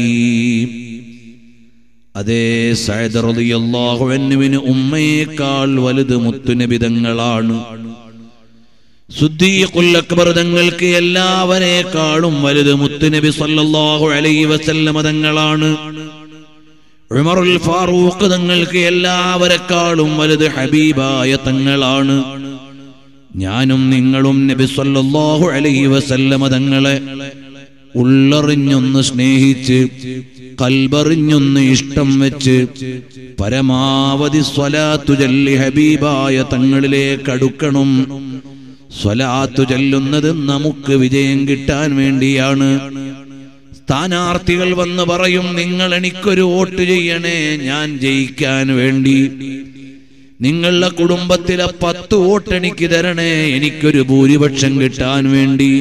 അതേ സൈദ് റളിയല്ലാഹു അൻഹുവിന് ഉമ്മയേക്കാൾ വലുത് മുത്തുനബിതങ്ങളാണ് സുദ്ദീഖുൽ അക്ബർ തങ്ങൾക്ക് എല്ലാവരെക്കാളും വലുത് മുത്തുനബി സല്ലല്ലാഹു അലൈഹി വസല്ലമ തങ്ങളാണ് ഉമറുൽ ഫാറൂഖ് തങ്ങൾക്ക് എല്ലാവരെക്കാളും വലുത് ഹബീബായ തങ്ങളാണ് ഞാനും നിങ്ങളും നബി സല്ലല്ലാഹു അലൈഹി വസല്ലമ തങ്ങളെ ഉള്ളറിഞ്ഞൊന്ന് സ്നേഹിച്ച് കൽബറിഞ്ഞൊന്ന് ഇഷ്ടം വെച്ച് പരമാവധി സ്വലാത്തു ചൊല്ലി ഹബീബായ തങ്ങളിലേക്ക് അടുക്കണം സ്വലാത്തു ചൊല്ലുന്നത് നമുക്ക് വിജയം കിട്ടാൻ വേണ്ടിയാണ് സ്ഥാനാർത്ഥികൾ വന്ന് പറയും നിങ്ങൾ എനിക്കൊരു വോട്ട് ചെയ്യണേ ഞാൻ ജയിക്കാൻ വേണ്ടി നിങ്ങളുടെ കുടുംബത്തിലെ പത്ത് വോട്ട് എനിക്ക് തരണേ എനിക്കൊരു ഭൂരിപക്ഷം കിട്ടാൻ വേണ്ടി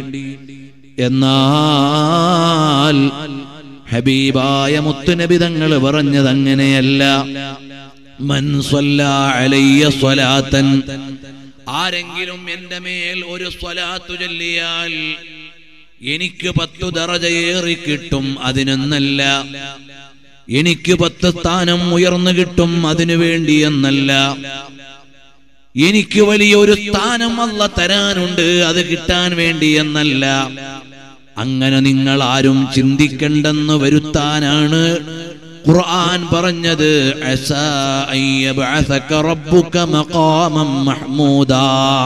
എന്നാൽ ഹബീബായ മുത്തുനബി തങ്ങൾ പറഞ്ഞത് അങ്ങനെയല്ല മൻ സ്വല്ലാ അലയ്യ സ്വലാത്തൻ ആരെങ്കിലും എന്റെ മേൽ ഒരു സ്വലാത്തു ചൊല്ലിയാൽ എനിക്ക് പത്തു ദറജയേറി കിട്ടും അതിനൊന്നല്ല എനിക്ക് പത്ത് സ്ഥാനം ഉയർന്നു കിട്ടും അതിനു വേണ്ടി എന്നല്ല എനിക്ക് വലിയൊരു സ്ഥാനം അല്ല തരാനുണ്ട് അത് കിട്ടാൻ വേണ്ടി എന്നല്ല അങ്ങനെ നിങ്ങൾ ആരും ചിന്തിക്കണ്ടെന്ന് വരുത്താനാണ് ഖുർആൻ പറഞ്ഞത് അസാ അൻ യബ്അസക റബ്ബുക മഖാമം മഹ്മൂദാ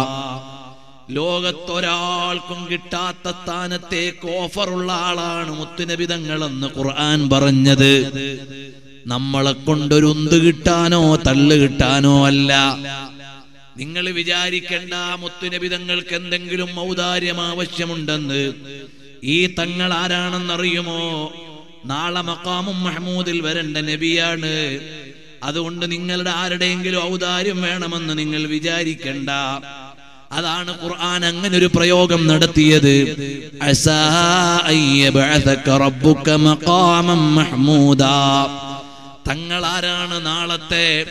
ലോകത്തൊരാൾക്കും കിട്ടാത്ത സ്ഥാനത്തേക്ക് ഓഫറുള്ള ആളാണ് മുത്തുനബിതങ്ങളെന്ന് ഖുർആൻ പറഞ്ഞത് നമ്മളെ കൊണ്ടൊരു ഉന്ത് കിട്ടാനോ തള്ളു കിട്ടാനോ അല്ല നിങ്ങൾ വിചാരിക്കേണ്ട മുത്തുനബിതങ്ങൾക്ക് എന്തെങ്കിലും ഔദാര്യം ആവശ്യമുണ്ടെന്ന് ഈ തങ്ങൾ ആരാണെന്നറിയുമോ നാളെ മക്കാമും മഹ്മൂദിൽ വരേണ്ട നബിയാണ് അതുകൊണ്ട് നിങ്ങളുടെ ആരുടെയെങ്കിലും ഔദാര്യം വേണമെന്ന് നിങ്ങൾ വിചാരിക്കണ്ട അതാണ് ഖുർആൻ അങ്ങനെ ഒരു പ്രയോഗം നടത്തിയത് അസാ അൻ യബ്അസക റബ്ബുക മഖാമം മഹ്മൂദാ തങ്ങൾ ആരാണ് നാളത്തെ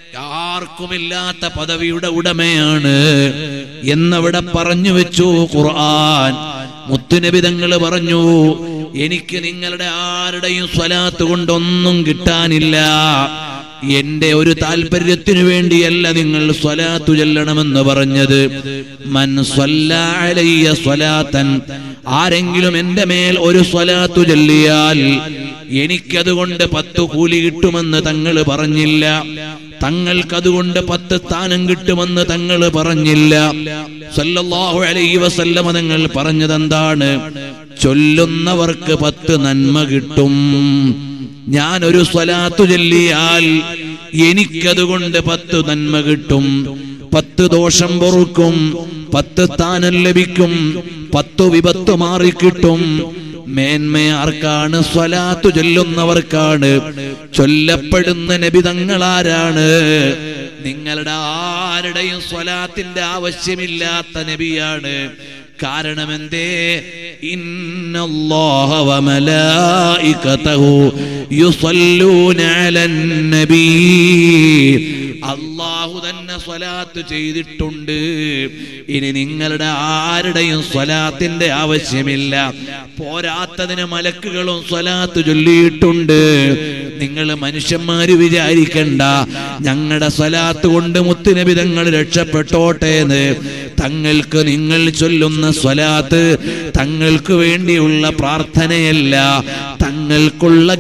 ആർക്കുമില്ലാത്ത പദവിയുടെ ഉടമയാണ് എന്നവിടെ പറഞ്ഞു വെച്ചു ഖുർആൻ മുത്തുനബി തങ്ങൾ പറഞ്ഞു എനിക്ക് നിങ്ങളുടെ ആരുടെയും സ്വലാത്ത് കൊണ്ടൊന്നും കിട്ടാനില്ല എന്റെ ഒരു താല്പര്യത്തിനു വേണ്ടിയല്ല നിങ്ങൾ സ്വലാത്തു ചെല്ലണമെന്ന് പറഞ്ഞത് മൻ സ്വല്ലാ അലയ്യ സ്വലാത്തൻ ആരെങ്കിലും എന്റെ മേൽ ഒരു സ്വലാത്തു ചൊല്ലിയാൽ എനിക്കതുകൊണ്ട് പത്ത് കൂലി കിട്ടുമെന്ന് തങ്ങൾ പറഞ്ഞില്ല തങ്ങൾക്കതുകൊണ്ട് പത്ത് സ്ഥാനം കിട്ടുമെന്ന് തങ്ങൾ പറഞ്ഞില്ല സല്ലല്ലാഹു അലൈഹി വസല്ലമ തങ്ങൾ പറഞ്ഞതെന്താണ് ചൊല്ലുന്നവർക്ക് പത്ത് നന്മ കിട്ടും ഞാൻ ഒരു സ്വലാത്തു ചൊല്ലിയാൽ എനിക്കതുകൊണ്ട് പത്ത് നന്മ കിട്ടും പത്ത് ദോഷം പൊറുക്കും പത്ത് സ്ഥാനം ലഭിക്കും പത്തു വിപത്ത് മാറിക്കിട്ടും മേന്മ ആർക്കാണ് സ്വലാത്തു ചൊല്ലുന്നവർക്കാണ് ചൊല്ലപ്പെടുന്ന നബിതങ്ങളാരാണ് നിങ്ങളുടെ ആരുടെയും സ്വലാത്തിന്റെ ആവശ്യമില്ലാത്ത നബിയാണ് കാരണം എന്തേ ഇന്നല്ലാഹ വമലായികതഹു യുസല്ലൂന അലൻ നബീ അള്ളാഹു തന്നെ സ്വലാത്ത് ചെയ്തിട്ടുണ്ട് ഇനി നിങ്ങളുടെ ആരുടെയും സ്വലാത്തിന്റെ ആവശ്യമില്ല പോരാത്തതിന് മലക്കുകളും സ്വലാത്ത് ചൊല്ലിയിട്ടുണ്ട് നിങ്ങൾ മനുഷ്യന്മാര് വിചാരിക്കണ്ട ഞങ്ങളുടെ സ്വലാത്ത് കൊണ്ട് മുത്തുനബിതങ്ങൾ രക്ഷപ്പെട്ടോട്ടെ എന്ന് തങ്ങൾക്ക് നിങ്ങൾ ചൊല്ലുന്ന സ്വലാത്ത് തങ്ങൾക്ക് വേണ്ടിയുള്ള പ്രാർത്ഥനയല്ല തങ്ങൾക്കുള്ള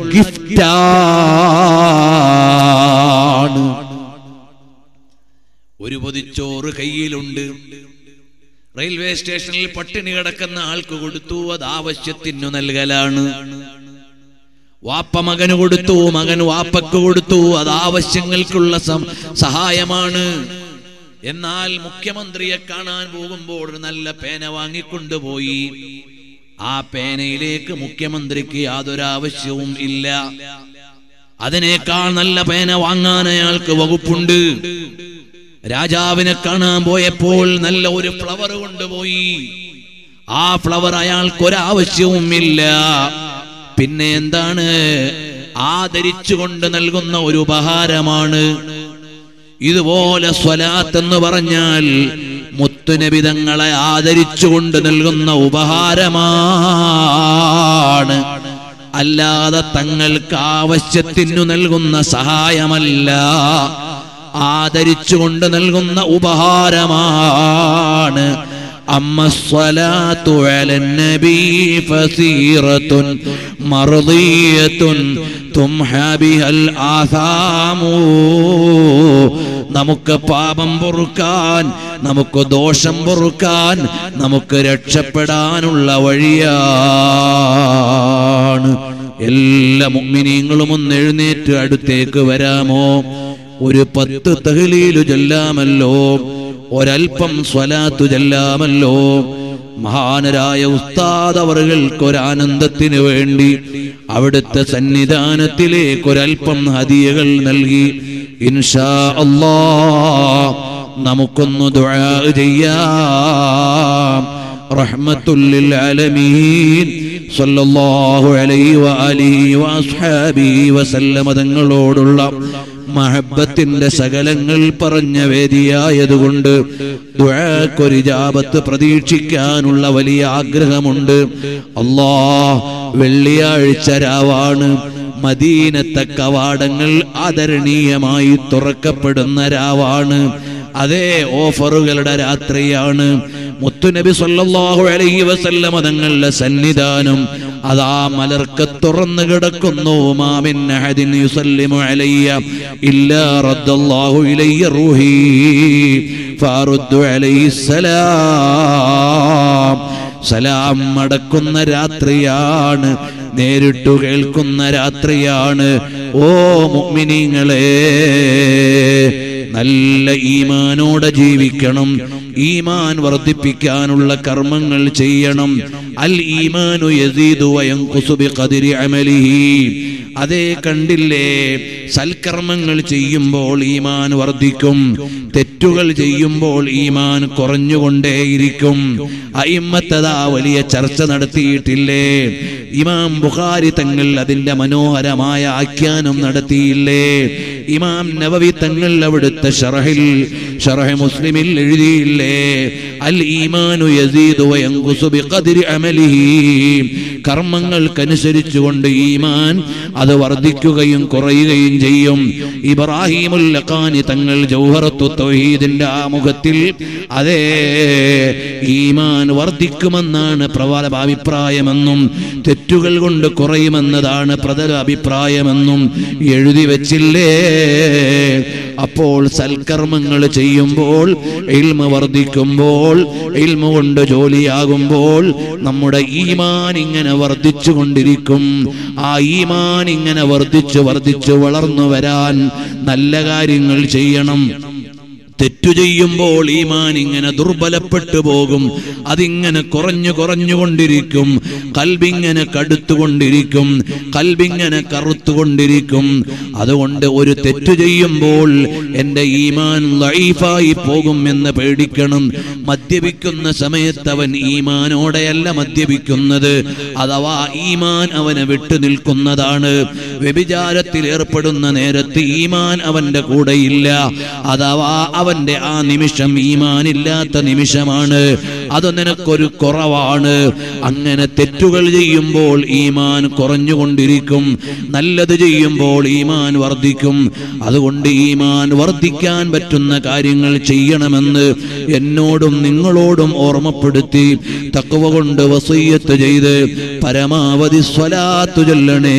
ഗിഫ്റ്റാണ് ഒരു പൊതിച്ചോറ് കയ്യിലുണ്ട് റെയിൽവേ സ്റ്റേഷനിൽ പട്ടിണി കിടക്കുന്ന ആൾക്ക് കൊടുത്തു അത് ആവശ്യത്തിനു നൽകലാണ് വാപ്പ മകന് കൊടുത്തു മകൻ വാപ്പക്ക് കൊടുത്തു അത് ആവശ്യങ്ങൾക്കുള്ള സം- സഹായമാണ് എന്നാൽ മുഖ്യമന്ത്രിയെ കാണാൻ പോകുമ്പോൾ ഒരു നല്ല പേന വാങ്ങിക്കൊണ്ടുപോയി ആ പേനയിലേക്ക് മുഖ്യമന്ത്രിക്ക് യാതൊരു ആവശ്യവും ഇല്ല അതിനേക്കാൾ നല്ല പേന വാങ്ങാൻ അയാൾക്ക് വകുപ്പുണ്ട് രാജാവിനെ കാണാൻ പോയപ്പോൾ നല്ല ഒരു ഫ്ലവർ കൊണ്ടുപോയി ആ ഫ്ലവർ അയാൾക്ക് ഒരാവശ്യവും ഇല്ല പിന്നെ എന്താണ് ആദരിച്ചുകൊണ്ട് നൽകുന്ന ഒരു ഉപഹാരമാണ് ഇതുപോലെ സ്വലാത്ത് എന്ന് പറഞ്ഞാൽ മുത്തുനബിതങ്ങളെ ആദരിച്ചുകൊണ്ട് നൽകുന്ന ഉപഹാരമാണ് അല്ലാതെ തങ്ങൾക്ക് ആവശ്യത്തിനു നൽകുന്ന സഹായമല്ല ആദരിച്ചുകൊണ്ട് നൽകുന്ന ഉപഹാരമാണ് أما الصلاة على النبي فسيرة مرضية تمحى بها الآثام നമുക്ക് പാപം പൊറുക്കാൻ നമുക്ക് ദോഷം പൊറുക്കാൻ നമുക്ക് രക്ഷപ്പെടാനുള്ള വഴിയാണ് എല്ലാ മുഗ്മിനീങ്ങളും ഒന്ന് എഴുന്നേറ്റ് അടുത്തേക്ക് വരാമോ ഒരു പത്ത് തഹലീലു ചൊല്ലാമല്ലോ ഒരൽപ്പം സ്വലാത്തു ചെല്ലാമല്ലോ മഹാനരായ ഉസ്താദ് അവറുകൾക്ക് ഒരാനന്ദത്തിന് വേണ്ടി അവിടുത്തെ സന്നിധാനത്തിലേക്ക് ഒരൽപ്പം ഹദിയകൾ നൽകി ഇൻഷാ അല്ലാ നമുക്കൊന്ന് ദുആ ചെയ്യാം റഹ്മത്തുല്ലിൽ ആലമീൻ സല്ലല്ലാഹു അലൈഹി വആലിഹി വഅസ്ഹാബിഹി വസല്ലമ തങ്ങളോടുള്ള മഹബത്തിന്റെ ശകലങ്ങൾ പറഞ്ഞ വേദിയായതുകൊണ്ട് ദുആക്കൊരിജാബത്ത് പ്രതീക്ഷിക്കാനുള്ള വലിയ ആഗ്രഹമുണ്ട് അല്ലാ വെള്ളിയാഴ്ച രാവാണ് മദീനത്തെ കവാടങ്ങൾ ആദരണീയമായി തുറക്കപ്പെടുന്ന രാവാണ് അതേ ഓഫറുകളുടെ രാത്രിയാണ് മുത്തുനബി സല്ലല്ലാഹു അലൈഹി വസല്ലമ തങ്ങളുടെ സന്നിധാനം അതാ മലർക്ക് തുറന്നു കിടക്കുന്നു മാമിൻ അഹദിൻ യുസല്ലിമു അലയ്യ ഇല്ലാ റദ്ദല്ലാഹു ഇലയ്യ റൂഹി ഫാറുദ്ദു അലൈഹി സലാം സലാം മടക്കുന്ന രാത്രിയാണ് നേരിട്ടു കേൾക്കുന്ന രാത്രിയാണ് ഓ മുഅ്മിനീങ്ങളെ നല്ല ഈമാനോടെ ജീവിക്കണം ഈമാൻ വർദ്ധിപ്പിക്കാനുള്ള കർമ്മങ്ങൾ ചെയ്യണം അൽ ഈമാനു യസീദു വയൻഖുസു ബിഖദ്രി അമലിഹി അതേ കണ്ടില്ലേ സൽക്കർമ്മങ്ങൾ ചെയ്യുമ്പോൾ ഈമാൻ വർദ്ധിക്കും തെറ്റുകൾ ചെയ്യുമ്പോൾ ഈമാൻ കുറഞ്ഞുകൊണ്ടേയിരിക്കും അയിമ്മത്തതാ വലിയ ചർച്ച നടത്തിയിട്ടില്ലേ ഇമാം ബുഖാരി തങ്ങൾ അതിന്റെ മനോഹരമായ ആഖ്യാനം നടത്തിയില്ലേ ഇമാം നവവി തങ്ങൾ അവിടുത്തെ ഷറഹിൽ ഷറഹ് മുസ്ലിമിൽ എഴുതിയില്ലേ അൽ ഈമാനു യസീദു വയൻഖുസു ബിഖദ്രി അമലിഹി കർമ്മങ്ങൾക്കനുസരിച്ചുകൊണ്ട് ഈമാൻ അത് വർദ്ധിക്കുകയും കുറയുകയും ചെയ്യും ഇബ്രാഹിമുൽ ലഖാനി തങ്ങൾ ജൗഹറത്തു തൗഹീദിന്റെ ആമുഖത്തിൽ അതേ ഈമാൻ വർദ്ധിക്കുമെന്നാണ് പ്രബല അഭിപ്രായമെന്നും തെറ്റുകൾ കൊണ്ട് കുറയുമെന്നതാണ് പ്രബല അഭിപ്രായമെന്നും എഴുതി വച്ചില്ലേ അപ്പോൾ സൽക്കർമ്മങ്ങൾ ചെയ്യുമ്പോൾ ഇൽമ വർദ്ധിക്കുമ്പോൾ ഇൽമ കൊണ്ട് ജോലിയാകുമ്പോൾ നമ്മുടെ ഈമാൻ ഇങ്ങനെ വർദ്ധിച്ചു കൊണ്ടിരിക്കും ആ ഈമാൻ ഇങ്ങനെ വർദ്ധിച്ചു വർദ്ധിച്ചു വളർന്നു വരാൻ നല്ല കാര്യങ്ങൾ ചെയ്യണം തെറ്റു ചെയ്യുമ്പോൾ ഈമാൻ ഇങ്ങനെ ദുർബലപ്പെട്ടു പോകും അതിങ്ങനെ കുറഞ്ഞു കുറഞ്ഞുകൊണ്ടിരിക്കും കൽബിങ്ങനെ കടുത്തുകൊണ്ടിരിക്കും കൽബിങ്ങനെ കറുത്തുകൊണ്ടിരിക്കും അതുകൊണ്ട് ഒരു തെറ്റു ചെയ്യുമ്പോൾ എൻ്റെ ഈമാൻ ലൈഫായി പോകും എന്ന് പേടിക്കണം മദ്യപിക്കുന്ന സമയത്ത് അവൻ ഈമാനോടെയല്ല മദ്യപിക്കുന്നത് അഥവാ ഈമാൻ അവനെ വിട്ടു നിൽക്കുന്നതാണ് വ്യഭിചാരത്തിൽ ഏർപ്പെടുന്ന നേരത്ത് ഈമാൻ അവന്റെ കൂടെയില്ല അഥവാ അവന്റെ ആ നിമിഷം ഈമാനില്ലാത്ത നിമിഷമാണ് അത് നിനക്കൊരു കുറവാണ് അങ്ങനെ തെറ്റുകൾ ചെയ്യുമ്പോൾ ഈമാൻ കുറഞ്ഞുകൊണ്ടിരിക്കും നല്ലത് ചെയ്യുമ്പോൾ ഈമാൻ വർദ്ധിക്കും അതുകൊണ്ട് ഈമാൻ വർദ്ധിക്കാൻ പറ്റുന്ന കാര്യങ്ങൾ ചെയ്യണമെന്ന് എന്നോടും നിങ്ങളോടും ഓർമ്മപ്പെടുത്തി തക്കവ കൊണ്ട് വസയ്യത്ത് ചെയ്ത് പരമാവധി സ്വലാത്തു ചൊല്ലണേ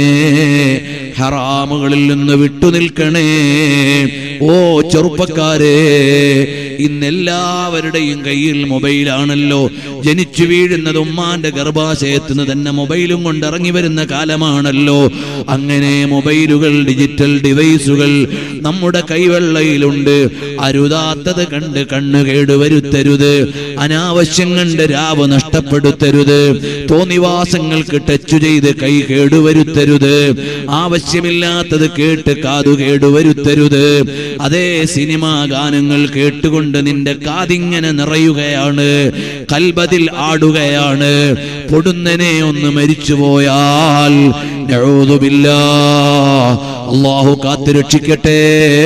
ഹറാമുകളിൽ നിന്ന് വിട്ടുനിൽക്കണേ ഓ ചെറുപ്പക്കാരെ ഇന്നെല്ലാവരുടെയും കയ്യിൽ മൊബൈലാണല്ലോ ജനിച്ചു വീഴുന്നത് ഉമ്മാന്റെ ഗർഭാശയത്തിൽ നിന്ന് തന്നെ മൊബൈലും കൊണ്ട് ഇറങ്ങി വരുന്ന കാലമാണല്ലോ അങ്ങനെ മൊബൈലുകൾ ഡിജിറ്റൽ ഡിവൈസുകൾ നമ്മുടെ കൈവെള്ളയിലുണ്ട് അരുതാത്തത് കണ്ട് കണ്ണ് കേടുവരുത്തരുത് അനാവശ്യം കണ്ട് രാവ് നഷ്ടപ്പെടുത്തരുത് തോന്നിവാസങ്ങൾക്ക് ടച്ച് ചെയ്ത് കൈ കേടുവരുത്തരുത് ആവശ്യമില്ലാത്തത് കേട്ട് കാതു കേടുവരുത്തരുത് അതേ സിനിമാ ഗാനങ്ങൾ കേട്ടുകൊണ്ട് നിന്റെ കാതിങ്ങനെ നിറയുകയാണ് കൽബതിൽ ആടുകയാണ് പൊടുന്നനെ ഒന്ന് മരിച്ചുപോയാൽ നഊദുബില്ലാ. അള്ളാഹു കാത്തുരക്ഷിക്കട്ടെ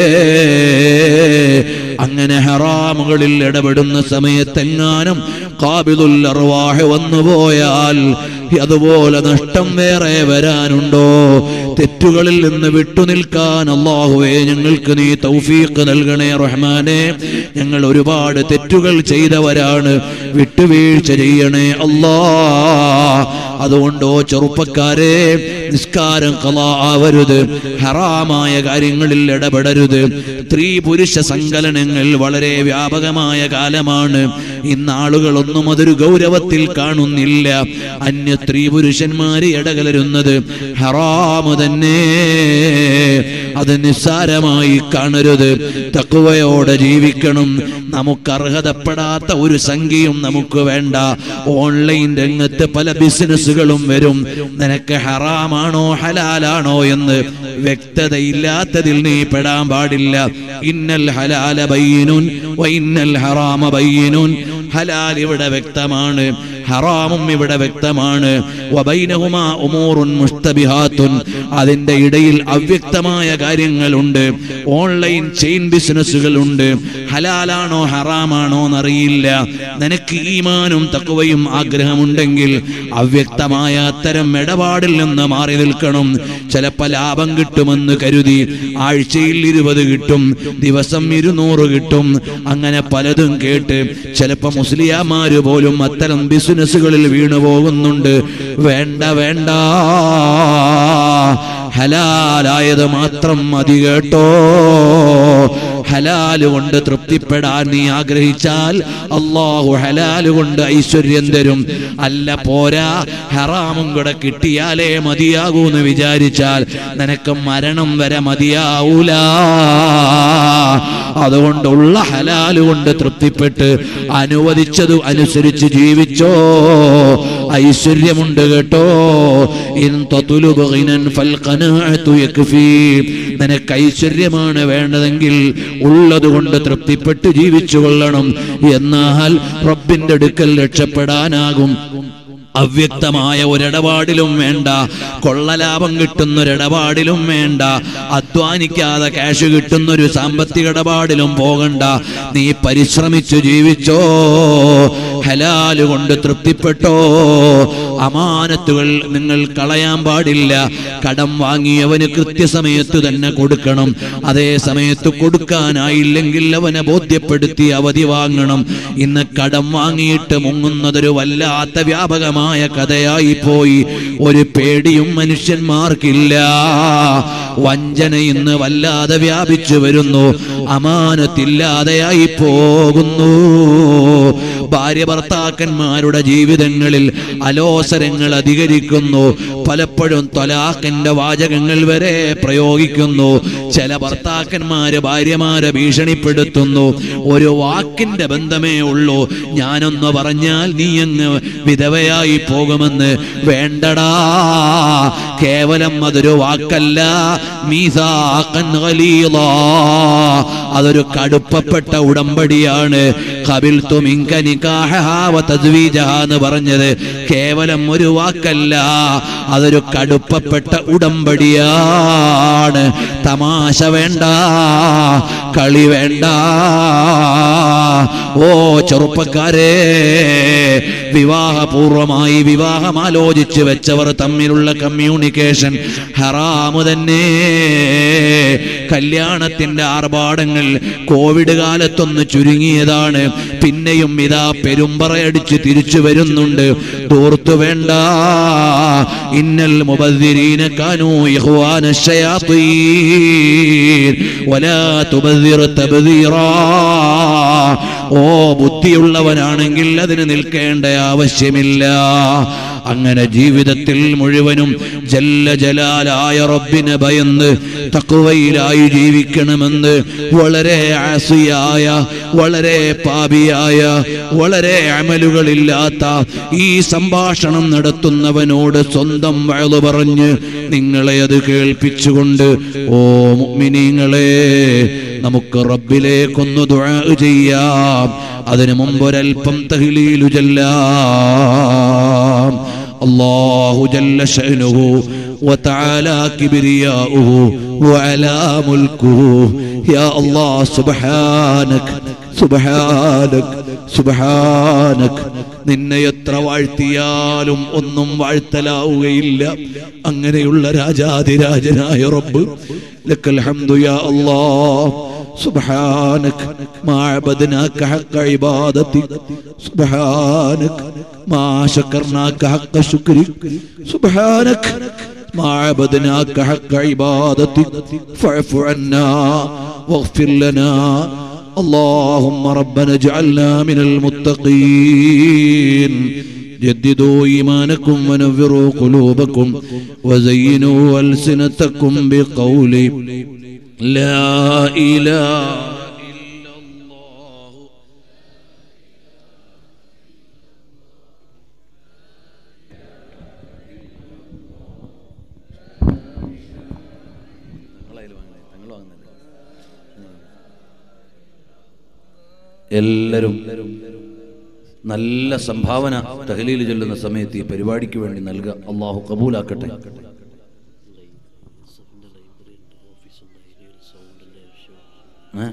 അങ്ങനെ ഹറാമുകളിൽ ഇടപെടുന്ന സമയത്തെങ്ങാനും കാബിലുൽ അർവാഹ് വന്നുപോയാൽ അതുപോലെ നഷ്ടം വേറെ വരാനുണ്ടോ തെറ്റുകളിൽ നിന്ന് വിട്ടുനിൽക്കാൻ അള്ളാഹുവേ ഞങ്ങൾക്ക് നീ തൗഫീഖ് നൽകണേ റഹ്മാനെ ഞങ്ങൾ ഒരുപാട് തെറ്റുകൾ ചെയ്തവരാണ് വിട്ടുവീഴ്ച ചെയ്യണേ അല്ലാ അതുകൊണ്ടോ ചെറുപ്പക്കാരെ നിസ്കാരം കലാ ആവരുത് ഹറാമായ കാര്യങ്ങളിൽ ഇടപെടരുത് സ്ത്രീ പുരുഷ സങ്കലനങ്ങൾ വളരെ വ്യാപകമായ കാലമാണ് ഇന്ന് ആളുകളൊന്നും അതൊരു ഗൗരവത്തിൽ കാണുന്നില്ല അന്യ സ്ത്രീ പുരുഷന്മാര് ഇടകലരുന്നത് ഹറാമ് തന്നെ അത് നിസ്സാരമായി കാണരുത് തക്കുവയോടെ ജീവിക്കണം നമുക്ക് അർഹതപ്പെടാത്ത ഒരു സംഖ്യയും നമുക്ക് വേണ്ട ഓൺലൈൻ രംഗത്ത് പല ബിസിനസ്സുകളും വരും നിനക്ക് ഹറാമാണോ ഹലാലാണോ എന്ന് വ്യക്തതയില്ലാത്തതിൽ നീ പെടാൻ പാടില്ല ഇന്നൽ ഹലാല ബയ്യനുൻ വ ഇന്നൽ ഹറാമ ബയ്യനുൻ ഹലാൽ ഇവിടെ വ്യക്തമാണ് ഹറാമും ഇവിടെ വ്യക്തമാണ് വബൈനഹുമാ ഉമൂറുൻ മുസ്തബിഹാത്തുൻ അതിന്റെ ഇടയിൽ അവ്യക്തമായ കാര്യങ്ങളുണ്ട് ഓൺലൈൻ ചെയിൻ ബിസിനസ്സുകൾ ഉണ്ട് ഹലാലാണോ ഹറാമാണോ എന്നറിയില്ല നിനക്ക് ഈമാനും തക്കുവയും ആഗ്രഹമുണ്ടെങ്കിൽ അവ്യക്തമായ അത്തരം ഇടപാടിൽ നിന്ന് മാറി നിൽക്കണം ചിലപ്പോൾ ലാഭം കിട്ടുമെന്ന് കരുതി ആഴ്ചയിൽ ഇരുപത് കിട്ടും ദിവസം ഇരുന്നൂറ് കിട്ടും അങ്ങനെ പലതും കേട്ട് ചിലപ്പോ മുസ്ലിയാമാര് പോലും അത്തരം ബിസിനസ്സുകളിൽ വീണു പോകുന്നുണ്ട് വേണ്ട വേണ്ട ഹലാലായത് മാത്രം മതി കേട്ടോ ഹലാല് കൊണ്ട് തൃപ്തിപ്പെടാൻ നീ ആഗ്രഹിച്ചാൽ അള്ളാഹു ഹലാല് കൊണ്ട് ഐശ്വര്യം തരും അല്ല പോരാ ഹറാമും കൂടെ കിട്ടിയാലേ മതിയാകൂ എന്ന് വിചാരിച്ചാൽ നിനക്ക് മരണം വരെ മതിയാവൂല അതുകൊണ്ടുള്ള ഹലാല് കൊണ്ട് തൃപ്തിപ്പെട്ട് അനുവദിച്ചതു അനുസരിച്ച് ജീവിച്ചോ ഐശ്വര്യമുണ്ട് കേട്ടോ ഇൻ തതുലുബ് ഗിനൻ ഫൽ ഖനാഅതു യക്ഫി നിനക്ക് ഐശ്വര്യമാണ് വേണ്ടതെങ്കിൽ ഉള്ളത് കൊണ്ട് തൃപ്തിപ്പെട്ട് ജീവിച്ചു കൊള്ളണം എന്നാൽ റബ്ബിന്റെ അടുക്കൽ രക്ഷപ്പെടാനാകും അവ്യക്തമായ ഒരിടപാടിലും വേണ്ട കൊള്ളലാഭം കിട്ടുന്ന ഒരിടപാടിലും വേണ്ട അധ്വാനിക്കാതെ ക്യാഷ് കിട്ടുന്ന ഒരു സാമ്പത്തിക ഇടപാടിലും പോകണ്ട നീ പരിശ്രമിച്ചു ജീവിച്ചോ ഹലാല് കൊണ്ട് തൃപ്തിപ്പെട്ടോ അമാനത്തുകൾ നിങ്ങൾ കളയാൻ പാടില്ല കടം വാങ്ങിയവന് കൃത്യസമയത്ത് തന്നെ കൊടുക്കണം അതേ സമയത്ത് കൊടുക്കാനായില്ലെങ്കിൽ അവനെ ബോധ്യപ്പെടുത്തി അവധി വാങ്ങണം ഇന്ന് കടം വാങ്ങിയിട്ട് മുങ്ങുന്നതൊരു വല്ലാത്ത വ്യാപകമായ കഥയായി പോയി ഒരു പേടിയും മനുഷ്യന്മാർക്കില്ല വഞ്ചന ഇന്ന് വല്ലാതെ വ്യാപിച്ചു വരുന്നു അമാനത്തില്ലാതെയായി പോകുന്നു ഭാര്യ ഭർത്താക്കന്മാരുടെ ജീവിതങ്ങളിൽ അലോസരങ്ങൾ അധികരിക്കുന്നു പലപ്പോഴും തൊലാഖിന്റെ വാചകങ്ങൾ വരെ പ്രയോഗിക്കുന്നു ചില ഭർത്താക്കന്മാര് ഭാര്യമാരെ ഭീഷണിപ്പെടുത്തുന്നു ഒരു വാക്കിന്റെ ബന്ധമേ ഉള്ളൂ ഞാനൊന്ന് പറഞ്ഞാൽ നീ അങ്ങ് വിധവയായി പോകുമെന്ന് വേണ്ടടാ കേവലം അതൊരു വാക്കല്ല മീസാഖൻ ഖലീലാ. അതൊരു കടുപ്പപ്പെട്ട ഉടമ്പടിയാണ് ഖബിൽതു മിൻക നികാഹഹാ വ തസ്വീജഹാ എന്ന് പറഞ്ഞത് കേവലം ഒരു വാക്കല്ല അതൊരു കടുപ്പപ്പെട്ട ഉടമ്പടിയാണ് തമാശ വേണ്ട കളി വേണ്ട ഓ ചെറുപ്പക്കാരെ വിവാഹപൂർവമായി വിവാഹം ആലോചിച്ച് വെച്ചവർ തമ്മിലുള്ള കമ്മ്യൂണിക്കേഷൻ ഹറാമു തന്നെ കല്യാണത്തിന്റെ ആർഭാടങ്ങൾ കോവിഡ് കാലത്തൊന്ന് ചുരുങ്ങിയതാണ് പിന്നെയും ഇതാ പെരുമ്പറയടിച്ച് തിരിച്ചു വരുന്നുണ്ട് തോർത്തു വേണ്ട ഇന്നൽ മുബദ്ദിരീന കാനൂ ഇഖ്വാന ശയാത്തീൻ വലാ തുബദ്ദിർ തബ്ദീറാ ഓ ബുദ്ധിയുള്ളവനാണെങ്കിൽ അതിന് നിൽക്കേണ്ട ആവശ്യമില്ല അങ്ങനെ ജീവിതത്തിൽ മുഴുവനും ജല്ല ജലാലായ റബ്ബിനെ ഭയന്ന് തക്കുവയിലായി ജീവിക്കണമെന്ന് വളരെ ആസിയായ വളരെ പാപിയായ വളരെ അമലുകളില്ലാത്ത ഈ സംഭാഷണം നടത്തുന്നവനോട് സ്വന്തം വയലു പറഞ്ഞ് നിങ്ങളെ അത് കേൾപ്പിച്ചുകൊണ്ട് ഓ മുഅ്മിനീങ്ങളെ നമുക്ക് റബ്ബിലേക്കൊന്ന് ദുആ ചെയ്യാം അതിനു മുമ്പ് ഒരൽപ്പം തഹ്ലീലു ചെല്ലാം الله جل شأنه وتعالى كبرياؤه وعلى ملكه يا الله سبحانك سبحانك سبحانك നിന്നെ എത്ര വാഴ്ത്തിയാലും ഒന്നും വാഴ്ത്തലാവുകയില്ല അങ്ങനെയുള്ള രാജാതിരാജനായ റബ്ബ് ലക്കൽ ഹംദു യാ അല്ലാഹ് سبحانك ما عبدناك حق عبادتك سبحانك ما شكرناك حق شكرك سبحانك ما عبدناك حق عبادتك فاعف عنا واغفر لنا اللهم ربنا اجعلنا من المتقين جددوا إيمانكم ونفروا قلوبكم وزينوا ألسنتكم بقول لا إله إلا الله എല്ലാവരും നല്ല സംഭാവന തഹലീൽ ചൊല്ലുന്ന സമയത്ത് ഈ പരിപാടിക്ക് വേണ്ടി നൽകുക അള്ളാഹു കബൂലാക്കട്ടെ ഏ?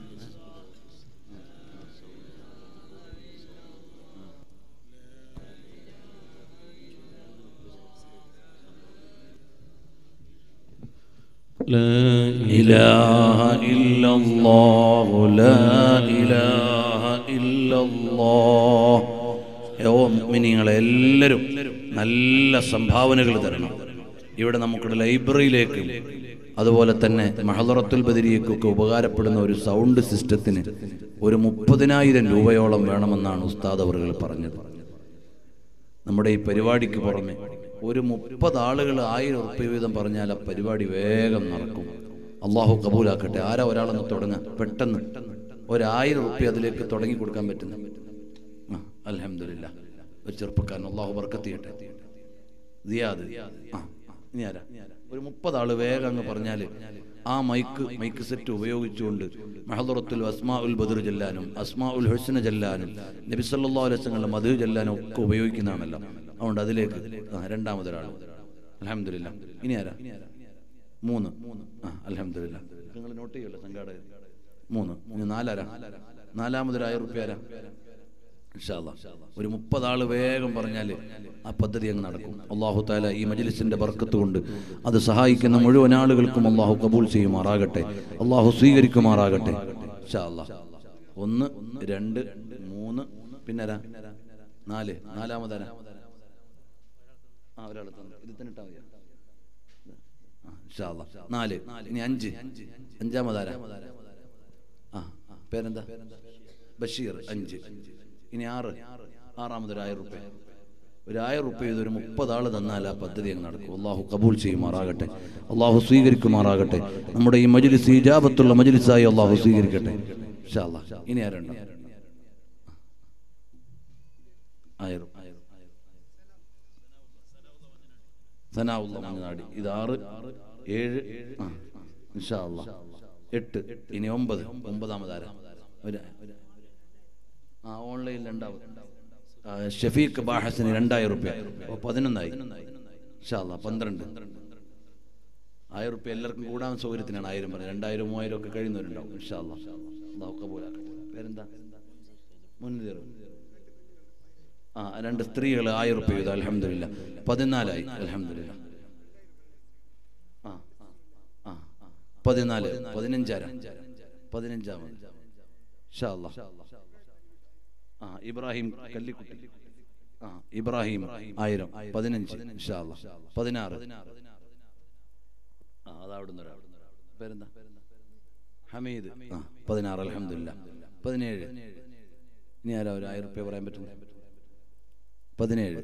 لا إله إلا الله لا إله إلا الله ഓ മിനിങ്ങളെ എല്ലാവരും നല്ല സംഭാവനകൾ തരണം ഇവിടെ നമുക്കുടെ ലൈബ്രറിയിലേക്ക് അതുപോലെ തന്നെ മഹദറത്തുൽ ബദരിയക്കൊക്കെ ഉപകാരപ്പെടുന്ന ഒരു സൗണ്ട് സിസ്റ്റത്തിന് ഒരു മുപ്പതിനായിരം രൂപയോളം വേണമെന്നാണ് ഉസ്താദ് അവറുകൾ പറഞ്ഞത് നമ്മുടെ ഈ പരിപാടിക്ക് പുറമെ ഒരു മുപ്പത് ആളുകൾ ആയിരം ഉറുപ്പ്യ വീതം പറഞ്ഞാൽ ആ പരിപാടി വേഗം നടക്കും അള്ളാഹു കബൂലാക്കട്ടെ ആരാ ഒരാളെന്ന് തുടങ്ങുക പെട്ടെന്ന് ഒരായിരം ഉറുപ്പ്യ അതിലേക്ക് തുടങ്ങി കൊടുക്കാൻ പറ്റുന്നു ആ അലഹമില്ല ഒരു ചെറുപ്പക്കാരൻ അള്ളാഹു ബർക്കത്ത് ചെയ്യട്ടെ ദിയാദ് ആ ഇനി ആരാ ഒരു മുപ്പത് ആള് വേഗം അങ്ങ് പറഞ്ഞാല് ആ മൈക്ക് മൈക്ക് സെറ്റ് ഉപയോഗിച്ചുകൊണ്ട് മഹദുറത്തുൽ അസ്മാ ഉൽ ബദർ ചെല്ലാനും അസ്മാ ഉൽ ഹുസ്ന ചെല്ലാനും നബി സല്ലല്ലാഹു അലൈഹി വസല്ലം മധു ചെല്ലാനും ഒക്കെ ഉപയോഗിക്കുന്നതാണല്ലോ അതുകൊണ്ട് അതിലേക്ക് ആ രണ്ടാമതൊരാൾ അലഹമില്ല ഇനി ആരാ മൂന്ന് ആ അലഹമില്ല നിങ്ങൾ നോട്ട് ചെയ്യുമല്ലോ സംഘാടകർ മൂന്ന് ഇനി നാലാരാ നാലാമതൊരായിരം റുപ്യ ആരാ ഇൻഷാ അല്ലാ. ഒരു മുപ്പതാള് വേഗം പറഞ്ഞാൽ ആ പദ്ധതി അങ്ങ് നടക്കും അള്ളാഹു താല ഈ മജ്ലിസിന്റെ ബർക്കത്ത് കൊണ്ട് അത് സഹായിക്കുന്ന മുഴുവൻ ആളുകൾക്കും അള്ളാഹു കബൂൽ ചെയ്യുമാറാകട്ടെ അള്ളാഹു സ്വീകരിക്കുമാറാകട്ടെ ഇൻഷാ അല്ലാ. ഒന്ന് രണ്ട് മൂന്ന് പിന്നരാ നാല് നാലാമതാരാ ആ ഒരാൾ ഇത് തന്നെ ഇട്ടാ മതിയോ? ആ, ഇൻഷാ അല്ലാ. നാല് ഇനി അഞ്ച് അഞ്ചാമതാരാ ആ ആ, പേരെന്താ ബഷീർ അഞ്ച് ഇനി ആറ് ആറാമതൊരു ആയിരം റുപ്യ ഒരു ആയിരം റുപ്യ ഇതൊരു മുപ്പത് ആള് തന്നാൽ ആ പദ്ധതി അങ്ങ് നടക്കും അള്ളാഹു കബൂൽ ചെയ്യുമാറാകട്ടെ അള്ളാഹു സ്വീകരിക്കുമാറാകട്ടെ നമ്മുടെ ഈ മജ്ലിസ് ഇജാബത്തുള്ള മജ്ലിസായി അള്ളാഹു സ്വീകരിക്കട്ടെ ഇൻഷാ അല്ലാ. ഇനി ആരുണ്ടോ ആയിരം സനാവുള്ള മഞ്ഞനാടി ഇത് ആറ് ഏഴ് ആ ഇൻഷാ അല്ലാ. എട്ട് ഇനി ഒമ്പത് ഒമ്പതാമതാര ഒരു ആ ഓൺലൈനിൽ രണ്ടാമത് ആ, ഷഫീഖ് ബാഹസിന് രണ്ടായിരം റുപ്യ അപ്പോൾ പതിനൊന്നായി ഇൻഷാ അല്ലാ, പന്ത്രണ്ട് ആയിരം റുപ്യ എല്ലാവർക്കും കൂടാൻ സൗകര്യത്തിനാണ് ആയിരം പറഞ്ഞത് രണ്ടായിരം മൂവായിരം ഒക്കെ കഴിയുന്നവരുണ്ടാവും ഇൻഷാ അല്ലാ. അല്ലാഹു കബൂലാക്കട്ടെ പേരെന്താ മുൻതീർ ആ രണ്ട് സ്ത്രീകൾ ആയിരം റുപ്യ ചെയ്തു അലഹമില്ല പതിനാലായി അലഹമില്ല ആ ആ പതിനാല് പതിനഞ്ചാരം പതിനഞ്ചാമത് ഇൻഷാ അല്ലാ. ആ ഇബ്രാഹിം കല്ലിക്കുട്ടി ആ ഇബ്രാഹിം ആയിരം പതിനഞ്ച് ഇൻഷാ അല്ലാ. പതിനാറ് ആ അതവിടുന്ന് ഒരാൾ പേരെന്താ ഹമീദ് ആ പതിനാറ് അലഹമില്ല പതിനേഴ് ഇനി ആരാ ഒരു ആയിരം റുപ്യ പറയാൻ പറ്റും പതിനേഴ്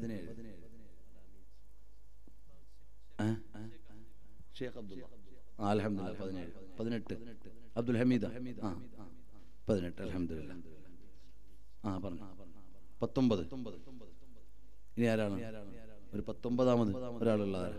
ഏ? ഷേഖ് അബ്ദുള്ള ആ അലഹമില്ല പതിനേഴ് പതിനെട്ട് അബ്ദുൽ ഹമീദ ആ പതിനെട്ട് അലഹമില്ല ആ പറഞ്ഞു പത്തൊമ്പത് ഇനി ആരാണ് ഒരു പത്തൊമ്പതാമത് ഒരാളുള്ള ആരാ?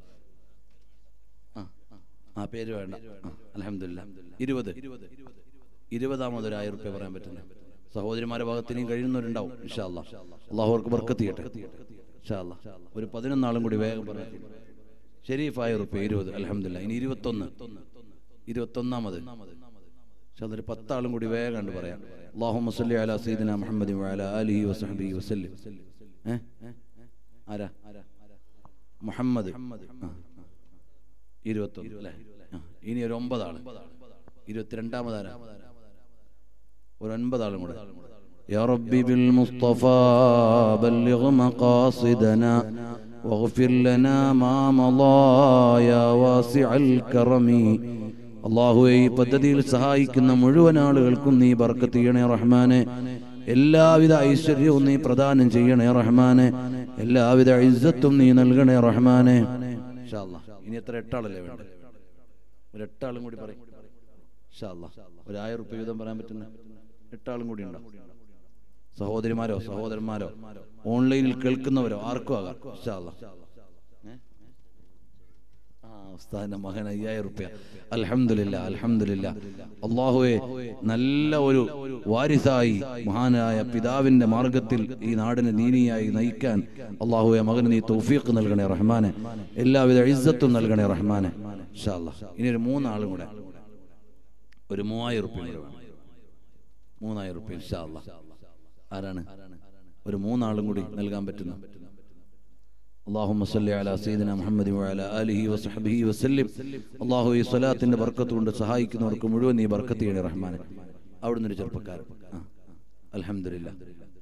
ആ ആ പേര് വേണ്ട അലഹമില്ല ഇരുപത് ഇരുപതാമത് ഒരു ആയിരം റുപ്യ പറയാൻ പറ്റുന്ന സഹോദരിമാരുടെ ഭാഗത്ത് ഇനിയും കഴിയുന്നവരുണ്ടാവും ഇൻഷാ അല്ലാ അള്ളാഹു അവർക്ക് ബർക്കത്ത് ചെയ്യട്ടെ ഇൻഷാ അല്ലാ ഒരു പതിനൊന്നാളും കൂടി വേഗം പറയാം ഷെരീഫ് ആയിരം റുപ്യ ഇരുപത് അലഹമില്ല ഇനി ഇരുപത്തൊന്ന് ഇരുപത്തൊന്നാമത് പക്ഷെ അതൊരു പത്താളും കൂടി വേഗം കണ്ട് പറയാം അള്ളാഹു മസല്ലി അല സീദിന മുഹമ്മദ് അല അലിഹി വസഹബി വസല്ലി ഏ ആരാ മുഹമ്മദ് ആ. ഇരുപത്തൊന്ന് അല്ലേ ആ. ഇനി ഒരു ഒമ്പതാള് ഇരുപത്തിരണ്ടാമതാരാ ഒരു ഒൻപതാളും കൂടെ يا ربي بالمصطفى بلغ مقاصدنا واغفر لنا ما مضى يا واسع الكرم അള്ളാഹുവെ ഈ പദ്ധതിയിൽ സഹായിക്കുന്ന മുഴുവൻ ആളുകൾക്കും നീ ബർക്കത്ത് ചെയ്യണേ റഹ്മാനെ എല്ലാവിധ ഐശ്വര്യവും നീ പ്രദാനം ചെയ്യണേ റഹ്മാനെ എല്ലാവിധ ഇസ്സത്തും നീ നൽകണേ റഹ്മാനെ ഇൻഷാ അല്ലാ. ഇനി എത്ര എട്ടാളല്ലേ വേണ്ട ഒരു എട്ടാളും കൂടി പറയും ഇൻഷാ അല്ലാ. ഒരു ആയിരം റുപ്യ വീതം പറയാൻ പറ്റുന്ന എട്ടാളും കൂടി ഉണ്ടോ സഹോദരിമാരോ സഹോദരന്മാരോ ഓൺലൈനിൽ കേൾക്കുന്നവരോ ആർക്കും ആകാം ഇൻഷാ അല്ലാ. ഏ? ആ, ഉസ്താദിന്റെ മകൻ അയ്യായിരം റുപ്യ അൽഹംദുലില്ല അൽഹംദുലില്ല അള്ളാഹുവെ നല്ല ഒരു വാരിസായി മഹാനായ പിതാവിന്റെ മാർഗത്തിൽ ഈ നാടിനെ നീനിയായി നയിക്കാൻ അള്ളാഹുവെ മകന് നീ തൗഫീഖ് നൽകണേ റഹ്മാനെ എല്ലാവിധ ഇസ്സത്തും നൽകണേ റഹ്മാനെ ഇൻഷാ അല്ലാ. ഇനി ഒരു മൂന്നാളും കൂടെ ഒരു മൂവായിരം റുപ്യ കൂടെ വേണം മൂന്നായിരം റുപ്യ ഇൻഷാ അല്ലാ. ആരാണ് ഒരു മൂന്നാളും കൂടി നൽകാൻ പറ്റുന്ന اللهم صل على سيدنا محمد وعلى آله وصحبه وسلم അള്ളാഹു ഈ സ്വലാത്തിന്റെ ബർക്കത്ത് കൊണ്ട് സഹായിക്കുന്നവർക്ക് മുഴുവൻ നീ ബർക്കത്ത് ചെയ്യണേ റഹ്മാനെ അവിടുന്ന് ഒരു ചെറുപ്പക്കാരൻ ആ അൽഹംദുലില്ലാ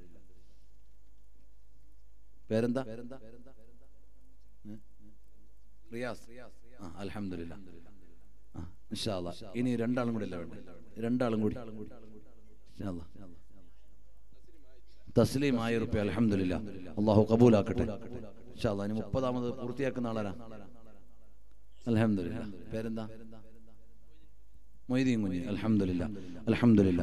പേരെന്താ ഏ? റിയാസ് ആ അൽഹംദുലില്ലാ ആ ഇൻഷാ അല്ലാ. ഇനി രണ്ടാളും കൂടി അല്ലേ വേണ്ടേ രണ്ടാളും കൂടി ഇൻഷാ അല്ലാ. തസ്ലീം ആയിരം റുപ്യ അലഹമില്ല അള്ളാഹു കബൂലാക്കട്ടെ ഇൻഷാ അല്ലാ. ഇനി മുപ്പതാമത് പൂർത്തിയാക്കുന്ന ആളാരാ അലഹമില്ല പേരെന്താ മൊയ്തീൻ കുഞ്ഞ് അലഹമില്ല അലഹമില്ല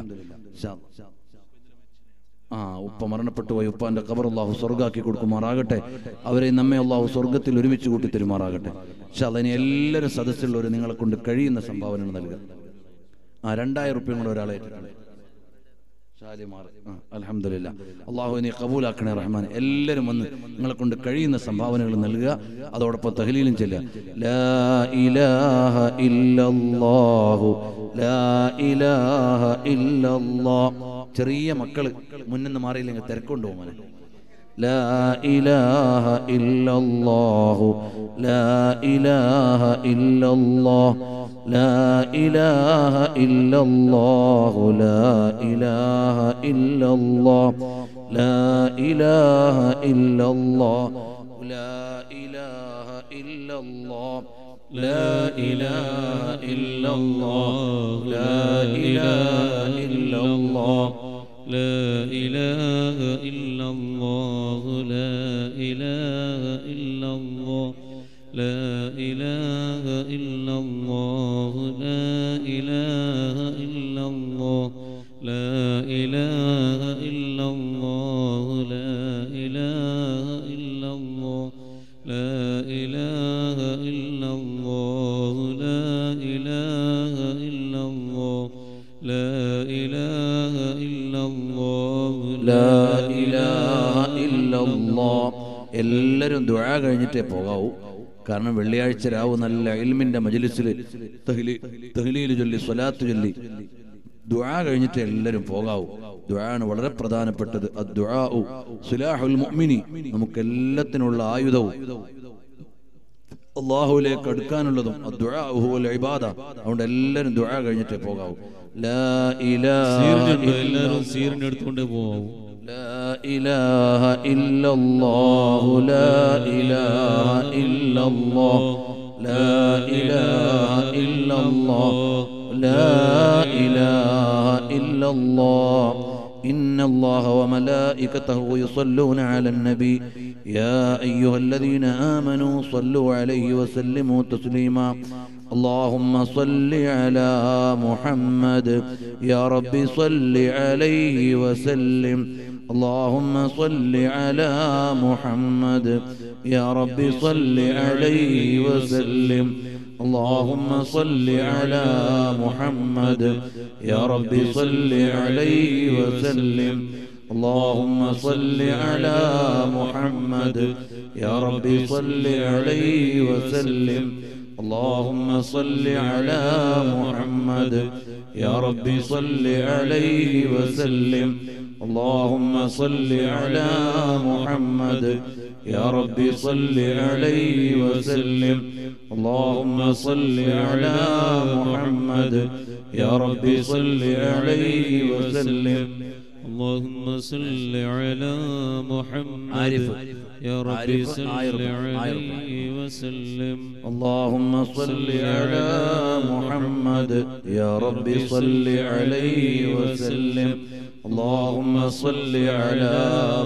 ആ ഉപ്പ മരണപ്പെട്ടു പോയി ഉപ്പാന്റെ ഖബർ അള്ളാഹു സ്വർഗാക്കി കൊടുക്കുമാറാകട്ടെ അവരെ നമ്മെ അള്ളാഹു സ്വർഗത്തിൽ ഒരുമിച്ച് കൂട്ടി തരുമാറാകട്ടെ പക്ഷെ അതിന് എല്ലാവരും സദസ്സിലുള്ളവർ നിങ്ങളെ കൊണ്ട് കഴിയുന്ന സംഭാവനകൾ നൽകുക ആ രണ്ടായിരം റുപ്യ കൂടെ ഒരാളെ ഏറ്റിട്ടുണ്ട് ഷാലിമാർ അലഹമില്ല അള്ളാഹു നീ കബൂലാക്കണേ റഹ്മാൻ എല്ലാവരും വന്ന് നിങ്ങളെ കൊണ്ട് കഴിയുന്ന സംഭാവനകൾ നൽകുക അതോടൊപ്പം തഹലീലും ചെല്ലുക ലാ ഇലാഹ ഇല്ലല്ലാഹു ലാ ഇലാഹ ഇല്ലല്ലാഹ് ചെറിയ മക്കള് മുന്നിന്ന് മാറിയില്ലെങ്കിൽ തിരക്കൊണ്ടു മോനെ لا إله إلا الله لا إله إلا الله لا إله إلا الله لا إله إلا الله لا إله إلا الله لا إله إلا الله لا إله إلا الله لا إله إلا الله لا إله إلا الله لا إله إلا الله لا إله إلا الله لا إله إلا الله لا إله إلا الله لا إله إلا الله لا إله إلا الله لا إله إلا الله لا إله إلا الله ലാ ഇലാഹ ഇല്ലല്ലാഹ്. എല്ലാവരും ദുആ കഴിഞ്ഞിട്ടേ പോകാവൂ കാരണം വെള്ളിയാഴ്ച രാവ് നല്ല ഇൽമിന്റെ മജ്ലിസിൽ തഹ്ലീൽ ചൊല്ലി സ്വലാത്ത് ചൊല്ലി ദുആ കഴിഞ്ഞിട്ട് എല്ലാവരും പോകാവൂ ദുആണ് വളരെ പ്രധാനപ്പെട്ടത് അദ്ദുആഉ സുലാഹുൽ മുഅ്മിനി നമുക്ക് എല്ലാത്തിനുള്ള ആയുധവും അള്ളാഹുവിലേക്ക് അടുക്കാനുള്ളതും അദ്ദുആഉ ഹുവൽ ഇബാദ അതുകൊണ്ട് എല്ലാവരും ദുആ കഴിഞ്ഞിട്ടേ പോകാവൂ ലാ ഇലാഹ സീറിനുണ്ട് ഇല്ലല്ലാഹ്. എല്ലാവരും സീറിന്റെ എടുത്തുകൊണ്ട് പോവും لا إله إلا الله لا إله إلا الله لا إله إلا الله لا إله إلا الله إن الله وملائكته يصلون على النبي يا أيها الذين آمنوا صلوا عليه وسلموا تسليما اللهم صل على محمد يا رب صل عليه وسلم اللهم صل على محمد يا رب صل عليه وسلم اللهم صل على محمد يا رب صل عليه وسلم اللهم صل على محمد يا رب صل عليه وسلم اللهم صل على محمد يا رب صل عليه وسلم اللهم صل على محمد يا رب صل عليه وسلم اللهم صل على محمد يا رب صل عليه وسلم اللهم صل على محمد عارف. يا رب عارف. صل عارف. عليه وسلم اللهم صل على محمد يا رب صل عليه وسلم اللهم صل على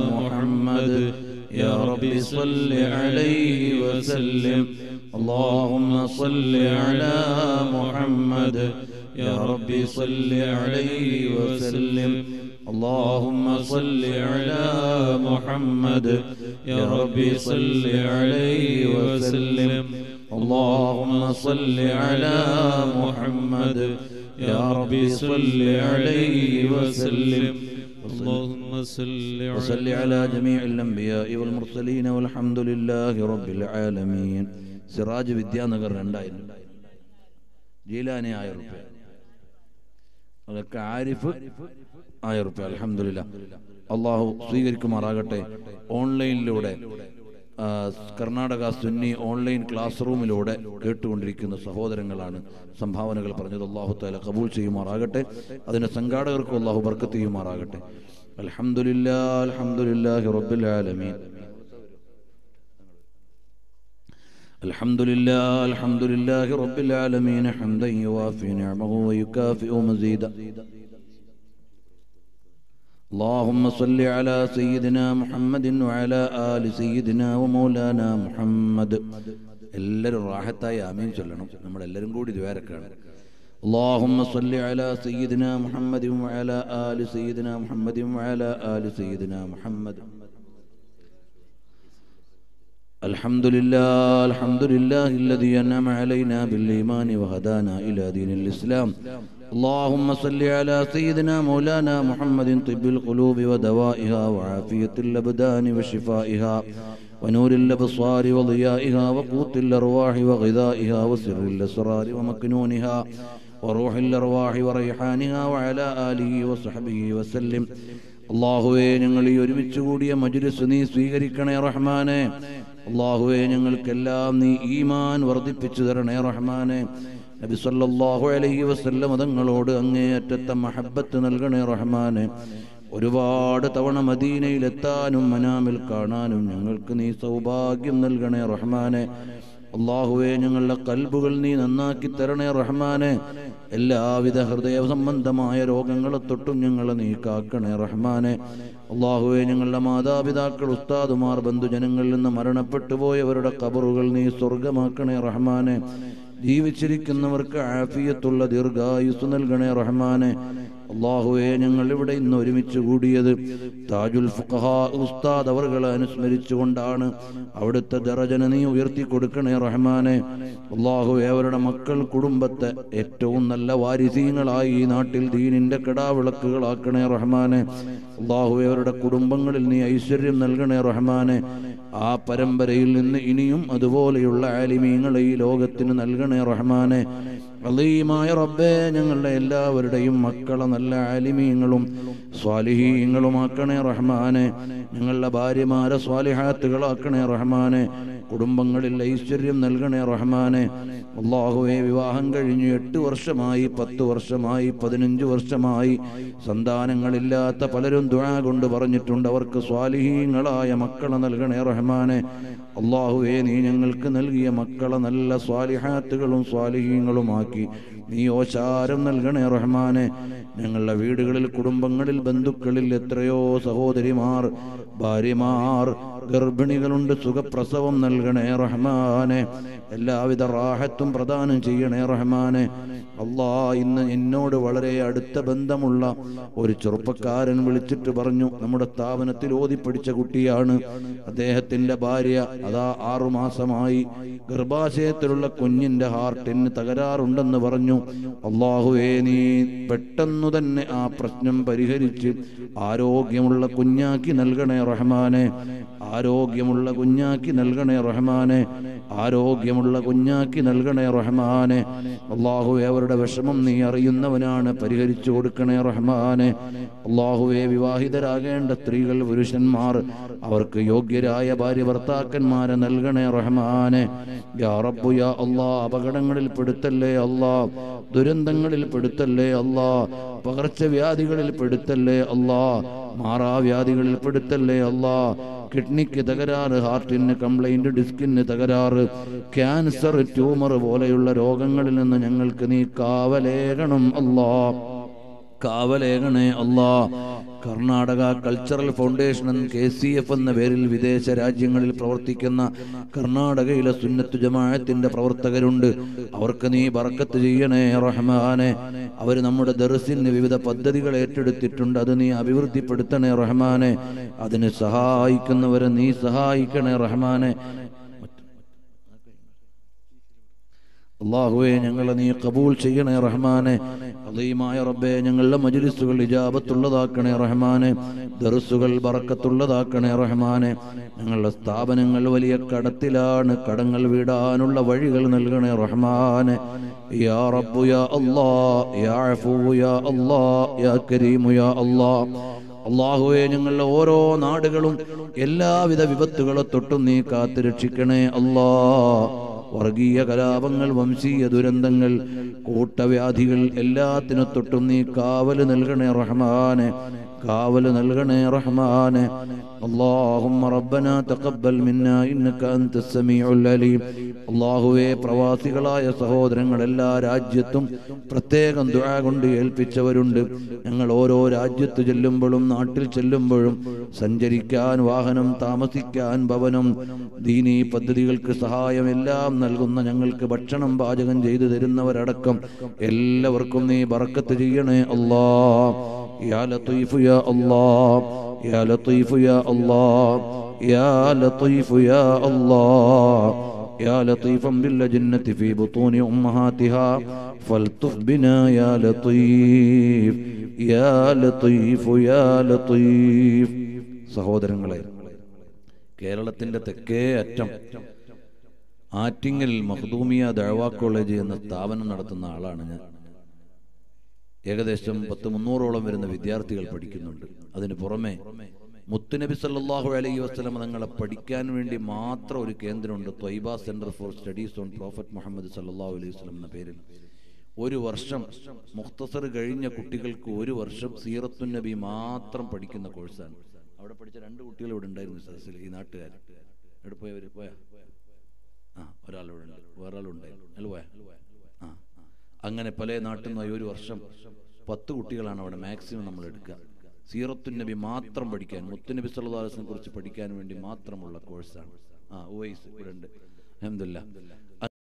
محمد يا رب صل عليه وسلم اللهم صل على محمد يا رب صل عليه وسلم اللهم صل على محمد يا رب صل عليه وسلم اللهم صل على محمد يا رب صل عليه وسلم اللهم صل وصل على جميع الأنبياء والمرسلين والحمد لله رب العالمين സിറാജ് വിദ്യാനഗർ രണ്ടായിരം ജീലാനി ആയിരം റുപ്യ അതൊക്കെ ആരിഫ് ആയിരം റുപ്യ അലഹമില്ല അള്ളാഹു സ്വീകരിക്കുമാറാകട്ടെ ഓൺലൈനിലൂടെ ആ, കർണാടക സുന്നി ഓൺലൈൻ ക്ലാസ് റൂമിലൂടെ കേട്ടുകൊണ്ടിരിക്കുന്ന സഹോദരങ്ങളാണ് സംഭാവനകൾ പറഞ്ഞത് അള്ളാഹു താല കബൂൾ ചെയ്യുമാറാകട്ടെ അതിന്റെ സംഘാടകർക്കും അള്ളാഹു ബർക്കത്ത് ചെയ്യുമാറാകട്ടെ അൽഹംദുലില്ലാ അൽഹംദുലില്ലാഹി റബ്ബിൽ ആലമീൻ الحمد لله الحمد لله رب العالمين حمدا يوافي نعمه ويكافئ مزيدا اللهم صل على سيدنا محمد وعلى آل سيدنا ومولانا محمد എല്ലാവരും റാഹത്തായി ആമീൻ ചൊല്ലണം നമ്മളെല്ലാവരും കൂടി ദ്വാരക്കാണ് اللهم صل على سيدنا محمد وعلى آل سيدنا محمد وعلى آل سيدنا محمد الحمد لله الحمد لله الذي أنعم علينا بالإيمان وهدانا إلى دين الإسلام اللهم صل على سيدنا مولانا محمد طب القلوب ودوائها وعافية الأبدان وشفائها ونور الأبصار وضيائها وقوت الأرواح وغذائها وسر الأسرار ومكنونها وروح الأرواح وريحانها وعلى آله وصحبه وسلم അള്ളാഹുവെ ഞങ്ങൾ ഈ ഒരുമിച്ച് കൂടിയ മജുലിസ് നീ സ്വീകരിക്കണേ റഹ്മാനെ അള്ളാഹുവെ ഞങ്ങൾക്കെല്ലാം നീ ഈമാൻ വർദ്ധിപ്പിച്ചു തരണേ റഹ്മാനെ നബി സല്ലല്ലാഹു അലൈഹി വസല്ലം തങ്ങളോട് അങ്ങേയറ്റത്തെ മഹബത്ത് നൽകണേ റഹ്മാനെ ഒരുപാട് തവണ മദീനയിലെത്താനും മനാമിൽ കാണാനും ഞങ്ങൾക്ക് നീ സൗഭാഗ്യം നൽകണേ റഹ്മാനെ അള്ളാഹുവെ ഞങ്ങളുടെ കൽബുകൾ നീ നന്നാക്കി തരണേ റഹ്മാനെ എല്ലാവിധ ഹൃദയ സംബന്ധമായ രോഗങ്ങളെ തൊട്ടും ഞങ്ങളെ നീ കാക്കണേ റഹ്മാനെ അള്ളാഹുവെ ഞങ്ങളുടെ മാതാപിതാക്കൾ ഉസ്താദുമാർ ബന്ധുജനങ്ങളിൽ നിന്ന് മരണപ്പെട്ടു പോയവരുടെ കബറുകൾ നീ സ്വർഗമാക്കണേ റഹ്മാനെ ജീവിച്ചിരിക്കുന്നവർക്ക് ആഫിയത്തുള്ള ദീർഘായുസ് നൽകണേ റഹ്മാനെ അള്ളാഹുവെ ഞങ്ങൾ ഇവിടെ ഇന്ന് ഒരുമിച്ച് കൂടിയത് താജുൽ ഫുഖഹാ ഉസ്താദ് അവർകളെ അനുസ്മരിച്ചുകൊണ്ടാണ് അവിടുത്തെ ദറജന നീ ഉയർത്തി കൊടുക്കണേ റഹ്മാനെ അള്ളാഹുവെ അവരുടെ മക്കൾ കുടുംബത്തെ ഏറ്റവും നല്ല വാരിസീങ്ങളായി ഈ നാട്ടിൽ ദീനിന്റെ കെടാവിളക്കുകളാക്കണേ റഹ്മാനെ അള്ളാഹുവെ അവരുടെ കുടുംബങ്ങളിൽ നീ ഐശ്വര്യം നൽകണേ റഹ്മാനെ ആ പരമ്പരയിൽ നിന്ന് ഇനിയും അതുപോലെയുള്ള ആലിമീങ്ങളെ ഈ ലോകത്തിന് നൽകണേ റഹ്മാനെ അലീമായ റബ്ബേ ഞങ്ങളുടെ എല്ലാവരുടെയും മക്കളെ നല്ല ആലിമീങ്ങളും സ്വാലിഹീങ്ങളുമാക്കണേ റഹ്മാനെ ഞങ്ങളുടെ ഭാര്യമാരെ സ്വാലിഹാത്തുകളാക്കണേ റഹ്മാനെ കുടുംബങ്ങളിൽ ഐശ്വര്യം നൽകണേ റഹ്മാനെ അള്ളാഹുവെ വിവാഹം കഴിഞ്ഞു എട്ട് വർഷമായി പത്ത് വർഷമായി പതിനഞ്ച് വർഷമായി സന്താനങ്ങളില്ലാത്ത പലരും ദുആ കൊണ്ട് പറഞ്ഞിട്ടുണ്ട് അവർക്ക് സ്വാലിഹീങ്ങളായ മക്കളെ നൽകണേ റഹ്മാനെ അള്ളാഹുവെ നീ ഞങ്ങൾക്ക് നൽകിയ മക്കളെ നല്ല സ്വാലിഹാത്തുകളും സ്വാലിഹീങ്ങളുമാക്കി നീ ഓശാരം നൽകണേ റഹ്മാനെ ഞങ്ങളുടെ വീടുകളിൽ കുടുംബങ്ങളിൽ ബന്ധുക്കളിൽ എത്രയോ സഹോദരിമാർ ഭാര്യമാർ ഗർഭിണികളുണ്ട് സുഖപ്രസവം നൽകണേ റഹ്മാനെ എല്ലാവിധ റാഹത്തും പ്രദാനം ചെയ്യണേ റഹ്മാനെ അള്ളാ ഇന്ന് എന്നോട് വളരെ അടുത്ത ബന്ധമുള്ള ഒരു ചെറുപ്പക്കാരൻ വിളിച്ചിട്ട് പറഞ്ഞു നമ്മുടെ സ്ഥാപനത്തിൽ ഓതി പഠിച്ച കുട്ടിയാണ് അദ്ദേഹത്തിന്റെ ഭാര്യ അതാ ആറുമാസമായി ഗർഭാശയത്തിലുള്ള കുഞ്ഞിന്റെ ഹാർട്ടിന് തകരാറുണ്ടെന്ന് പറഞ്ഞു അള്ളാഹുവേ നീ പെട്ടെന്നു തന്നെ ആ പ്രശ്നം പരിഹരിച്ച് ആരോഗ്യമുള്ള കുഞ്ഞാക്കി നൽകണേ റഹ്മാനെ ആരോഗ്യമുള്ള കുഞ്ഞാക്കി നൽകണേ റഹ്മാനെ ആരോഗ്യമുള്ള കുഞ്ഞാക്കി നൽകണേ റഹ്മാനെ അള്ളാഹുവെ അവരുടെ വിഷമം നീ അറിയുന്നവനാണ് പരിഹരിച്ചു കൊടുക്കണേ റഹ്മാനെ അള്ളാഹുവെ വിവാഹിതരാകേണ്ട സ്ത്രീകൾ പുരുഷന്മാർ അവർക്ക് യോഗ്യരായ ഭാര്യ ഭർത്താക്കന്മാരെ നൽകണേ റഹ്മാനെ യാ റബ്ബു യാ അള്ളാ അപകടങ്ങളിൽ പെടുത്തല്ലേ അള്ളാ ദുരന്തങ്ങളിൽ പെടുത്തല്ലേ അള്ളാ പകർച്ചവ്യാധികളിൽ പെടുത്തല്ലേ അള്ളാ മാറാവ്യാധികളിൽ പെടുത്തല്ലേ അള്ളാ കിഡ്നിക്ക് തകരാറ് ഹാർട്ടിന് കംപ്ലൈന്റ് ഡിസ്കിന് തകരാറ് ക്യാൻസർ ട്യൂമർ പോലെയുള്ള രോഗങ്ങളിൽ നിന്ന് ഞങ്ങൾക്ക് നീ കാവലേകണം അല്ലാ കാവലേകണേ അല്ലാ Karnataka cultural foundation K C F എന്ന പേരിൽ വിദേശ രാജ്യങ്ങളിൽ പ്രവർത്തിക്കുന്ന കർണാടകയിലെ സുന്നത്ത് ജമാഅത്തിന്റെ പ്രവർത്തകരുണ്ട് അവർക്ക് നീ ബർക്കത്ത് ചെയ്യണേ റഹ്മാനെ അവർ നമ്മുടെ ദർസിന് വിവിധ പദ്ധതികൾ ഏറ്റെടുത്തിട്ടുണ്ട് അത് നീ അഭിവൃദ്ധിപ്പെടുത്തണേ റഹ്മാനെ അതിന് സഹായിക്കുന്നവരെ നീ സഹായിക്കണേ റഹ്മാനെ അള്ളാഹുവെ ഞങ്ങളെ നീ കബൂൽ ചെയ്യണേ റഹ്മാനെ അലീമായ റബ്ബെ ഞങ്ങളുടെ മജ്ലിസുകൾ ഇജാബത്തുള്ളതാക്കണേ റഹ്മാനെ ദർസുകൾ ബറക്കത്തുള്ളതാക്കണേ റഹ്മാനെ ഞങ്ങളുടെ സ്ഥാപനങ്ങൾ വലിയ കടത്തിലാണ് കടങ്ങൾ വീടാനുള്ള വഴികൾ നൽകണേ റഹ്മാനെ യാ റബ്ബു യാ അല്ലാ യാ അഫൂ യാ അല്ലാ യാ കരീമു യാ അല്ലാ അള്ളാഹുവെ ഞങ്ങളുടെ ഓരോ നാടുകളും എല്ലാവിധ വിപത്തുകളെ തൊട്ടും നീ കാത്തു രക്ഷിക്കണേ അല്ലാ വർഗീയ കലാപങ്ങൾ വംശീയ ദുരന്തങ്ങൾ കൂട്ടവ്യാധികൾ എല്ലാത്തിനു തൊട്ടും നീ കാവല് നൽകണേ റഹ്മാനെ കാവല് നൽകണേ റഹ്മാനെ اللهم ربنا تقبل منا إنك أنت السميع العليم അള്ളാഹുവെ പ്രവാസികളായ സഹോദരങ്ങൾ എല്ലാ രാജ്യത്തും പ്രത്യേകം ദുആ കൊണ്ട് ഏൽപ്പിച്ചവരുണ്ട് ഞങ്ങൾ ഓരോ രാജ്യത്ത് ചെല്ലുമ്പോഴും നാട്ടിൽ ചെല്ലുമ്പോഴും സഞ്ചരിക്കാൻ വാഹനം താമസിക്കാൻ ഭവനം ദീനീ പദ്ധതികൾക്ക് സഹായം എല്ലാം നൽകുന്ന ഞങ്ങൾക്ക് ഭക്ഷണം പാചകം ചെയ്തു തരുന്നവരടക്കം എല്ലാവർക്കും നീ ബറക്കത്ത് ചെയ്യണേ അല്ലാ യാ ലത്തീഫ് യാ അല്ലാ യാ ലത്തീഫ് യാ അല്ലാ يا لطيف يا الله يا لطيفا بالأجنة في بطون أمهاتها فالطف بنا يا لطيف يا لطيف يا لطيف സഹോദരങ്ങളെ കേരളത്തിന്റെ തെക്കേ അറ്റം ആറ്റിങ്ങൽ മഖ്ദൂമിയ ദഴവാ കോളേജ് എന്ന സ്ഥാപനം നടത്തുന്ന ആളാണ് ഞാൻ ഏകദേശം പത്ത് മുന്നൂറോളം വരുന്ന വിദ്യാർത്ഥികൾ പഠിക്കുന്നുണ്ട് അതിന് പുറമെ മുത്തുനബി സല്ലല്ലാഹു അലൈഹി വസല്ലം തങ്ങളെ പഠിക്കാൻ വേണ്ടി മാത്രം ഒരു കേന്ദ്രമുണ്ട് Taiba centre for studies on prophet Muhammad സല്ലല്ലാഹു അലൈഹി വസല്ലം എന്ന പേരിൽ ഒരു വർഷം മുഖ്തസർ കഴിഞ്ഞ കുട്ടികൾക്ക് ഒരു വർഷം സീറത്തുൻ നബി മാത്രം പഠിക്കുന്ന കോഴ്സാണ് അവിടെ പഠിച്ച രണ്ട് കുട്ടികൾ ഇവിടെ ഉണ്ടായിരുന്നു സദസ്സിൽ ഈ നാട്ടുകാർ എവിടെ പോയവർ പോയാ ആ ഒരാളിവിടെ ഉണ്ട് വേറൊരാളുണ്ടായിരുന്നു അല്ല പോയാ ആ അങ്ങനെ പല നാട്ടിൽ നിന്നായി ഒരു വർഷം പത്ത് കുട്ടികളാണ് അവിടെ മാക്സിമം നമ്മൾ എടുക്കുക സീറത്തുൻ നബി മാത്രം പഠിക്കാൻ മുത്തുനബി സല്ലാസിനെ കുറിച്ച് പഠിക്കാൻ വേണ്ടി മാത്രമുള്ള കോഴ്സാണ് ആ ഉവൈസ് ഇവിടെ ഉണ്ട് അഹമ്മദില്ല